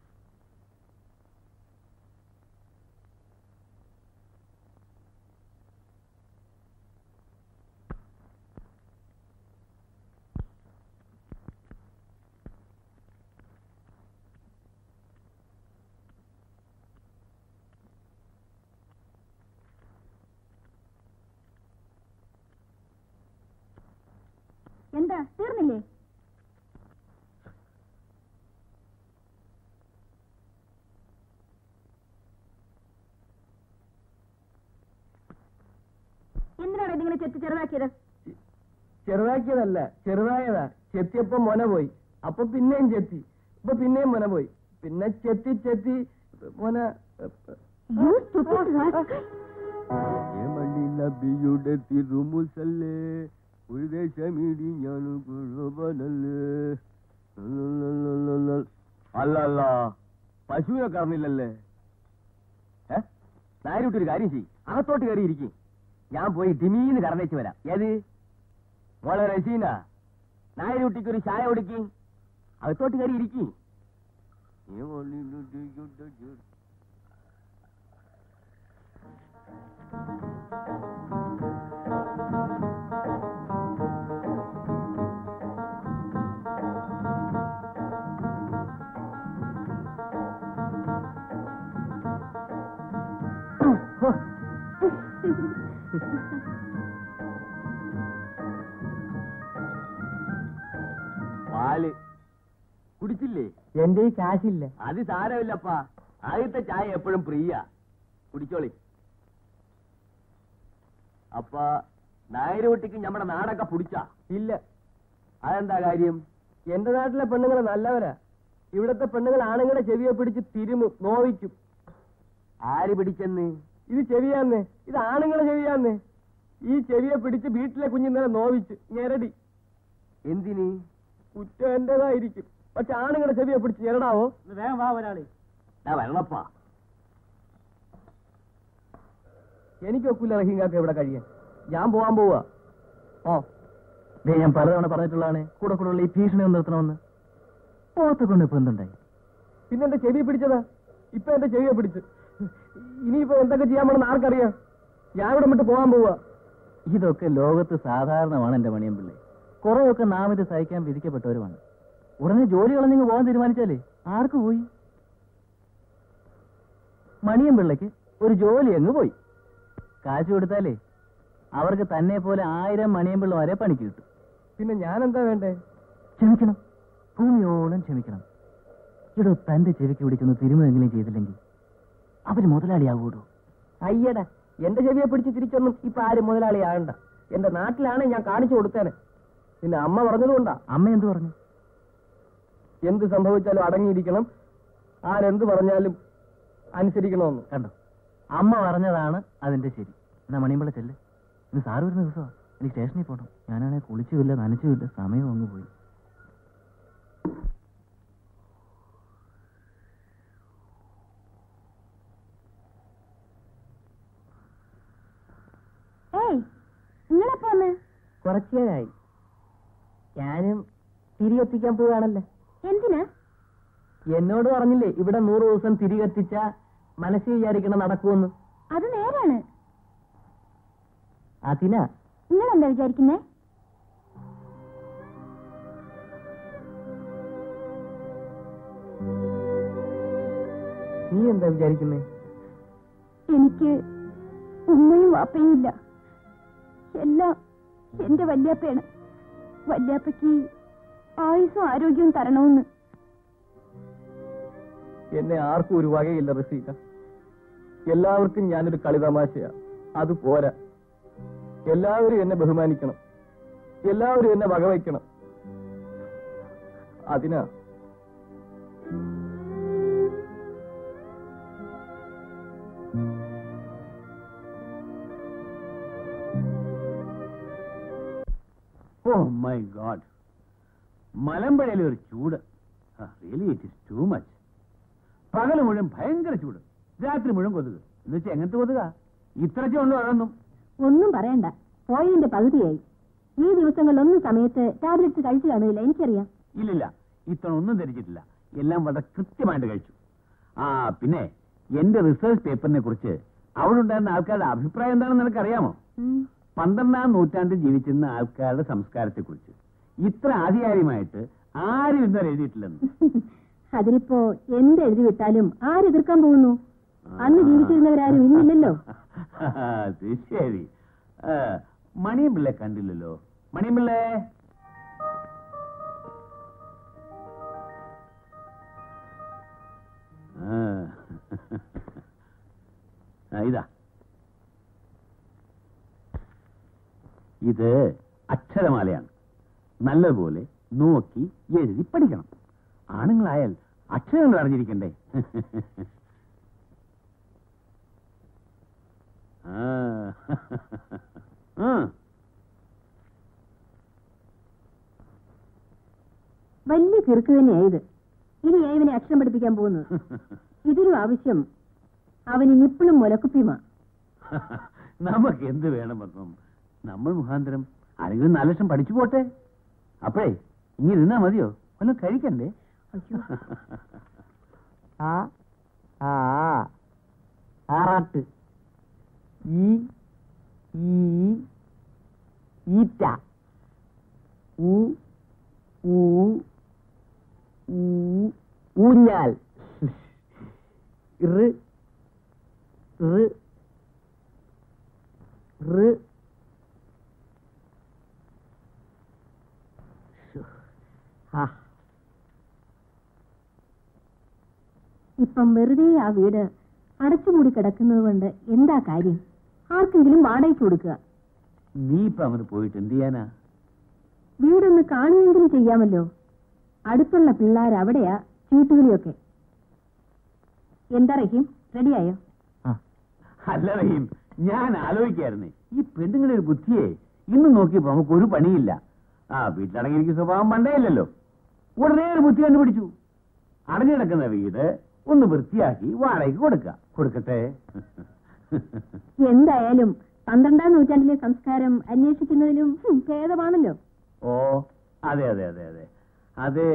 എന്താ തീർന്നില്ലേ എന്തിനാണ് ഇതിങ്ങനെ ചെത്തി ചെറുതാക്കിയത് ചെറുതാക്കിയതല്ല ചെറുതായതാ ചെത്തിയപ്പോ മൊന പോയി അപ്പൊ പിന്നെയും ചെത്തി ഇപ്പൊ പിന്നെയും മൊന പോയി പിന്നെ ചെത്തി ചെത്തി മൊന You stupid rascal. നബിയുടെ തിരുമുസല്ലേ ഒരു ദേശമിടി ഞാൻ അല്ലല്ല പശുവിനെ കറന്നില്ലല്ലേ ഏ നായരുട്ടി ഒരു കാര്യം ചെയ്യും അകത്തോട്ട് കയറി ഇരിക്കും ഞാൻ പോയി ഡിമീന്ന് കറന്നേച്ച് വരാം ഏത് മോളെ റസീന നായരുട്ടിക്ക് ഒരു ചായ കൊടുക്കി അകത്തോട്ട് കയറി ഇരിക്കും പാല് കുടിച്ചില്ലേ എന്റെ ഈ കാശില്ല അത് സാരമില്ലപ്പാ ആദ്യത്തെ ചായ എപ്പോഴും പ്രിയ കുടിച്ചോളി അപ്പ നായരുട്ടിക്ക് നമ്മുടെ നാടൊക്കെ പിടിച്ചാ ഇല്ല അതെന്താ കാര്യം എന്റെ നാട്ടിലെ പെണ്ണുങ്ങൾ നല്ലവരാ ഇവിടത്തെ പെണ്ണുങ്ങൾ ആണുങ്ങളെ ചെവിയെ പിടിച്ച് തിരുമും നോവിക്കും ആര് പിടിച്ചെന്ന് ഇത് ചെവിയാന്ന് ഇത് ആണുങ്ങളെ ചെവിയാന്ന് ഈ ചെവിയെ പിടിച്ച് വീട്ടിലെ കുഞ്ഞിന്നലെ നോവിച്ച് ഞെരടി എന്തിന് കുറ്റം എന്റേതായിരിക്കും പക്ഷെ ആണുങ്ങളെ ചെവിയെ പിടിച്ച് ഞെരടാവോ വേഗം വാ ഒരാളെ ഞാൻ വരണപ്പാ എനിക്ക് ഒക്കില്ല റഹീങ്കാക്ക ഇവിടെ കഴിയാൻ ഞാൻ പോവാൻ പോവാ ഓ ദേ ഞാൻ പലതവണ പറഞ്ഞിട്ടുള്ളതാണ് കൂടെ കൂടെ ഉള്ള ഈ ഭീഷണി ഒന്ന് നിർത്തണമെന്ന് പോത്തെ കൊണ്ട് ഇപ്പൊ എന്തുണ്ടായി പിന്നെ എന്റെ ചെവി പിടിച്ചതാ ഇപ്പൊ എന്റെ ചെവിയെ പിടിച്ച് ഇനിയിപ്പോ എന്തൊക്കെ ചെയ്യാൻ പോണെന്ന് ആർക്കറിയാം ഞാൻ ഇവിടെ വിട്ട് പോവാൻ പോവാ ഇതൊക്കെ ലോകത്ത് സാധാരണമാണ് എന്റെ മണിയം പിള്ളേ കുറെയൊക്കെ നാം ഇത് സഹിക്കാൻ വിധിക്കപ്പെട്ടവരുമാണ് ഉടനെ ജോലി കളഞ്ഞിങ്ങ് പോകാൻ തീരുമാനിച്ചാലേ ആർക്ക് പോയി മണിയം പിള്ളയ്ക്ക് ഒരു ജോലി അങ്ങ് പോയി കാശ് കൊടുത്താലേ അവർക്ക് തന്നെ പോലെ ആയിരം മണിയം പിള്ളമാരെ പണിക്ക് കിട്ടും പിന്നെ ഞാൻ എന്താ വേണ്ടേ ക്ഷമിക്കണം ഭൂമിയോളം ക്ഷമിക്കണം ഇടോ തന്റെ ചെവിക്ക് പിടിച്ചൊന്ന് തിരുമെങ്കിലും ചെയ്തില്ലെങ്കിൽ അവര് മുതലാളിയാകൂടോ അയ്യടാ എന്റെ ചെവിയെ പിടിച്ച് തിരിച്ചൊന്നും ഇപ്പൊ ആരും മുതലാളിയാകണ്ട എന്റെ നാട്ടിലാണ് ഞാൻ കാണിച്ചു കൊടുത്തേനെ പിന്നെ അമ്മ പറഞ്ഞതുകൊണ്ടാ അമ്മ എന്തു പറഞ്ഞു എന്ത് സംഭവിച്ചാലും അടങ്ങിയിരിക്കണം ആരെന്ത് പറഞ്ഞാലും അനുസരിക്കണമെന്ന് കണ്ടോ അമ്മ പറഞ്ഞതാണ് അതിന്റെ ശരി എന്നാ മണിയമ്പിള്ള ചെല്ല് ഇന്ന് സാറ് വരുന്ന ദിവസമാ എനിക്ക് സ്റ്റേഷനിൽ പോകണം ഞാനാണെ കുളിച്ചുമില്ല നനച്ചുമില്ല സമയം അങ്ങ് പോയി ഏയ് നിങ്ങളെപ്പോ വന്ന് കുറച്ചേരായി ഞാനും തിരികെത്തിക്കാൻ പോവുകയാണല്ലേ എന്തിനാ എന്നോട് പറഞ്ഞില്ലേ ഇവിടെ നൂറ് ദിവസം തിരികെത്തിച്ച മനസ്സിൽ വിചാരിക്കണം നടക്കുമെന്ന് അത് നേരാണ് അതിനാ നിങ്ങൾ എന്താ വിചാരിക്കുന്നേ നീ എന്താ വിചാരിക്കുന്നേ എനിക്ക് ഉമ്മയും വാപ്പയും ഇല്ല എല്ലാം എന്റെ വല്യാപ്പയാണ് വല്യാപ്പയ്ക്ക് ആയുസും ആരോഗ്യവും തരണമെന്ന് എന്നെ ആർക്കും ഒരു വകയില്ല റസീല എല്ലാവർക്കും ഞാനൊരു കളിതമാശയാ അത് പോരാ എല്ലാവരും എന്നെ ബഹുമാനിക്കണം എല്ലാവരും എന്നെ വകവയ്ക്കണം അതിനാ ഓ മൈ ഗോഡ് മലമ്പുഴയിലെ ഒരു ചൂട് really it is too much പകൽ മുഴുവൻ ഭയങ്കര ചൂട് രാത്രി മുഴുവൻ കൊതുക് എന്ന് വെച്ചാൽ എങ്ങനത്തെ കൊതുക ഇത്രച്ചേ ഉള്ളൂ അതൊന്നും ഒന്നും പറയണ്ട പോയതിന്റെ പകുതിയായി ഈ ദിവസങ്ങളിലൊന്നും സമയത്ത് ടാബ്ലറ്റ്സ് കഴിച്ചു കാണുകയില്ല എനിക്കറിയാം ഇല്ലില്ല ഇത്തവണ ഒന്നും ധരിച്ചിട്ടില്ല എല്ലാം വളരെ കൃത്യമായിട്ട് കഴിച്ചു ആ പിന്നെ എന്റെ റിസർച്ച് പേപ്പറിനെ കുറിച്ച് അവിടെ ഉണ്ടായിരുന്ന ആൾക്കാരുടെ അഭിപ്രായം എന്താണെന്ന് നിനക്കറിയാമോ പന്ത്രണ്ടാം നൂറ്റാണ്ടിൽ ജീവിച്ചിരുന്ന ആൾക്കാരുടെ സംസ്കാരത്തെ കുറിച്ച് ഇത്ര ആധികാരികമായിട്ട് ആരും ഇതുവരെ എഴുതിയിട്ടില്ലെന്ന് അതിനിപ്പോ എന്ത് എഴുതി വിട്ടാലും ആരെതിർക്കാൻ പോകുന്നു അന്ന് ജീവിച്ചിരുന്നവരാരും ഇന്നില്ലല്ലോ അത് ശരി ആ, മണിയും പിള്ളെ കണ്ടില്ലല്ലോ മണിയും പിള്ളേ ആ. ആ, ഇതാ ഇത് അക്ഷരമാലയാണ് നല്ലതുപോലെ നോക്കി എഴുതി പഠിക്കണം ആണുങ്ങളായാൽ അക്ഷരങ്ങൾ അറിഞ്ഞിരിക്കണ്ടേ ആ. ആ. വലിയ കിറുക്ക് തന്നെയാ ഇത് ഇനി ഇവനെ അക്ഷരം പഠിപ്പിക്കാൻ പോകുന്നത് ഇതിനും ആവശ്യം അവന് നിപ്പിളും മുലക്കുപ്പിയുമാ നമുക്ക് എന്ത് വേണം പത്മം നമ്മൾ മുഖാന്തരം ആരെങ്കിലും നാല് ലക്ഷം പഠിച്ചു പോട്ടെ അപ്പോഴേ ഇങ്ങനെ നിന്നാ മതിയോ വല്ലതും കഴിക്കണ്ടേ അയ്യോ ആ ആ ആറാട്ട് ഈ ഈ ഈറ്റ ഉ ഊ ഊ ഊഞ്ഞാൽ റ് റ് റ് ശ്ശോ. ആ ഇപ്പം വെറുതെ ആ വീട് അടച്ചുമൂടി കിടക്കുന്നത് കൊണ്ട് എന്താ കാര്യം ആർക്കെങ്കിലും വാടകയ്ക്ക് കൊടുക്കുക നീ ഇപ്പൊ അങ്ങോട്ട് പോയിട്ട് എന്ത് ചെയ്യാനാ വീടൊന്ന് കാണുകയെങ്കിലും ചെയ്യാമല്ലോ അടുത്തുള്ള പിള്ളേർ അവിടെയാ ചീട്ടുകളിയൊക്കെ എന്താ റഹീം റെഡിയായോ അല്ല റഹീം ഞാൻ ആലോചിക്കായിരുന്നേ ഈ പെണ്ണുങ്ങളുടെ ഒരു ബുദ്ധിയെ ഇന്ന് നോക്കിയപ്പോ നമുക്ക് ഒരു പണിയില്ല ആ വീട്ടിലടങ്ങിയിരിക്കുന്ന സ്വഭാവം പണ്ടേയില്ലല്ലോ ഉടനെ ഒരു ബുദ്ധി കണ്ടുപിടിച്ചു അടഞ്ഞു കിടക്കുന്ന വീട് ഒന്ന് വൃത്തിയാക്കി വാടകയ്ക്ക് കൊടുക്ക കൊടുക്കട്ടെ എന്തായാലും പന്ത്രണ്ടാം നൂറ്റാണ്ടിലെ സംസ്കാരം അന്വേഷിക്കുന്നതിലും ഹും, ഭേദമാണല്ലോ ഓ അതെ അതെ അതെ അതെ അതെ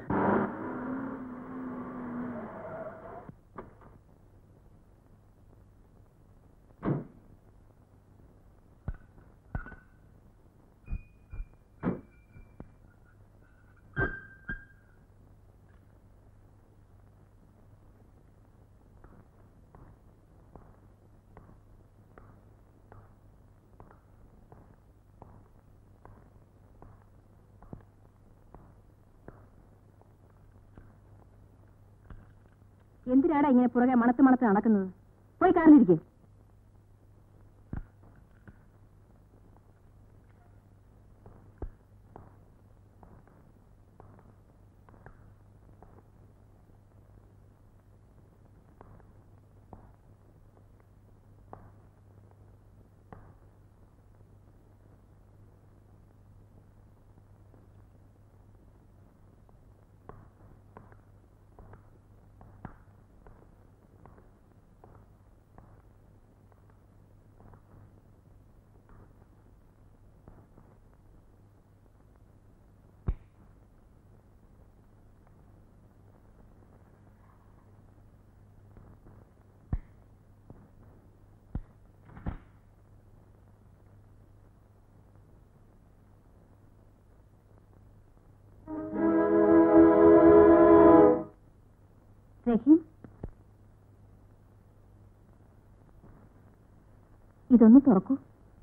എന്തിനാടാ ഇങ്ങനെ പുറകെ മണത്ത് മണത്ത് നടക്കുന്നത് പോയി കാറിലിരിക്കേ റഹീം ഇതൊന്ന് തുറക്കൂ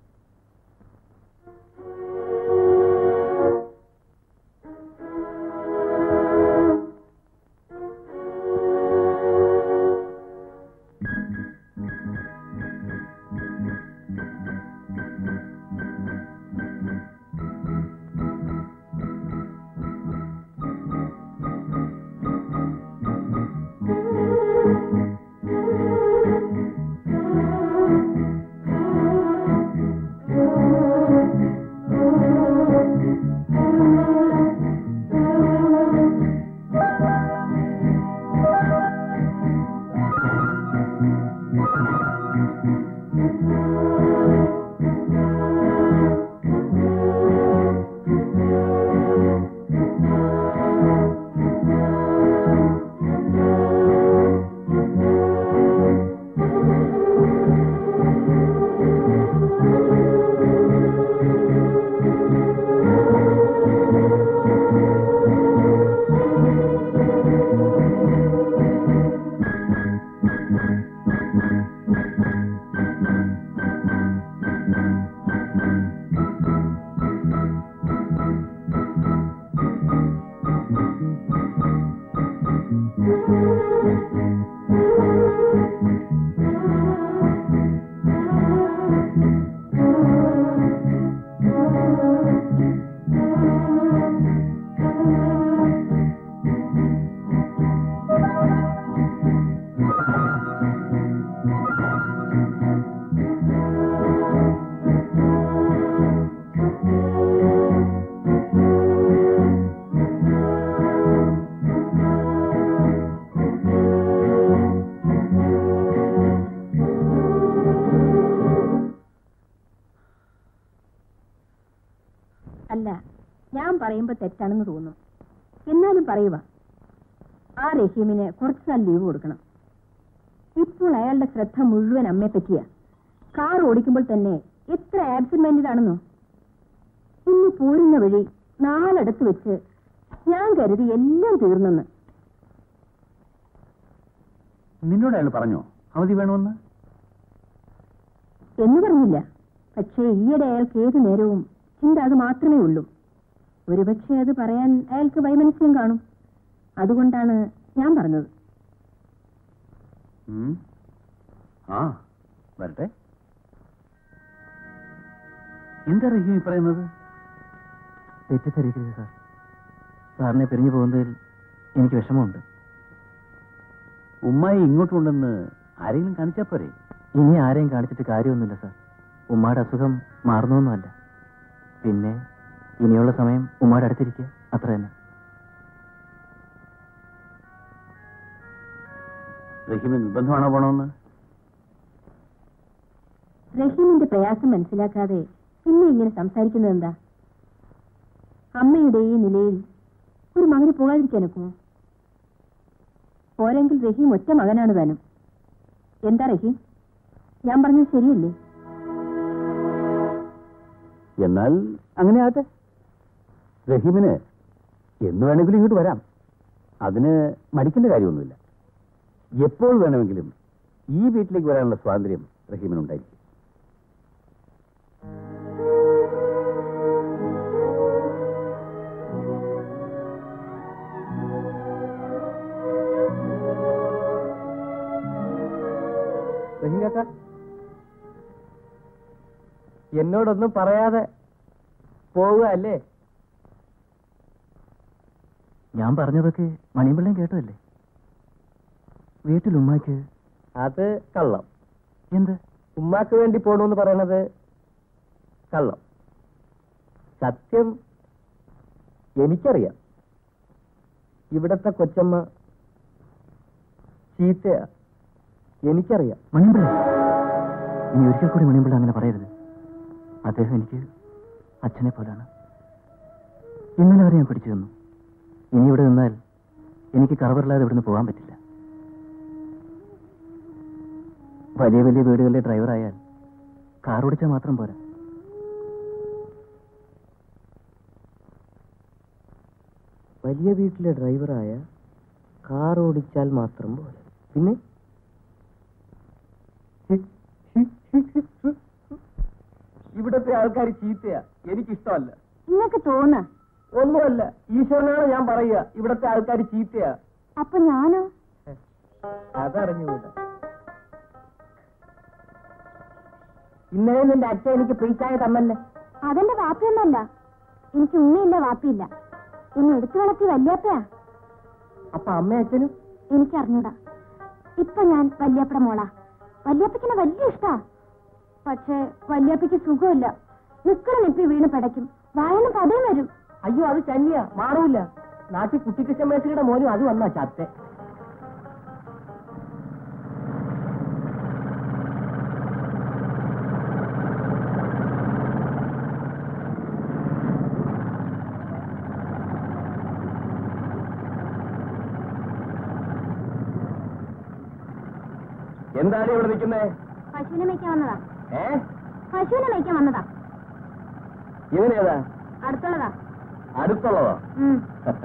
അല്ല ഞാൻ പറയുമ്പോ തെറ്റാണെന്ന് തോന്നും എന്നാലും പറയുക ആ റഹീമിന് കുറച്ചു നാൾ ലീവ് കൊടുക്കണം ഇപ്പോൾ അയാളുടെ ശ്രദ്ധ മുഴുവൻ അമ്മയെ പറ്റിയാ കാർ ഓടിക്കുമ്പോൾ തന്നെ എത്ര ആബ്സെന്റ് മൈൻഡഡ് ആണെന്നോ ഇന്ന് പോരുന്ന വഴി നാലടത്ത് വെച്ച് ഞാൻ കരുതി എല്ലാം തീർന്നെന്ന് നിന്നോട് അയാൾ പറഞ്ഞോ അവധി വേണമെന്ന് എന്ന് പറഞ്ഞില്ല പക്ഷേ ഈയിടെ അയാൾക്ക് ഏതു നേരവും ചിന്ത അത് മാത്രമേ ഉള്ളൂ ഒരുപക്ഷെ അത് പറയാൻ അയാൾക്ക് വൈമനസ്യം കാണും അതുകൊണ്ടാണ് ഞാൻ പറഞ്ഞത് ഉം. ആ വരട്ടെ എന്താ റഹീം ഈ പറയുന്നത് തെറ്റിദ്ധരിക്കരുത് സാർ സാറിനെ പിരിഞ്ഞു പോകുന്നതിൽ എനിക്ക് വിഷമമുണ്ട് ഉമ്മായി ഇങ്ങോട്ടുണ്ടെന്ന് ആരെങ്കിലും കാണിച്ചാ പോരെ ഇനി ആരെയും കാണിച്ചിട്ട് കാര്യമൊന്നുമില്ല സാർ ഉമ്മയുടെ അസുഖം മാറുന്നൊന്നുമല്ല പിന്നെ ഇനിയുള്ള സമയം ഉമ്മയുടെ അടുത്തിരിക്കുക അത്ര തന്നെ റഹീമിന് നിർബന്ധമാണോ പോണമെന്ന് റഹീമിന്റെ പ്രയാസം മനസ്സിലാക്കാതെ പിന്നെ ഇങ്ങനെ സംസാരിക്കുന്നത് എന്താ അമ്മയുടെ ഈ നിലയിൽ ഒരു മകന് പോകാതിരിക്കാനൊക്കുമോ പോരെങ്കിൽ റഹീം ഒറ്റ മകനാണ് താനും എന്താ റഹീം ഞാൻ പറഞ്ഞത് ശരിയല്ലേ എന്നാൽ അങ്ങനെ ആട്ടെ റഹീമിന് എന്ന് വേണമെങ്കിലും ഇങ്ങോട്ട് വരാം അതിന് മടിക്കേണ്ട കാര്യമൊന്നുമില്ല എപ്പോൾ വേണമെങ്കിലും ഈ വീട്ടിലേക്ക് വരാനുള്ള സ്വാതന്ത്ര്യം റഹീമിനുണ്ടായിരിക്കും റഹീം കാക്ക എന്നോടൊന്നും പറയാതെ പോവുക അല്ലേ ഞാൻ പറഞ്ഞതൊക്കെ മണിമ്പിള്ളം കേട്ടതല്ലേ വീട്ടിൽ ഉമ്മയ്ക്ക് അത് കള്ളം എന്ത് ഉമ്മാക്ക് വേണ്ടി പോണെന്ന് പറയണത് കള്ളം സത്യം എനിക്കറിയാം ഇവിടത്തെ കൊച്ചമ്മ ചീത്തയാ എനിക്കറിയാം മണിമ്പിള്ള ഇനി ഒരിക്കൽ കൂടി മണിമ്പിള്ള അങ്ങനെ പറയരുത് അദ്ദേഹം എനിക്ക് അച്ഛനെ പോലാണ് ഇന്നലെ വരെ ഞാൻ പിടിച്ചു തന്നു ഇനി ഇവിടെ നിന്നാൽ എനിക്ക് കറവറില്ലാതെ ഇവിടുന്ന് പോകാൻ പറ്റില്ല വലിയ വലിയ വീടുകളിലെ ഡ്രൈവറായാൽ കാർ ഓടിച്ചാൽ മാത്രം പോരാ വലിയ വീട്ടിലെ ഡ്രൈവറായ കാർ ഓടിച്ചാൽ മാത്രം പോലെ പിന്നെ ഇവിടത്തെ ആൾക്കാർ ചീത്തയാ എനിക്കിഷ്ടമല്ല നിങ്ങൾക്ക് തോന്ന ഒന്നുമല്ല ഈശ്വരനാണ് ഞാൻ പറയുക ഇവിടത്തെ ആൾക്കാർ ചീത്തയാ അപ്പൊ ഞാനോ അതറിഞ്ഞുകൂടാ ഇന്നലെ നിന്റെ അച്ഛൻ എനിക്ക് പ്രീച്ചായ തന്നല്ലേ അതെന്റെ വാപ്പിയൊന്നല്ല എനിക്ക് ഉമ്മയില്ല വാപ്പിയില്ല എന്നെ എടുത്തു വളർത്തി വല്യാപ്പയാ അപ്പൊ അമ്മ അച്ഛനും എനിക്ക് അറിഞ്ഞൂടാ ഇപ്പൊ ഞാൻ വല്യാപ്പയുടെ മോളാ വല്യാപ്പയ്ക്കിനെ വലിയ ഇഷ്ടാ പക്ഷേ വല്യാപ്പയ്ക്ക് സുഖമില്ല നിക്കണ നിപ്പി വീണ് പടയ്ക്കും വായന പതയും വരും അയ്യോ അത് ചന്നിയാ മാറൂല നാട്ടിൽ കുട്ടിക്കൃഷ്ണ മേശയുടെ മോനും അത് വന്നാ ചത്തെ എന്താണ് ഇവിടെ നിൽക്കുന്നേ പശുവിനെ മേയ്ക്കാൻ വന്നതാ ഏ പശുവിനെ മേയ്ക്കാൻ വന്നതാ ഇവനേതാ അടുത്തുള്ളതാ അടുത്തുള്ളതോ ഉം.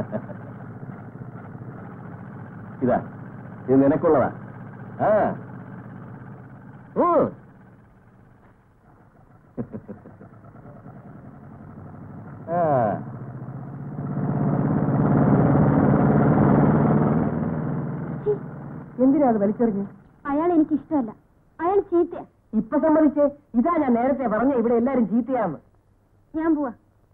ഇതാ ഇത് നിനക്കുള്ളതാ ആ ഉം. ആ. ഛീ, എന്തിനാ അത് വലിച്ചെറിഞ്ഞ് അയാൾ എനിക്ക് ഇഷ്ടമല്ല അയാൾ ചീത്തയാ ഇപ്പൊ സമ്മതിച്ച് ഇതാ ഞാൻ നേരത്തെ പറഞ്ഞ ഇവിടെ എല്ലാരും ചീത്തയാന്ന് ഞാൻ പോവാ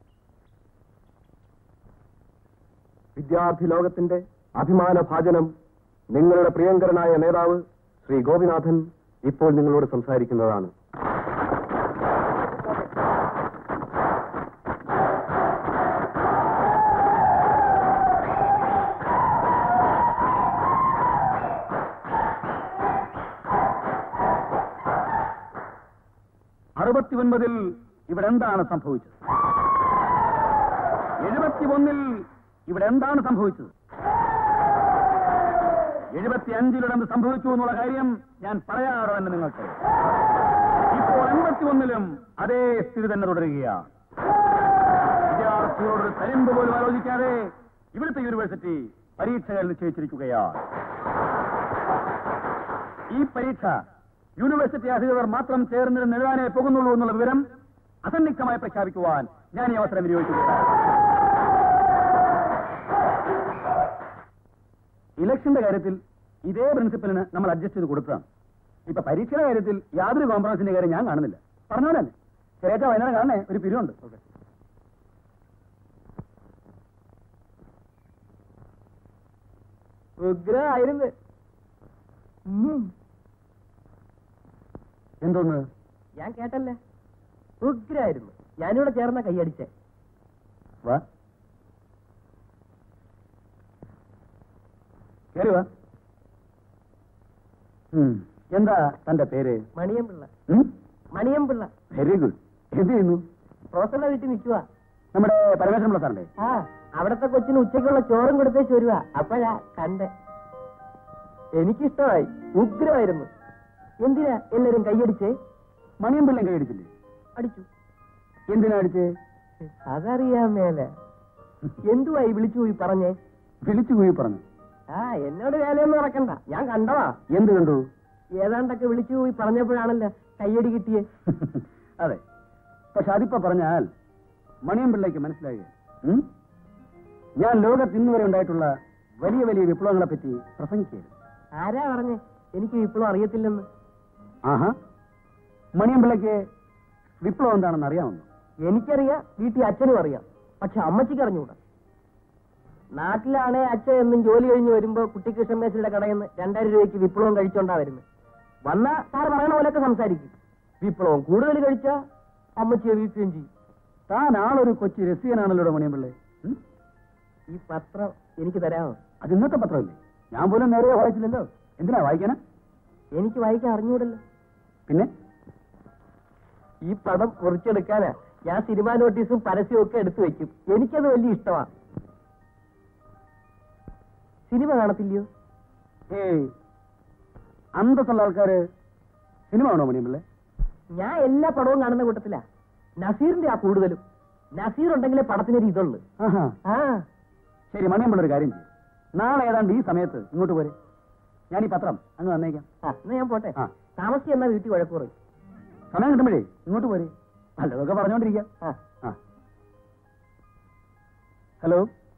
വിദ്യാർത്ഥി ലോകത്തിന്റെ അഭിമാന ഭാജനം നിങ്ങളുടെ പ്രിയങ്കരനായ നേതാവ് ശ്രീ ഗോപിനാഥൻ ഇപ്പോൾ നിങ്ങളോട് സംസാരിക്കുന്നതാണ് അറുപത്തിയൊൻപതിൽ ഇവിടെ എന്താണ് സംഭവിച്ചത് എഴുപത്തിയൊന്നിൽ ഇവിടെ എന്താണ് സംഭവിച്ചത് എഴുപത്തി അഞ്ചിലിവിടെ എന്ത് സംഭവിച്ചു എന്നുള്ള കാര്യം ഞാൻ പറയാറ് തന്നെ നിങ്ങൾക്ക് ഇപ്പോൾ എൺപത്തി ഒന്നിലും അതേ സ്ഥിതി തന്നെ തുടരുകയാണ് വിദ്യാർത്ഥികളോട് തരിമ്പ് പോലും ആലോചിക്കാതെ ഇവിടുത്തെ യൂണിവേഴ്സിറ്റി പരീക്ഷകൾ നിശ്ചയിച്ചിരിക്കുകയാണ് ഈ പരീക്ഷ യൂണിവേഴ്സിറ്റി അധികൃതർ മാത്രം ചേർന്നിരുന്ന് എഴുതാനേ പോകുന്നുള്ളൂ എന്നുള്ള വിവരം അസന്നിഗ്ധമായി പ്രഖ്യാപിക്കുവാൻ ഞാൻ ഈ അവസരം വിനിയോഗിക്കുകയാണ് ഇലക്ഷന്റെ കാര്യത്തിൽ ഇതേ പ്രിൻസിപ്പലിന് നമ്മൾ അഡ്ജസ്റ്റ് ചെയ്ത് കൊടുത്തതാണ് ഇപ്പൊ പരീക്ഷയുടെ കാര്യത്തിൽ യാതൊരു കോംപ്രമൈസിന്റെ കാര്യം ഞാൻ കാണുന്നില്ല പറഞ്ഞോലെ ചെറിയ വൈകുന്നേരം കാണണേ ഒരു പിരിവുണ്ട് ഉഗ്രായിരുന്നു എന്തോന്ന് ഞാൻ കേട്ടല്ലേ ഉഗ്രായിരുന്നു ഞാനിവിടെ ചേർന്ന കൈയടിച്ചേ വാ കേറി വാ ഉം. എന്താ തന്റെ പേര് മണിയമ്പിള്ള ഉം? മണിയമ്പിള്ള വെരി ഗുഡ് എന്ത് ചെയ്യുന്നു പ്രൊഫസറുടെ വീട്ടിൽ നിൽക്കുക നമ്മുടെ പരമേശ്വരൻ പിള്ള സാറിന്റെ ആ അവിടത്തെ കൊച്ചിന് ഉച്ചയ്ക്കുള്ള ചോറും കൊടുത്തേച്ച് വരുക അപ്പോഴാ കണ്ട് എനിക്കിഷ്ടമായി ഉഗ്രമായിരുന്നു എന്തിനാ എല്ലാരും കൈയടിച്ചേ മണിയം പിള്ളയും കൈയടിച്ചില്ലേ അടിച്ചു എന്തിനാ അടിച്ചേ അതറിയാൻ മേലെ എന്തുവായി വിളിച്ചു പോയി പറഞ്ഞേ വിളിച്ചു കൂയി പറഞ്ഞു ആ എന്നോട് വേലയൊന്നും നടക്കണ്ട ഞാൻ കണ്ടതാ എന്ത് കണ്ടു ഏതാണ്ടൊക്കെ വിളിച്ചു പോയി പറഞ്ഞപ്പോഴാണല്ലോ കയ്യടി കിട്ടിയേ അതെ പക്ഷെ അതിപ്പോ പറഞ്ഞാൽ മണിയം പിള്ളയ്ക്ക് മനസ്സിലായി ഉം? ഞാൻ ലോകത്ത് ഇന്ന് വരെ ഉണ്ടായിട്ടുള്ള വലിയ വലിയ വിപ്ലവങ്ങളെ പറ്റി പ്രസംഗിക്കുകയായിരുന്നു ആരാ പറഞ്ഞേ എനിക്ക് ഇപ്പോഴും അറിയത്തില്ലെന്ന് ആഹാ മണിയം പിള്ളയ്ക്ക് വിപ്ലവം എന്താണെന്ന് അറിയാമെന്നോ എനിക്കറിയാം വീട്ടിൽ അച്ഛനും അറിയാം പക്ഷെ അമ്മച്ചിക്ക് അറിഞ്ഞൂടാ നാട്ടിലാണേ അച്ഛൻ എന്നും ജോലി കഴിഞ്ഞ് വരുമ്പോ കുട്ടിക്കൃഷ്ണൻ മേശയുടെ കടയിൽ നിന്ന് രണ്ടായിരം രൂപയ്ക്ക് വിപ്ലവം കഴിച്ചോണ്ടാ വരുന്നത് വന്നാ സാർ പറയണ പോലെയൊക്കെ സംസാരിക്കും വിപ്ലവം കൂടുതൽ കഴിച്ചാ അമ്മച്ചിയെ വീഴ്ത്തുകയും ചെയ്യും താൻ ആളൊരു കൊച്ചു രസികനാണല്ലോ മണിയം പിള്ളേ ഉം? ഈ പത്രം എനിക്ക് തരാമോ അത് ഇന്നത്തെ പത്രമല്ലേ ഞാൻ പോലും നേരെ വായിച്ചില്ലല്ലോ എന്തിനാ വായിക്കാനാ എനിക്ക് വായിക്കാൻ അറിഞ്ഞൂടല്ലോ പിന്നെ ഈ പടം കുറിച്ചെടുക്കാനാ ഞാൻ സിനിമാ നോട്ടീസും പരസ്യവും ഒക്കെ എടുത്തു വെക്കും എനിക്കത് വലിയ ഇഷ്ടമാ സിനിമ കാണത്തില്ലയോ ഏയ് അന്തസ്സുള്ള ആൾക്കാര് സിനിമ ആണോ മണിയം പിള്ളേ ഞാൻ എല്ലാ പടവും കാണുന്ന കൂട്ടത്തിലാ നസീറിന്റെ ആ കൂടുതലും നസീർ ഉണ്ടെങ്കിലേ പടത്തിനൊരു ഇതുള്ളു ആഹാ ആ ശരി മണിയം പിള്ള ഒരു കാര്യം ചെയ്യും നാളെ ഏതാണ്ട് ഈ സമയത്ത് ഇങ്ങോട്ട് പോരെ ഞാൻ ഈ പത്രം അങ്ങ് വന്നേക്കാം ആ എന്നാ ഞാൻ പോട്ടെ ആ. താമസിച്ച് എന്നാ വീട്ടിൽ വഴക്ക് പറയും സമയം കിട്ടുമ്പോഴേ ഇങ്ങോട്ട് പോരെ നല്ലതൊക്കെ പറഞ്ഞോണ്ടിരിക്കാം ആ ആ ഹലോ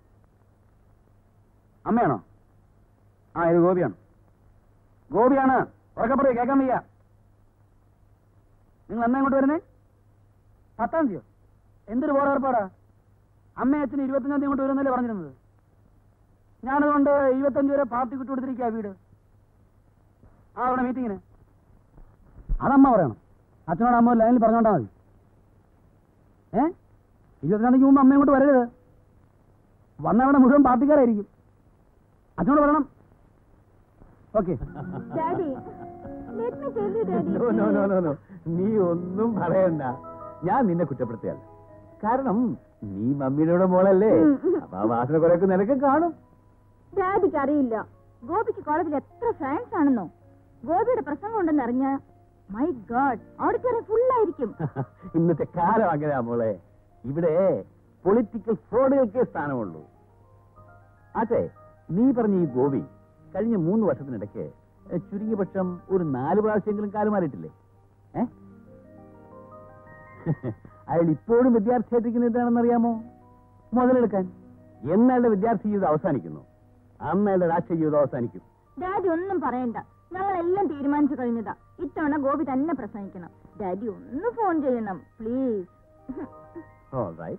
അമ്മയാണോ ആ ഇത് ഗോപിയാണ് ഗോപിയാണ് ഉറക്കെ പറയൂ കേൾക്കാൻ വയ്യ നിങ്ങൾ എന്നാ ഇങ്ങോട്ട് വരുന്നേ പത്താം തീയതിയോ എന്തൊരു ബോർഡ് ഏർപ്പാടാ അമ്മയും അച്ഛനും ഇരുപത്തഞ്ചാം തീയതി ഇങ്ങോട്ട് വരുന്നല്ലേ പറഞ്ഞിരുന്നത് ഞാനതുകൊണ്ട് ഇരുപത്തഞ്ച് വരെ പാർട്ടി വിട്ടു കൊടുത്തിരിക്കുക വീട് ആ അവിടെ മീറ്റിങ്ങിന് അതമ്മ പറയണം അച്ഛനോട് അമ്മ ലൈനിൽ പറഞ്ഞോണ്ടാ മതി ഏ ഇരുപത്തിനാം തീയതിക്ക് മുമ്പ് അമ്മ ഇങ്ങോട്ട് വരരുത് വന്നവിടെ മുഴുവൻ പാർട്ടിക്കാരായിരിക്കും അച്ഛനോട് പറയണം okay daddy let me tell you daddy no no no no no നീ ഒന്നും പറയണ്ട ഞാൻ നിന്നെ കുറ്റപ്പെടുത്തിയല്ല കാരണം നീ മമ്മിയുടെ മോളല്ലേ അപ്പൊ ആ വാസന കുറെയൊക്കെ നിനക്ക് കാണും ഡാഡിക്ക് അറിയില്ല ഗോപിക്ക് കോളേജിൽ എത്ര ഫാൻസ് ആണെന്നോ ഗോപിയുടെ പ്രസംഗം ഉണ്ടെന്ന് അറിഞ്ഞ മൈ ഗാഡ് ഓഡിറ്റോറിയം ഫുൾ ആയിരിക്കും ഇന്നത്തെ കാലം അങ്ങനെയാ മോളെ ഇവിടെ പൊളിറ്റിക്കൽ ഫ്രോഡുകൾക്കേ സ്ഥാനമുള്ളൂ അതെ നീ പറഞ്ഞ ഈ ഗോപി കഴിഞ്ഞ മൂന്ന് വർഷത്തിനിടയ്ക്ക് എ, ചുരുങ്ങിയ പക്ഷം ഒരു നാല് പ്രാവശ്യമെങ്കിലും കാലം മാറിയിട്ടില്ലേ ഏ അയാൾ ഇപ്പോഴും വിദ്യാർത്ഥിയായിട്ടിരിക്കുന്നത് എന്താണെന്ന് അറിയാമോ മുതലെടുക്കാൻ എന്നയാളുടെ വിദ്യാർത്ഥി ജീവിതം അവസാനിക്കുന്നു അന്ന് അയാളുടെ രാഷ്ട്രീയ ജീവിതം അവസാനിക്കും ഡാഡി ഒന്നും പറയണ്ട ഞങ്ങളെല്ലാം തീരുമാനിച്ചു കഴിഞ്ഞതാ ഇത്തവണ ഗോപി തന്നെ പ്രസംഗിക്കണം ഡാഡി ഒന്ന് ഫോൺ ചെയ്യണം പ്ലീസ് All right.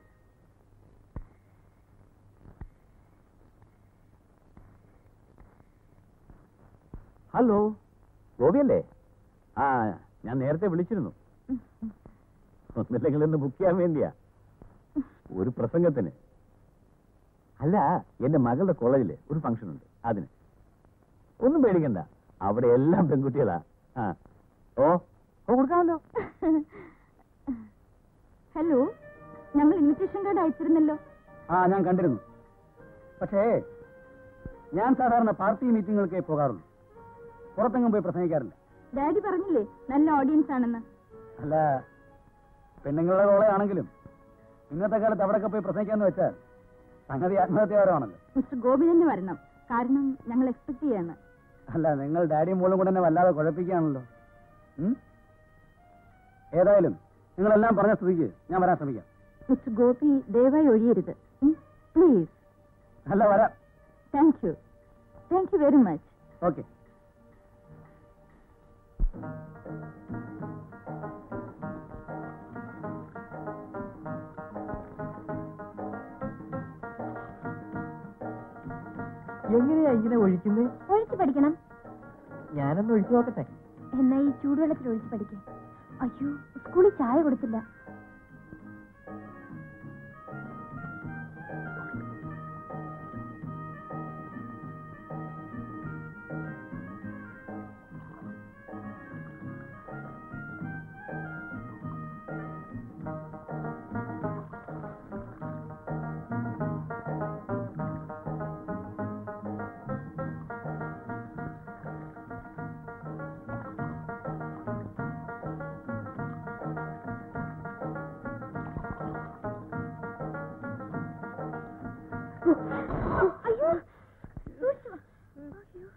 ഹലോ ഗോപിയല്ലേ ആ ഞാൻ നേരത്തെ വിളിച്ചിരുന്നു ഒന്നില്ലെങ്കിൽ ഒന്ന് ബുക്ക് ചെയ്യാൻ വേണ്ടിയാ ഒരു പ്രസംഗത്തിന് അല്ല എന്റെ മകളുടെ കോളേജില് ഒരു ഫംഗ്ഷൻ ഉണ്ട് അതിന് ഒന്നും പേടിക്കണ്ട അവിടെ എല്ലാം പെൺകുട്ടികളാ ആ ഓ ഓ കൊടുക്കാമല്ലോ ഹലോ ഞങ്ങൾ ഇൻവിറ്റേഷൻ കാർഡ് അയച്ചിരുന്നല്ലോ ആ ഞാൻ കണ്ടിരുന്നു പക്ഷേ ഞാൻ സാധാരണ പാർട്ടി മീറ്റിങ്ങുകൾക്കേ പോകാറുള്ളൂ പുറത്തെങ്ങും പോയി പ്രസംഗിക്കാറില്ല ഡാഡി പറഞ്ഞില്ലേ നല്ല ഓഡിയൻസ് ആണെന്ന് അല്ല പെണ്ണുങ്ങളുടെ കോളേജാണെങ്കിലും ഇന്നത്തെ കാലത്ത് അവിടെയൊക്കെ പോയി പ്രസംഗിക്കാന്ന് വെച്ചാൽ സംഗതി ആത്മഹത്യപരമാണല്ലോ മിസ്റ്റർ ഗോപി തന്നെ വരണം കാരണം ഞങ്ങൾ എക്സ്പെക്ട് ചെയ്യാണ് അല്ല നിങ്ങൾ ഡാഡിയും മോളും കൂടെ എന്നെ വല്ലാതെ കുഴപ്പിക്കുകയാണല്ലോ ഉം? ഏതായാലും നിങ്ങളെല്ലാം പറഞ്ഞ സ്ഥിതിക്ക് ഞാൻ വരാൻ ശ്രമിക്കാം മിസ്റ്റർ ഗോപി ദയവായി ഒഴിയരുത് പ്ലീസ് അല്ല വരാം thank you thank you very much okay എങ്ങനെയാ ഇങ്ങനെ ഒഴിക്കുന്നേ ഒഴിച്ച് പഠിക്കണം ഞാനൊന്ന് ഒഴിച്ചു നോക്കട്ടെ എന്നാ ഈ ചൂടുവെള്ളത്തിൽ ഒഴിച്ച് പഠിക്കേ അയ്യോ സ്കൂളിൽ ചായ കൊടുത്തില്ല അയ്യോ സൂക്ഷിച്ച് വാ. അയ്യോ.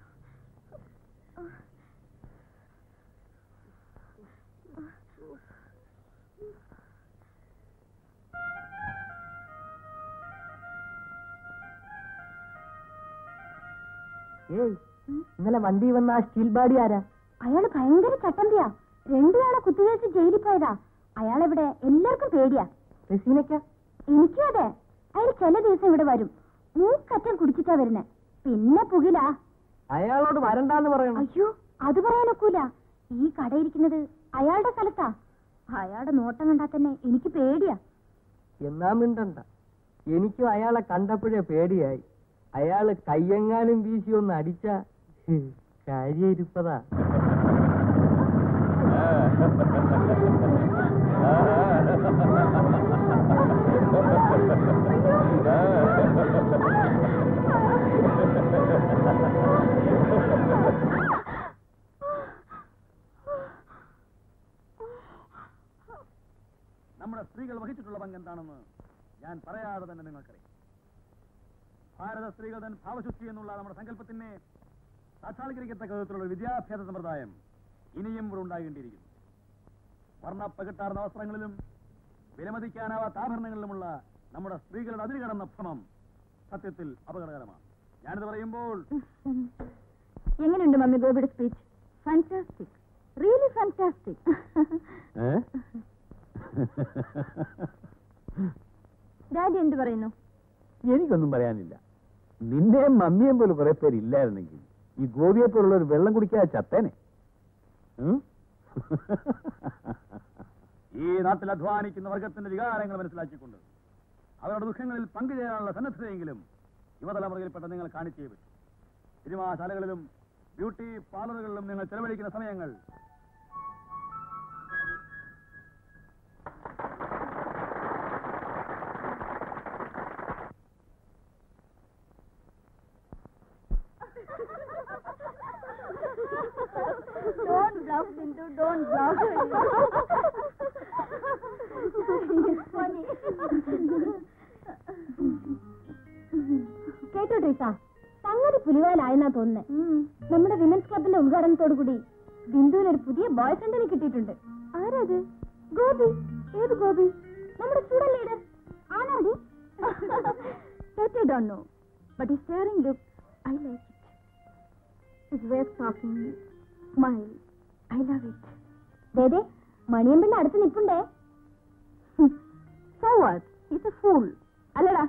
ഏയ് ഇന്നലെ വണ്ടി വന്ന ആ സ്റ്റീൽ ബാഡി ആരാ അയാള് ഭയങ്കര ചട്ടമ്പിയാ രണ്ടുപേളെ കുത്തിവെച്ച് ജയിലിൽ പോയതാ അയാളെവിടെ എല്ലാവർക്കും പേടിയാ റസീനയ്ക്ക എനിക്കും അതെ അയാൾ ചില ദിവസം ഇവിടെ വരും മൂക്കറ്റം കുടിച്ചിട്ടാ വരുന്നേ പിന്നെ പുകിലാ അയാളോട് വരണ്ടാന്ന് പറയണം അയ്യോ അത് പറയാനൊക്കൂല ഈ കടയിരിക്കുന്നത് അയാളുടെ സ്ഥലത്താ അയാളുടെ നോട്ടം കണ്ടാ തന്നെ എനിക്ക് പേടിയാ എന്നാ മിണ്ടണ്ട എനിക്കും അയാളെ കണ്ടപ്പോഴേ പേടിയായി അയാള് കയ്യെങ്ങാനും വീശി ഒന്ന് അടിച്ച കാര്യരിപ്പതാ നമ്മുടെ സ്ത്രീകൾ വഹിച്ചിട്ടുള്ള പങ്ക് എന്താണെന്ന് ഞാൻ പറയാതെ തന്നെ നിങ്ങൾക്കറിയാം ഭാരത സ്ത്രീകൾ തൻ ഭാവശുദ്ധി എന്നുള്ള നമ്മുടെ സങ്കല്പത്തിനെ സാക്ഷാത്കരിക്കത്തക്ക വിധത്തിലുള്ള ഒരു വിദ്യാഭ്യാസ സമ്പ്രദായം ഇനിയും ഇവിടെ ഉണ്ടാകേണ്ടിയിരിക്കുന്നു വർണ്ണ പകിട്ടാർന്ന വസ്ത്രങ്ങളിലും വിലമതിക്കാനാവാത്ത ആഭരണങ്ങളിലുമുള്ള നമ്മുടെ സ്ത്രീകളുടെ അതിര് കടന്ന ഭ്രമം സത്യത്തിൽ അപകടകരമാണ് ഞാനിത് പറയുമ്പോൾ എങ്ങനെയുണ്ട് മമ്മി ഗോപിയുടെ speech fantastic really fantastic daddy എന്ത് പറയുന്നു എനിക്കൊന്നും പറയാനില്ല നിന്റെയും മമ്മിയും പോലെ കുറെ പേര് ഇല്ലായിരുന്നെങ്കിൽ ഈ ഗോപിയെ പോലുള്ള ഒരു വെള്ളം കുടിക്കാതെ ചത്തേനെ ഉം? ഈ നാട്ടിൽ അധ്വാനിക്കുന്ന വർഗത്തിന്റെ വികാരങ്ങൾ മനസ്സിലാക്കിക്കൊണ്ട് അവരുടെ ദുഃഖങ്ങളിൽ പങ്കുചേരാനുള്ള സന്നദ്ധതയെങ്കിലും യുവതലമുറയിൽപ്പെട്ട നിങ്ങൾ കാണിച്ചേ പറ്റും സിനിമാശാലകളിലും ബ്യൂട്ടി പാർലറുകളിലും നിങ്ങൾ ചെലവഴിക്കുന്ന സമയങ്ങൾ Don't bluff, Bindu, don't bluff. It's funny. കേട്ടോ ടീച്ച സംഗതി പുലിവാലായെന്നാ തോന്നുന്നേ നമ്മുടെ വിമൻസ് ക്ലബിന്റെ ഉദ്ഘാടനത്തോടു കൂടി ബിന്ദുവിന് ഒരു പുതിയ ബോയ് ഫ്രണ്ടിനെ കിട്ടിയിട്ടുണ്ട് ആരത് ഗോപി ഏത് ഗോപി നമ്മുടെ സ്റ്റുഡന്റ് ലീഡർ ആണോടി That I don't know. But his staring look, I like it. His way of talking, smile, I love it. ദേ മണിയമ്പിള്ള അടുത്ത് നിപ്പുണ്ടേ So what? He's a fool. അല്ലടാ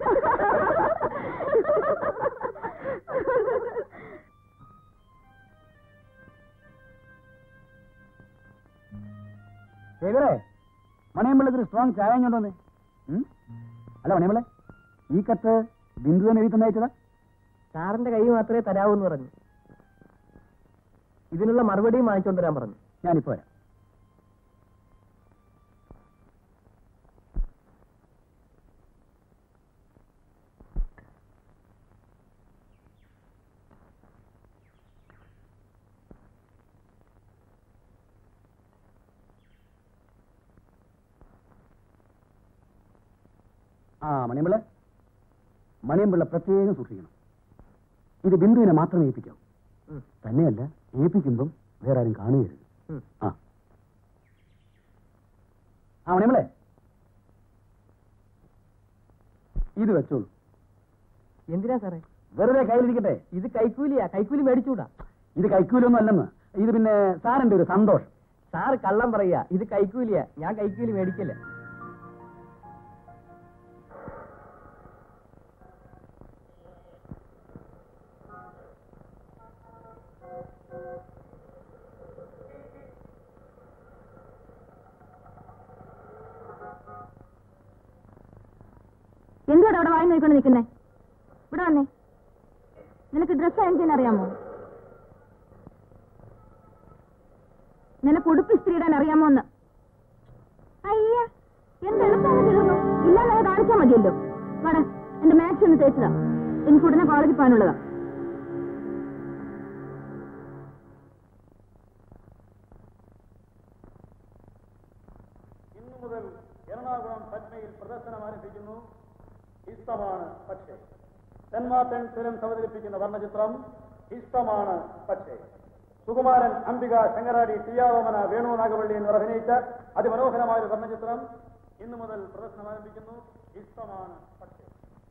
ശേഖരേ മണിയമ്പിള്ളത്തിന് സ്ട്രോങ് ചായ കൊണ്ടുവന്നേ ഉം? അല്ല മണിയമ്പിള്ള ഈ കത്ത് ബിന്ദു തന്നെ എഴുതി തന്നയച്ചതാ സാറിന്റെ കൈ മാത്രമേ തരാവൂ എന്ന് പറഞ്ഞു ഇതിനുള്ള മറുപടിയും വാങ്ങിച്ചോണ്ട് വരാൻ പറഞ്ഞു ഞാനിപ്പോ വരാം ആ മണിയമ്പിള്ള മണിയമ്പിള്ള പ്രത്യേകം സൂക്ഷിക്കണം ഇത് ബിന്ദുവിനെ മാത്രമേ ഏൽപ്പിക്കാവൂ ഉം. തന്നെയല്ല ഏൽപ്പിക്കുമ്പം വേറെ ആരും കാണുകയരുത് ഉം. ആ ആ മണിയമ്പിളെ ഇത് വെച്ചോളൂ എന്തിനാ സാറേ വെറുതെ കയ്യിലിരിക്കട്ടെ ഇത് കൈക്കൂലിയാ കൈക്കൂലി മേടിച്ചൂടാ ഇത് കൈക്കൂലൊന്നും അല്ലെന്ന് ഇത് പിന്നെ സാറിന്റെ ഒരു സന്തോഷം സാർ കള്ളം പറയാ ഇത് കൈക്കൂലിയാ ഞാൻ കൈക്കൂലി മേടിക്കില്ല എന്തുവാടാ അവിടെ വായി നോക്കിക്കൊണ്ട് നിൽക്കുന്നേ ഇവിടെ വന്നേ നിനക്ക് ഡ്രസ് അയൺ ചെയ്യാൻ അറിയാമോ നിനക്ക് ഉടുപ്പ് ഇസ്ത്രി ഇടാൻ അറിയാമോ എന്ന് അയ്യ എന്ത് എളുപ്പമാണ് തീർന്നു ഇല്ലാതെ കാണിച്ചാൽ മതിയല്ലോ വാടാ എന്റെ മാത്സ് ഒന്ന് തേച്ചതാ എനിക്ക് ഉടനെ കോളേജിൽ പോകാനുള്ളതാ ഇന്നു മുതൽ എറണാകുളം പത്മയിൽ പ്രദർശനം ആരംഭിക്കുന്നു ഇഷ്ടമാണ് പക്ഷേ തെന്മാത്തൻ ഫിലിംസ് അവതരിപ്പിക്കുന്ന വർണ്ണചിത്രം ഇഷ്ടമാണ് പക്ഷേ സുകുമാരൻ അംബിക ശങ്കരാടി ടിയാവമന വേണു നാഗവള്ളി എന്നിവർ അഭിനയിച്ച അതിമനോഹരമായ ഒരു വർണ്ണചിത്രം ഇന്നു മുതൽ പ്രദർശനം ആരംഭിക്കുന്നു ഇഷ്ടമാണ് പക്ഷേ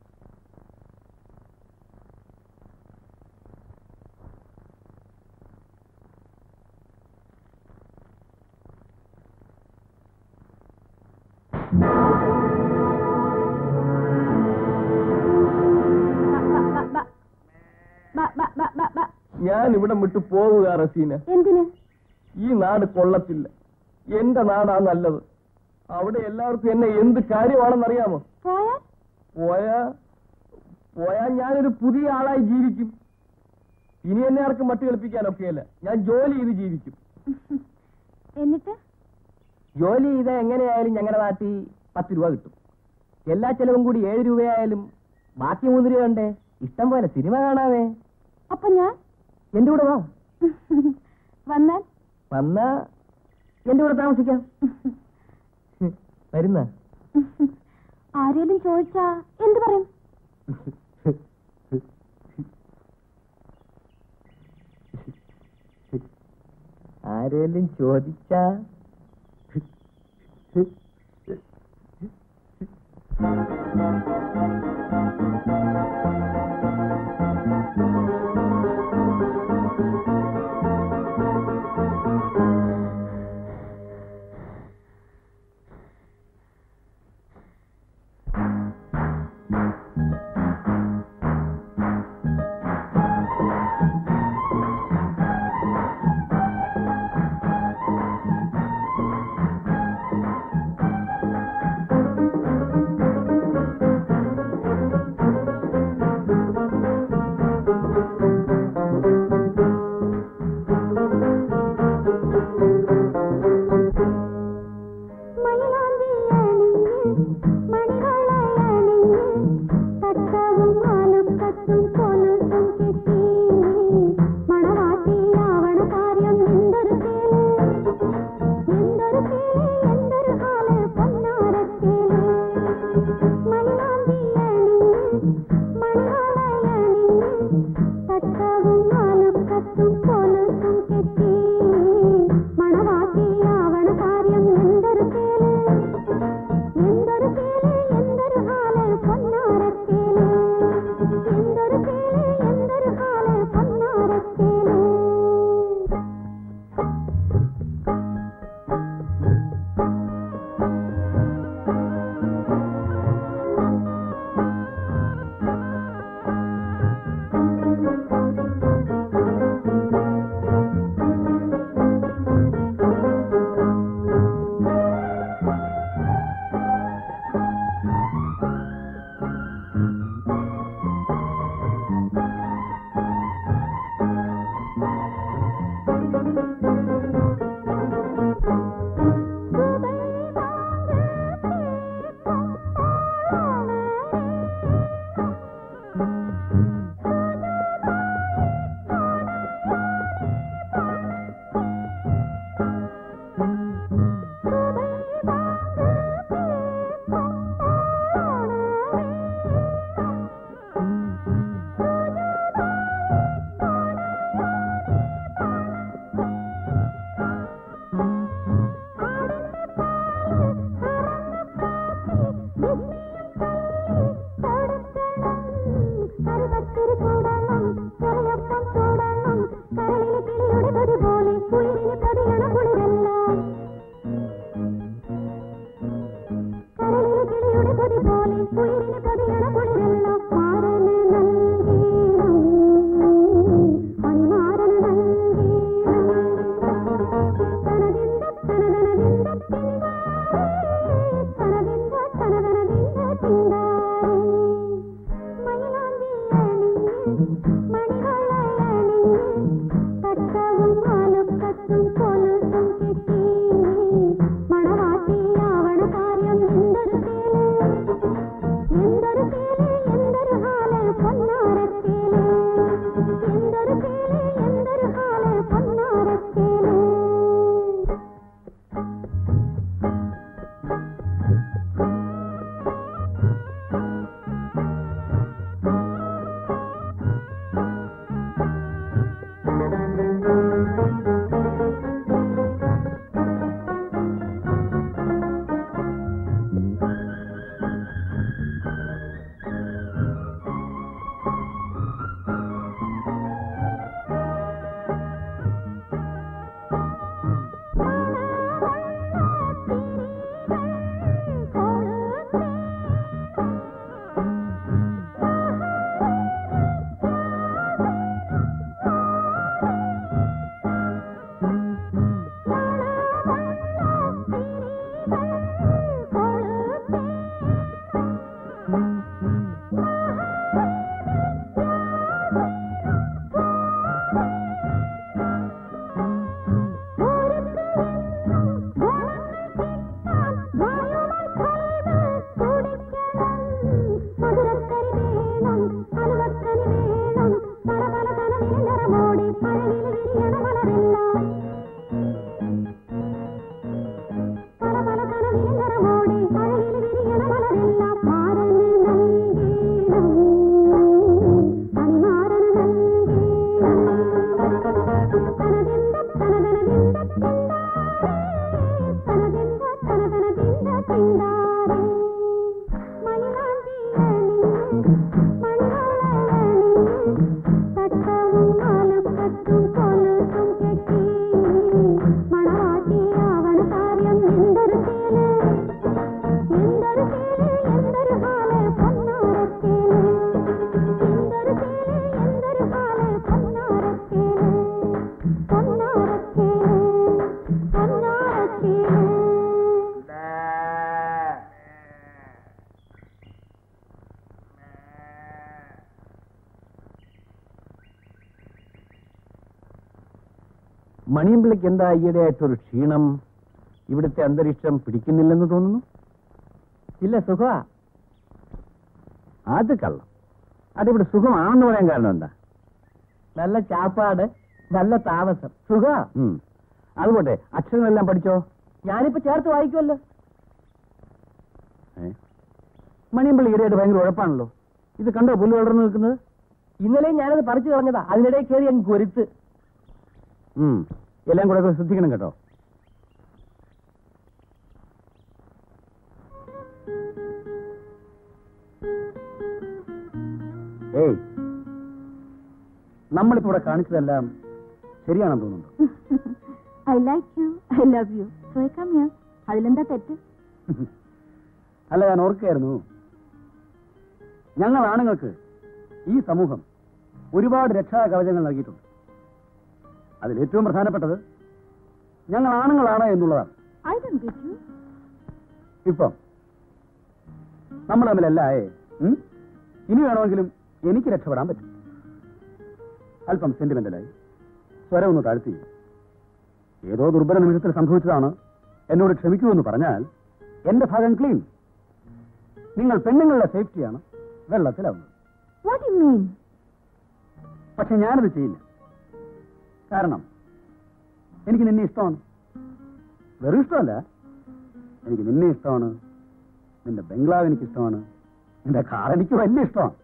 ഞാൻ ഇവിടെ വിട്ടു പോവുക റസീന എന്തിന് ഈ നാട് കൊള്ളത്തില്ല എന്റെ നാടാ നല്ലത് അവിടെ എല്ലാവർക്കും എന്നെ എന്ത് കാര്യമാണെന്നറിയാമോ പോയാൽ പോയാ പോയാ ഞാനൊരു പുതിയ ആളായി ജീവിക്കും ഇനി എന്നെ ആർക്കും മട്ട് കളിപ്പിക്കാനൊക്കെയല്ല ഞാൻ ജോലി ചെയ്ത് ജീവിക്കും എന്നിട്ട് ജോലി ചെയ്താൽ എങ്ങനെയായാലും ഞങ്ങളുടെ നാട്ടിൽ പത്ത് രൂപ കിട്ടും എല്ലാ ചെലവും കൂടി ഏഴ് രൂപയായാലും ബാക്കി മൂന്ന് രൂപ ഉണ്ടേ ഇഷ്ടം പോലെ സിനിമ കാണാവേ അപ്പൊ ഞാൻ എന്റെ കൂടെ വാ വന്നാൽ വന്നാ എന്റെ കൂടെ താമസിക്കാം വരുന്ന ആരേലും ചോദിച്ചാ എന്ത് പറയും ആരേലും ചോദിച്ചാ മണിയമ്പിളിക്ക് എന്താ ഈയിടെയായിട്ടൊരു ക്ഷീണം ഇവിടുത്തെ അന്തരീക്ഷം പിടിക്കുന്നില്ലെന്ന് തോന്നുന്നു ഇല്ല സുഖ അത് കള്ളം അതിവിടെ സുഖമാണെന്ന് പറയാൻ കാരണം എന്താ നല്ല ചാപ്പാട് നല്ല താമസം സുഖ ഉം. അതുപോട്ടെ അക്ഷരങ്ങളെല്ലാം പഠിച്ചോ ഞാനിപ്പോ ചേർത്ത് വായിക്കുമല്ലോ ഏ? മണിയമ്പിള്ളി ഈടെയായിട്ട് ഭയങ്കര ഉഴപ്പാണല്ലോ ഇത് കണ്ടോ പുല്ല് വളർന്നു നിൽക്കുന്നത് ഇന്നലെ ഞാനത് പറിച്ചു കളഞ്ഞതാ അതിനിടെ കയറി അങ്ങ് കൊരുത്ത് ഉം. എല്ലാം കൂടെ ഒക്കെ ശ്രദ്ധിക്കണം കേട്ടോ ഏയ് നമ്മളിപ്പോ ഇവിടെ കാണിച്ചതെല്ലാം ശരിയാണെന്ന് തോന്നുന്നു I like you I love you so I come here അതിലെന്താ തെറ്റ് അല്ല ഞാൻ ഓർക്കുകയായിരുന്നു ഞങ്ങൾ ആണുങ്ങൾക്ക് ഈ സമൂഹം ഒരുപാട് രക്ഷാ കവചങ്ങൾ നൽകിയിട്ടുണ്ട് അതിൽ ഏറ്റവും പ്രധാനപ്പെട്ടത് ഞങ്ങൾ ആണുങ്ങളാണ് എന്നുള്ളതാണ് ഐ ഡോണ്ട് ഗെറ്റ് യു ഇപ്പം നമ്മൾ തമ്മിലല്ല ആയേ ഉം? ഇനി വേണമെങ്കിലും എനിക്ക് രക്ഷപ്പെടാൻ പറ്റും അല്പം സെന്റിമെന്റലായി സ്വരം ഒന്ന് താഴ്ത്തി ഏതോ ദുർബല നിമിഷത്തിൽ സംഭവിച്ചതാണ് എന്നോട് ക്ഷമിക്കുമെന്ന് പറഞ്ഞാൽ എന്റെ ഭാഗം ക്ലീൻ നിങ്ങൾ പെണ്ണുങ്ങളുടെ സേഫ്റ്റിയാണ് വെള്ളത്തിലാവുന്നത് വാട്ട് യു മീൻ പക്ഷെ ഞാനത് ചെയ്യില്ല കാരണം എനിക്ക് നിന്നെ ഇഷ്ടമാണ് വെറും ഇഷ്ടമല്ല എനിക്ക് നിന്നെ ഇഷ്ടമാണ് നിന്റെ ബംഗ്ലാവ് എനിക്ക് ഇഷ്ടമാണ് നിന്റെ കാർ എനിക്ക് വലിയ ഇഷ്ടമാണ്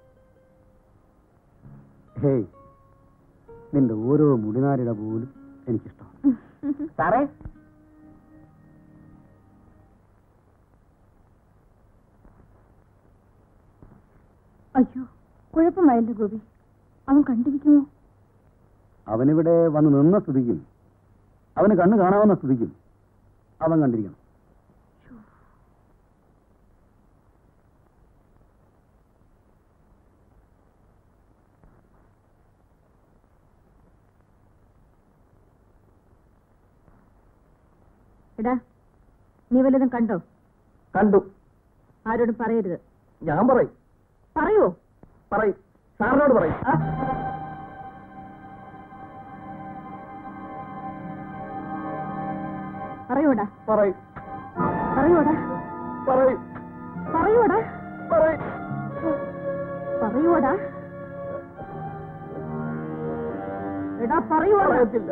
ഹേയ് നിന്റെ ഓരോ മുടിനാരിട പോലും എനിക്കിഷ്ടമാണ് സാറേ അയ്യോ കുഴപ്പമായല്ലോ ഗോപി അവൻ കണ്ടിരിക്കുമോ അവനിവിടെ വന്ന് നിന്ന സ്തുതിക്കും അവന് കണ്ണ് കാണാവുന്ന സ്തുതിക്കും അവൻ കണ്ടിരിക്കണം എടാ നീ വല്ലതും കണ്ടോ കണ്ടു ആരോടും പറയരുത് ഞാൻ പറയും പറയൂ പറയും സാറിനോട് പറയും ആ, പറയൂടാ പറയും പറയൂടാ പറയും പറയൂടാ പറയും പറയൂടാ എടാ പറയൂടാ പറയത്തില്ല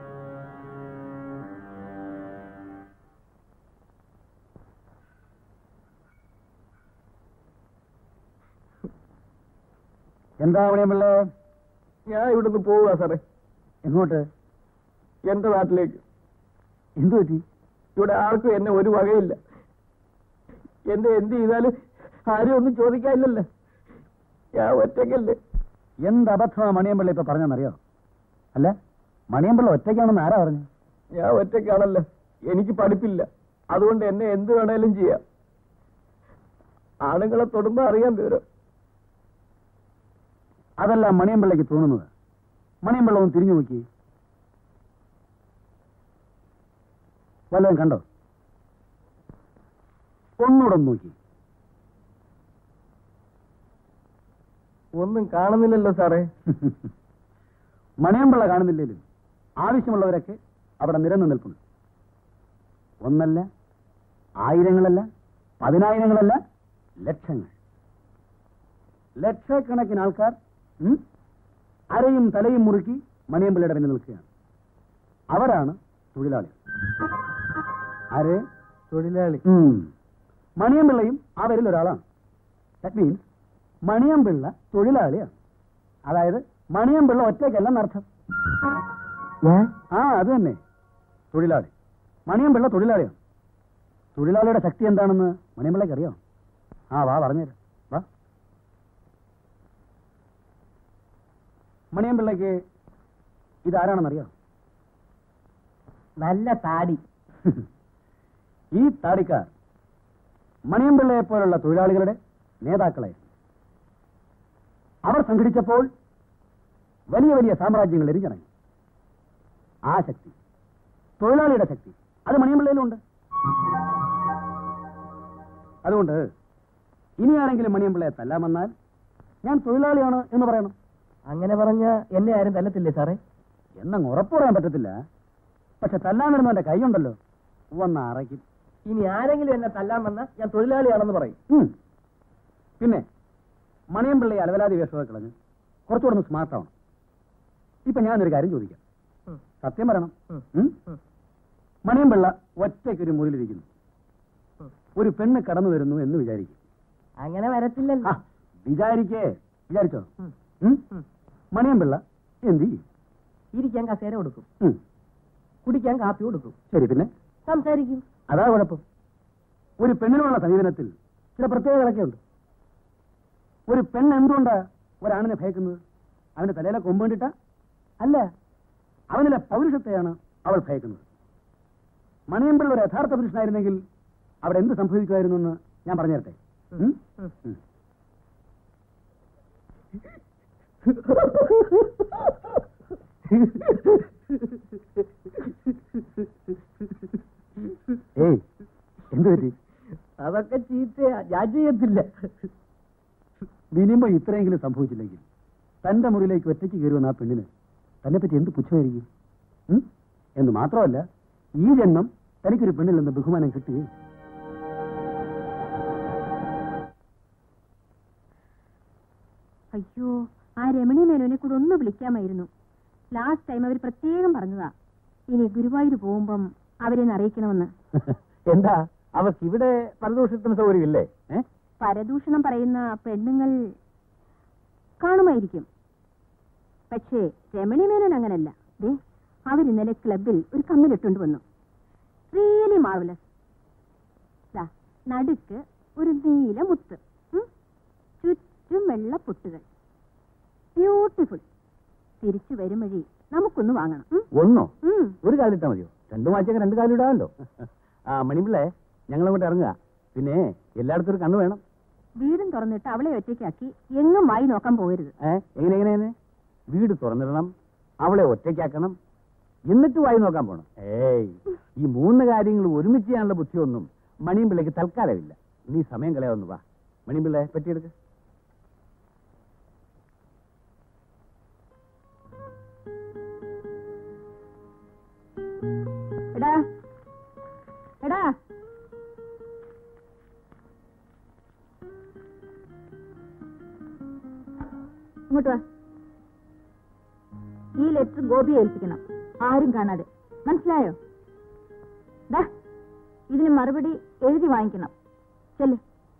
എന്താ പണിയമ്പിള്ളേ ഞാൻ ഇവിടുന്ന് പോവുക സാറേ എങ്ങോട്ട് എന്റെ നാട്ടിലേക്ക് എന്തു പറ്റി ഇവിടെ ആർക്കും എന്നെ ഒരു വകയില്ല എന്റെ എന്ത് ചെയ്താലും ആരും ഒന്നും ചോദിക്കാനില്ലല്ലോ ഞാൻ ഒറ്റയ്ക്കല്ലേ എന്ത് അബദ്ധമാ മണിയമ്പിള്ള ഇപ്പൊ പറഞ്ഞെന്നറിയോ അല്ല മണിയമ്പിള്ള ഒറ്റയ്ക്കാണെന്ന് ആരാ പറഞ്ഞു ഞാൻ ഒറ്റയ്ക്കാണല്ലോ എനിക്ക് പഠിപ്പില്ല അതുകൊണ്ട് എന്നെ എന്ത് വേണേലും ചെയ്യാം ആണുങ്ങളെ തൊടുമ്പോ അറിയാൻ വിവരം അതല്ല മണിയമ്പിള്ളയ്ക്ക് തോന്നുന്നത് മണിയമ്പിള്ള ഒന്ന് തിരിഞ്ഞു നോക്കി വല്ലതും കണ്ടോ ഒന്നുകൂടെ ഒന്ന് നോക്കി ഒന്നും കാണുന്നില്ലല്ലോ സാറേ മണിയമ്പിള്ള കാണുന്നില്ലേലും ആവശ്യമുള്ളവരൊക്കെ അവിടെ നിരന്നു നിൽപ്പുണ്ട് ഒന്നല്ല ആയിരങ്ങളല്ല പതിനായിരങ്ങളല്ല ലക്ഷങ്ങൾ ലക്ഷക്കണക്കിന് ആൾക്കാർ ഉം, അരയും തലയും മുറുക്കി മണിയമ്പിള്ളയുടെ പിന്നിൽ നിൽക്കുകയാണ് അവരാണ് തൊഴിലാളികൾ ആര് തൊഴിലാളി ഉം. മണിയമ്പിള്ളയും അവരിൽ ഒരാളാണ് ദാറ്റ് മീൻസ് മണിയമ്പിള്ള തൊഴിലാളിയാണ് അതായത് മണിയമ്പിള്ള ഒറ്റയ്ക്കല്ലെന്നർത്ഥം ഞാൻ ആ അത് തന്നെ തൊഴിലാളി മണിയമ്പിള്ള തൊഴിലാളിയാണ് തൊഴിലാളിയുടെ ശക്തി എന്താണെന്ന് മണിയമ്പിള്ളയ്ക്ക് അറിയാം ആ വാ പറഞ്ഞുതരാം വാ മണിയമ്പിള്ളയ്ക്ക് ഇതാരാണെന്നറിയാം നല്ല താടി ഈ താടിക്കാർ മണിയമ്പിള്ളയെ പോലുള്ള തൊഴിലാളികളുടെ നേതാക്കളായിരുന്നു അവർ സംഘടിച്ചപ്പോൾ വലിയ വലിയ സാമ്രാജ്യങ്ങൾ എരിഞ്ഞിറങ്ങി ആ ശക്തി തൊഴിലാളിയുടെ ശക്തി അത് മണിയമ്പിള്ളയിലുണ്ട് അതുകൊണ്ട് ഇനിയാണെങ്കിലും മണിയമ്പിള്ളയെ തല്ലാൻ വന്നാൽ ഞാൻ തൊഴിലാളിയാണ് എന്ന് പറയണം അങ്ങനെ പറഞ്ഞ എന്നെ ആരും തല്ലത്തില്ലേ സാറേ എന്നങ്ങ് ഉറപ്പ് പറയാൻ പറ്റത്തില്ല പക്ഷെ തല്ലാൻ വരുന്നവന്റെ കൈയുണ്ടല്ലോ വന്ന് അറയ്ക്കും ഇനി ആരെങ്കിലും എന്നെ തല്ലാൻ വന്ന ഞാൻ തൊഴിലാളിയാണെന്ന് പറയും ഉം. പിന്നെ മണിയമ്പിള്ളി അലവലാതി വേഷമൊക്കെ കളഞ്ഞ് കുറച്ചുകൂടെ ഒന്ന് സ്മാർട്ട് ആവണം ഇപ്പൊ ഞാനൊരു കാര്യം ചോദിക്കാം ഉം. സത്യം പറയണം ഉം. ഉം? ഉം. മണിയമ്പിള്ള ഒറ്റയ്ക്കൊരു മുറിയിലിരിക്കുന്നു ഉം. ഒരു പെണ്ണ് കടന്നു വരുന്നു എന്ന് വിചാരിക്കും അങ്ങനെ വരത്തില്ലല്ലോ ആ, വിചാരിക്കേ വിചാരിച്ചോ ഉം. ഉം? ഉം. മണിയമ്പിള്ള എന്ത് ചെയ്യും ഇരിക്കാൻ കസേര കൊടുക്കും ഉം. കുടിക്കാൻ കാപ്പി കൊടുക്കും ശരി പിന്നെ സംസാരിക്കും അതാ കുഴപ്പം ഒരു പെണ്ണിനുള്ള സമീപനത്തിൽ ചില പ്രത്യേകതകളൊക്കെ ഉണ്ട് ഒരു പെണ്ണ് എന്തുകൊണ്ടാ ഒരാണിനെ ഭയക്കുന്നത് അവന്റെ തലയിലെ കൊമ്പേണ്ടിട്ട അല്ല അവനിലെ പൗരുഷത്തെയാണ് അവൾ ഭയക്കുന്നത് മണിയമ്പിള്ള ഒരു യഥാർത്ഥ പുരുഷനായിരുന്നെങ്കിൽ അവിടെ എന്ത് സംഭവിക്കുമായിരുന്നു എന്ന് ഞാൻ പറഞ്ഞു തരട്ടെ ഉം? ഉം. ഉം. ഏയ് എന്ത് പറ്റി അതൊക്കെ ചീത്തയാ ഞാൻ ചെയ്യത്തില്ല മിനിമം ഇത്രയെങ്കിലും സംഭവിച്ചില്ലെങ്കിൽ തന്റെ മുറിയിലേക്ക് ഒറ്റയ്ക്ക് കയറുന്ന ആ പെണ്ണിന് തന്നെ പറ്റി എന്ത് പുച്ഛമായിരിക്കും ഉം? എന്ന് മാത്രമല്ല ഈ ജന്മം തനിക്കൊരു പെണ്ണിൽ നിന്ന് ബഹുമാനം കിട്ടുകയും അയ്യോ ആ രമണി മേനോനെ കൂടെ ഒന്ന് വിളിക്കാമായിരുന്നു ലാസ്റ്റ് ടൈം അവർ പ്രത്യേകം പറഞ്ഞതാ ഇനി ഗുരുവായൂർ പോകുമ്പം അവരെ ഒന്ന് അറിയിക്കണമെന്ന് എന്താ അവർക്ക് ഇവിടെ പരദൂഷണത്തിന് സൗകര്യമില്ലേ ഏ പരദൂഷണം പറയുന്ന പെണ്ണുങ്ങൾ കാണുമായിരിക്കും പക്ഷേ രമണി മേനോൻ അങ്ങനല്ല ദേ അവർ ഇന്നലെ ക്ലബിൽ ഒരു കമ്മിലിട്ടുകൊണ്ട് വന്നു റിയലി മാർവലസ് നടുക്ക് ഒരു നീല മുത്ത് ഉം. ചുറ്റും വെള്ള പൊട്ടുകൾ ബ്യൂട്ടിഫുൾ തിരിച്ചു വരും വഴി നമുക്കൊന്ന് വാങ്ങണം ഉം. ഒന്നോ ഉം. ഒരു കാലിട്ടാ മതിയോ രണ്ടു മാച്ചൊക്കെ രണ്ട് കാലിടാമല്ലോ ആ മണിപ്പിള്ളേ ഞങ്ങൾ അങ്ങോട്ട് ഇറങ്ങുക പിന്നെ എല്ലായിടത്തും ഒരു കണ്ണു വേണം വീടും തുറന്നിട്ട് അവളെ ഒറ്റയ്ക്കാക്കി എങ്ങും വായി നോക്കാൻ പോകരുത് ഏ എങ്ങനെ എങ്ങനെ എങ്ങനെ? വീട് തുറന്നിടണം അവളെ ഒറ്റയ്ക്കാക്കണം എന്നിട്ട് വായി നോക്കാൻ പോണം ഏയ് ഈ മൂന്ന് കാര്യങ്ങൾ ഒരുമിച്ച് ചെയ്യാനുള്ള ബുദ്ധിയൊന്നും മണിയും പിള്ളയ്ക്ക് തൽക്കാലമില്ല നീ സമയം കളയാവുന്നു വാ മണിയും പിള്ളയെ പറ്റിയെടുക്ക് എടാ എടാ ഇങ്ങോട്ട് വാ ഈ ലെറ്റർ ഗോപിയെ ഏൽപ്പിക്കണം ആരും കാണാതെ മനസ്സിലായോ ദാ ഇതിന് മറുപടി എഴുതി വാങ്ങിക്കണം ചെല്ലേ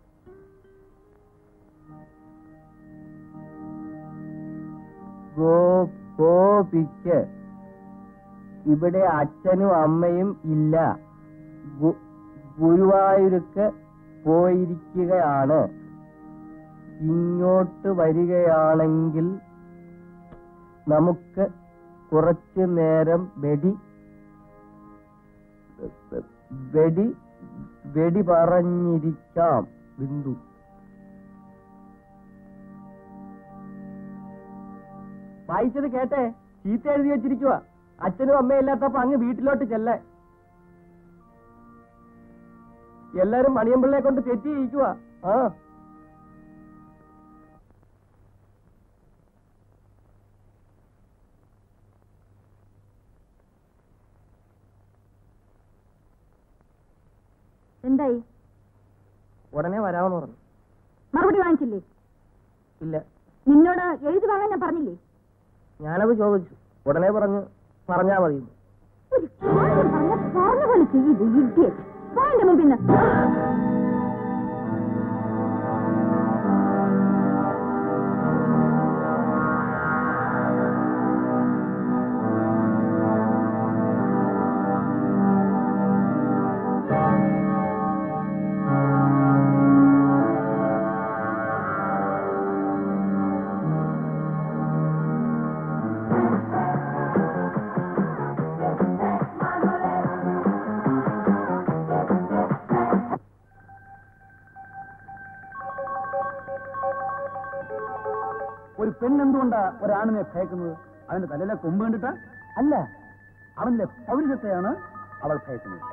ഗോ- ഗോപിക്ക് ഇവിടെ അച്ഛനും അമ്മയും ഇല്ല ഗു- ഗുരുവായൂർക്ക് പോയിരിക്കുകയാണ് ഇങ്ങോട്ട് വരികയാണെങ്കിൽ നമുക്ക് കുറച്ചു നേരം വെടി വെടി വെടി പറഞ്ഞിരിക്കാം ബിന്ദു വായിച്ചത് കേട്ടെ ചീത്ത എഴുതി വെച്ചിരിക്കുക അച്ഛനും അമ്മയും ഇല്ലാത്തപ്പോ അങ്ങ് വീട്ടിലോട്ട് ചെല്ലേ എല്ലാരും മണിയമ്പിള്ളയെ കൊണ്ട് തെറ്റിയിരിക്കുക ആ എന്തായി ഉടനെ വരാമെന്ന് പറഞ്ഞു മറുപടി വാങ്ങിച്ചില്ലേ ഇല്ല നിന്നോട് എഴുതി വാങ്ങാൻ ഞാൻ പറഞ്ഞില്ലേ ഞാനത് ചോദിച്ചു ഉടനെ പറഞ്ഞു പറഞ്ഞാ മതി ഒരു കാര്യം പറഞ്ഞ പറഞ്ഞ പോലെ ചെയ്ത് ഇഡിയറ്റ് പോയിന്റ് മുമ്പിൽ നിന്ന് ഒരു പെണ്ണെന്തുകൊണ്ടാ ഒരാണിനെ ഭയക്കുന്നത് അവന്റെ തലയിലെ കൊമ്പ് കണ്ടിട്ടാ അല്ല അവന്റെ പൗരുഷത്തെയാണ് അവൾ ഭയക്കുന്നത്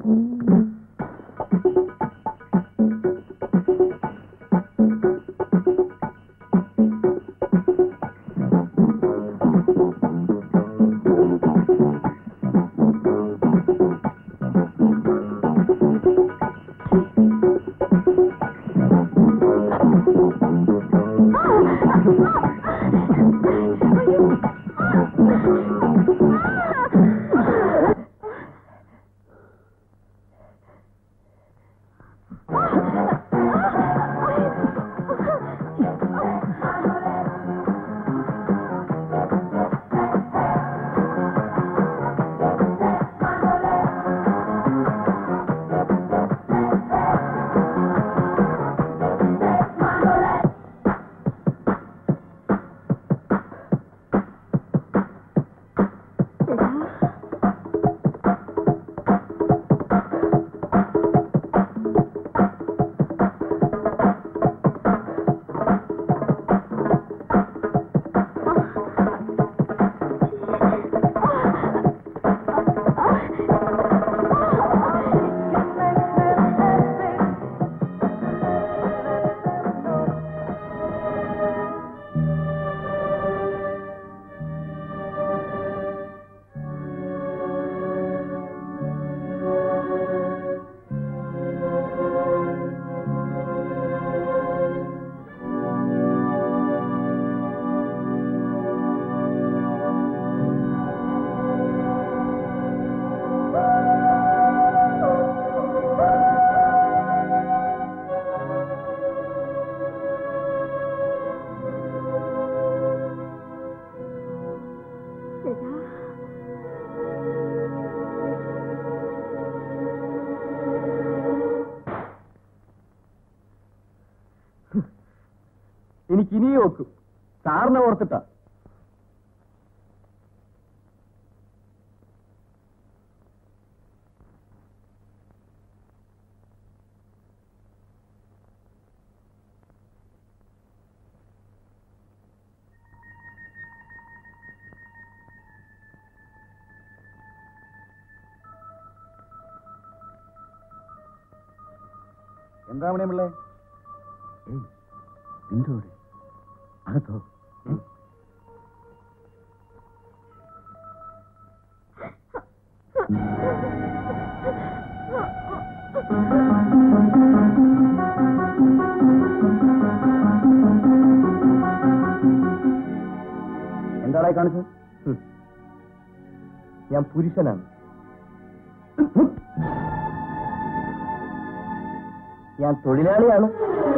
എനിക്ക് ഇനിയും ഒക്കും സാറിനെ ഓർത്തിട്ടാ എന്താ മണിയമ്പിള്ളേ എന്തോടെ അകത്തോ എന്താടായി കാണിച്ചത് ഞാൻ പുരുഷനാണ് ഞാൻ തൊഴിലാളിയാണ്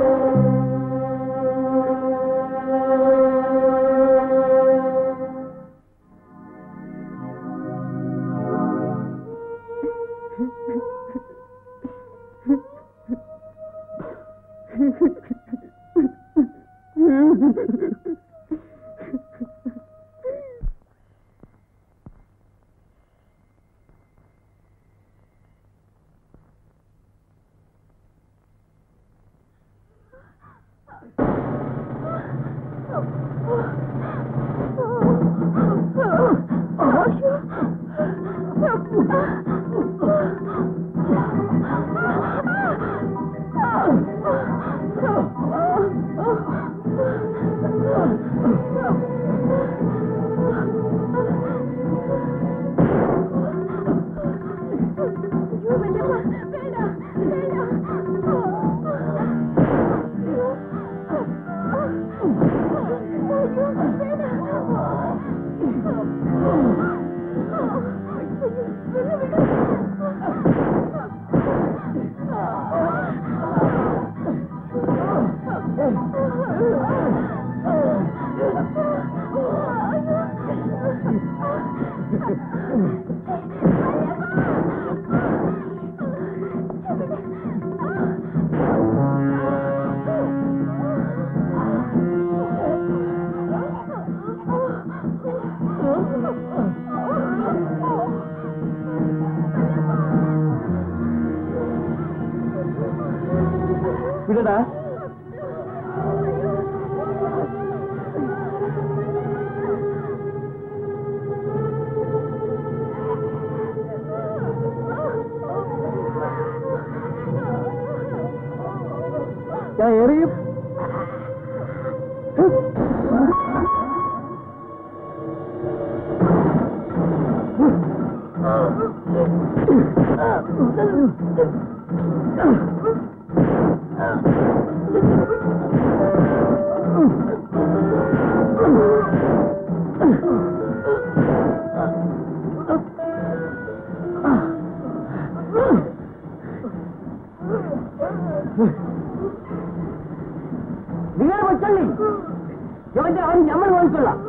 വിടടാ ആ ഞാൻ എറിയും നിങ്ങൾ വെച്ചള്ളി ഇവന്റെ അവൻ നമ്മൾ നോക്കിക്കൊള്ളാം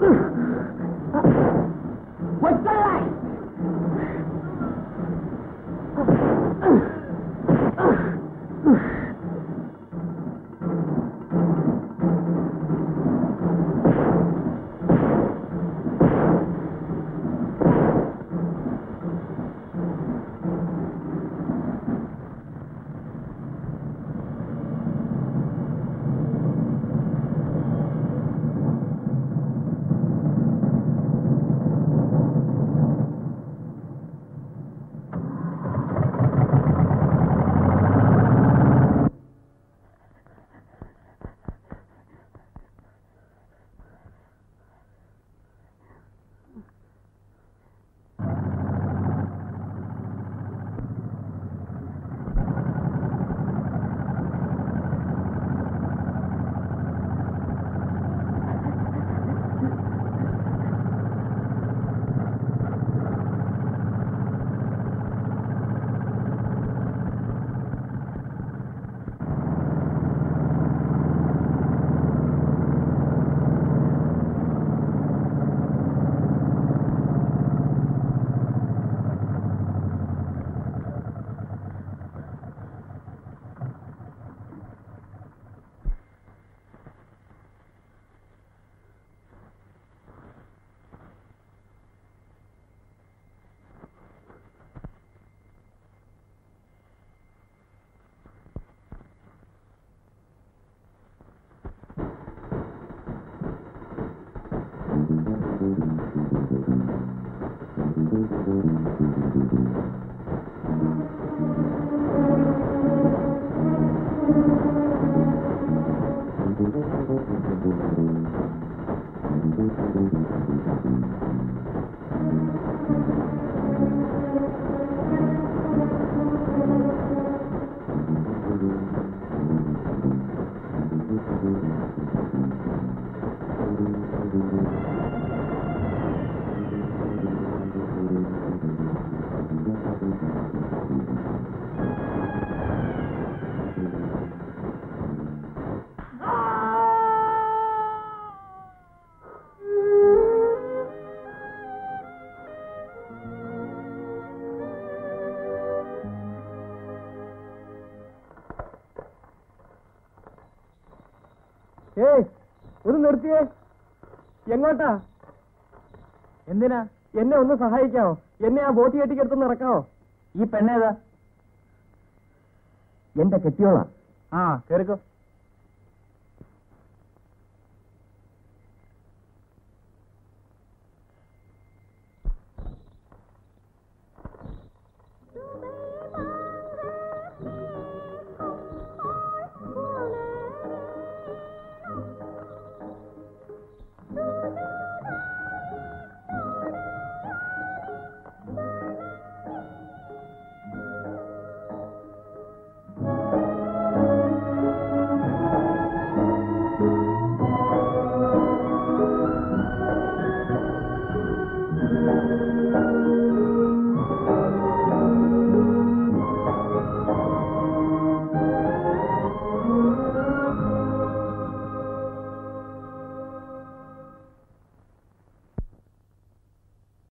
വെച്ചള്ളായി ഏയ് ഒന്ന് നിർത്തിയേ എങ്ങോട്ടാ എന്തിനാ എന്നെ ഒന്ന് സഹായിക്കാമോ എന്നെ ആ ബോട്ട് കെട്ടിക്കെടുത്തൊന്ന് ഇറക്കാമോ ഈ പെണ്ണേതാ എന്റെ കെട്ടിയോളാ ആ കേറിക്കോ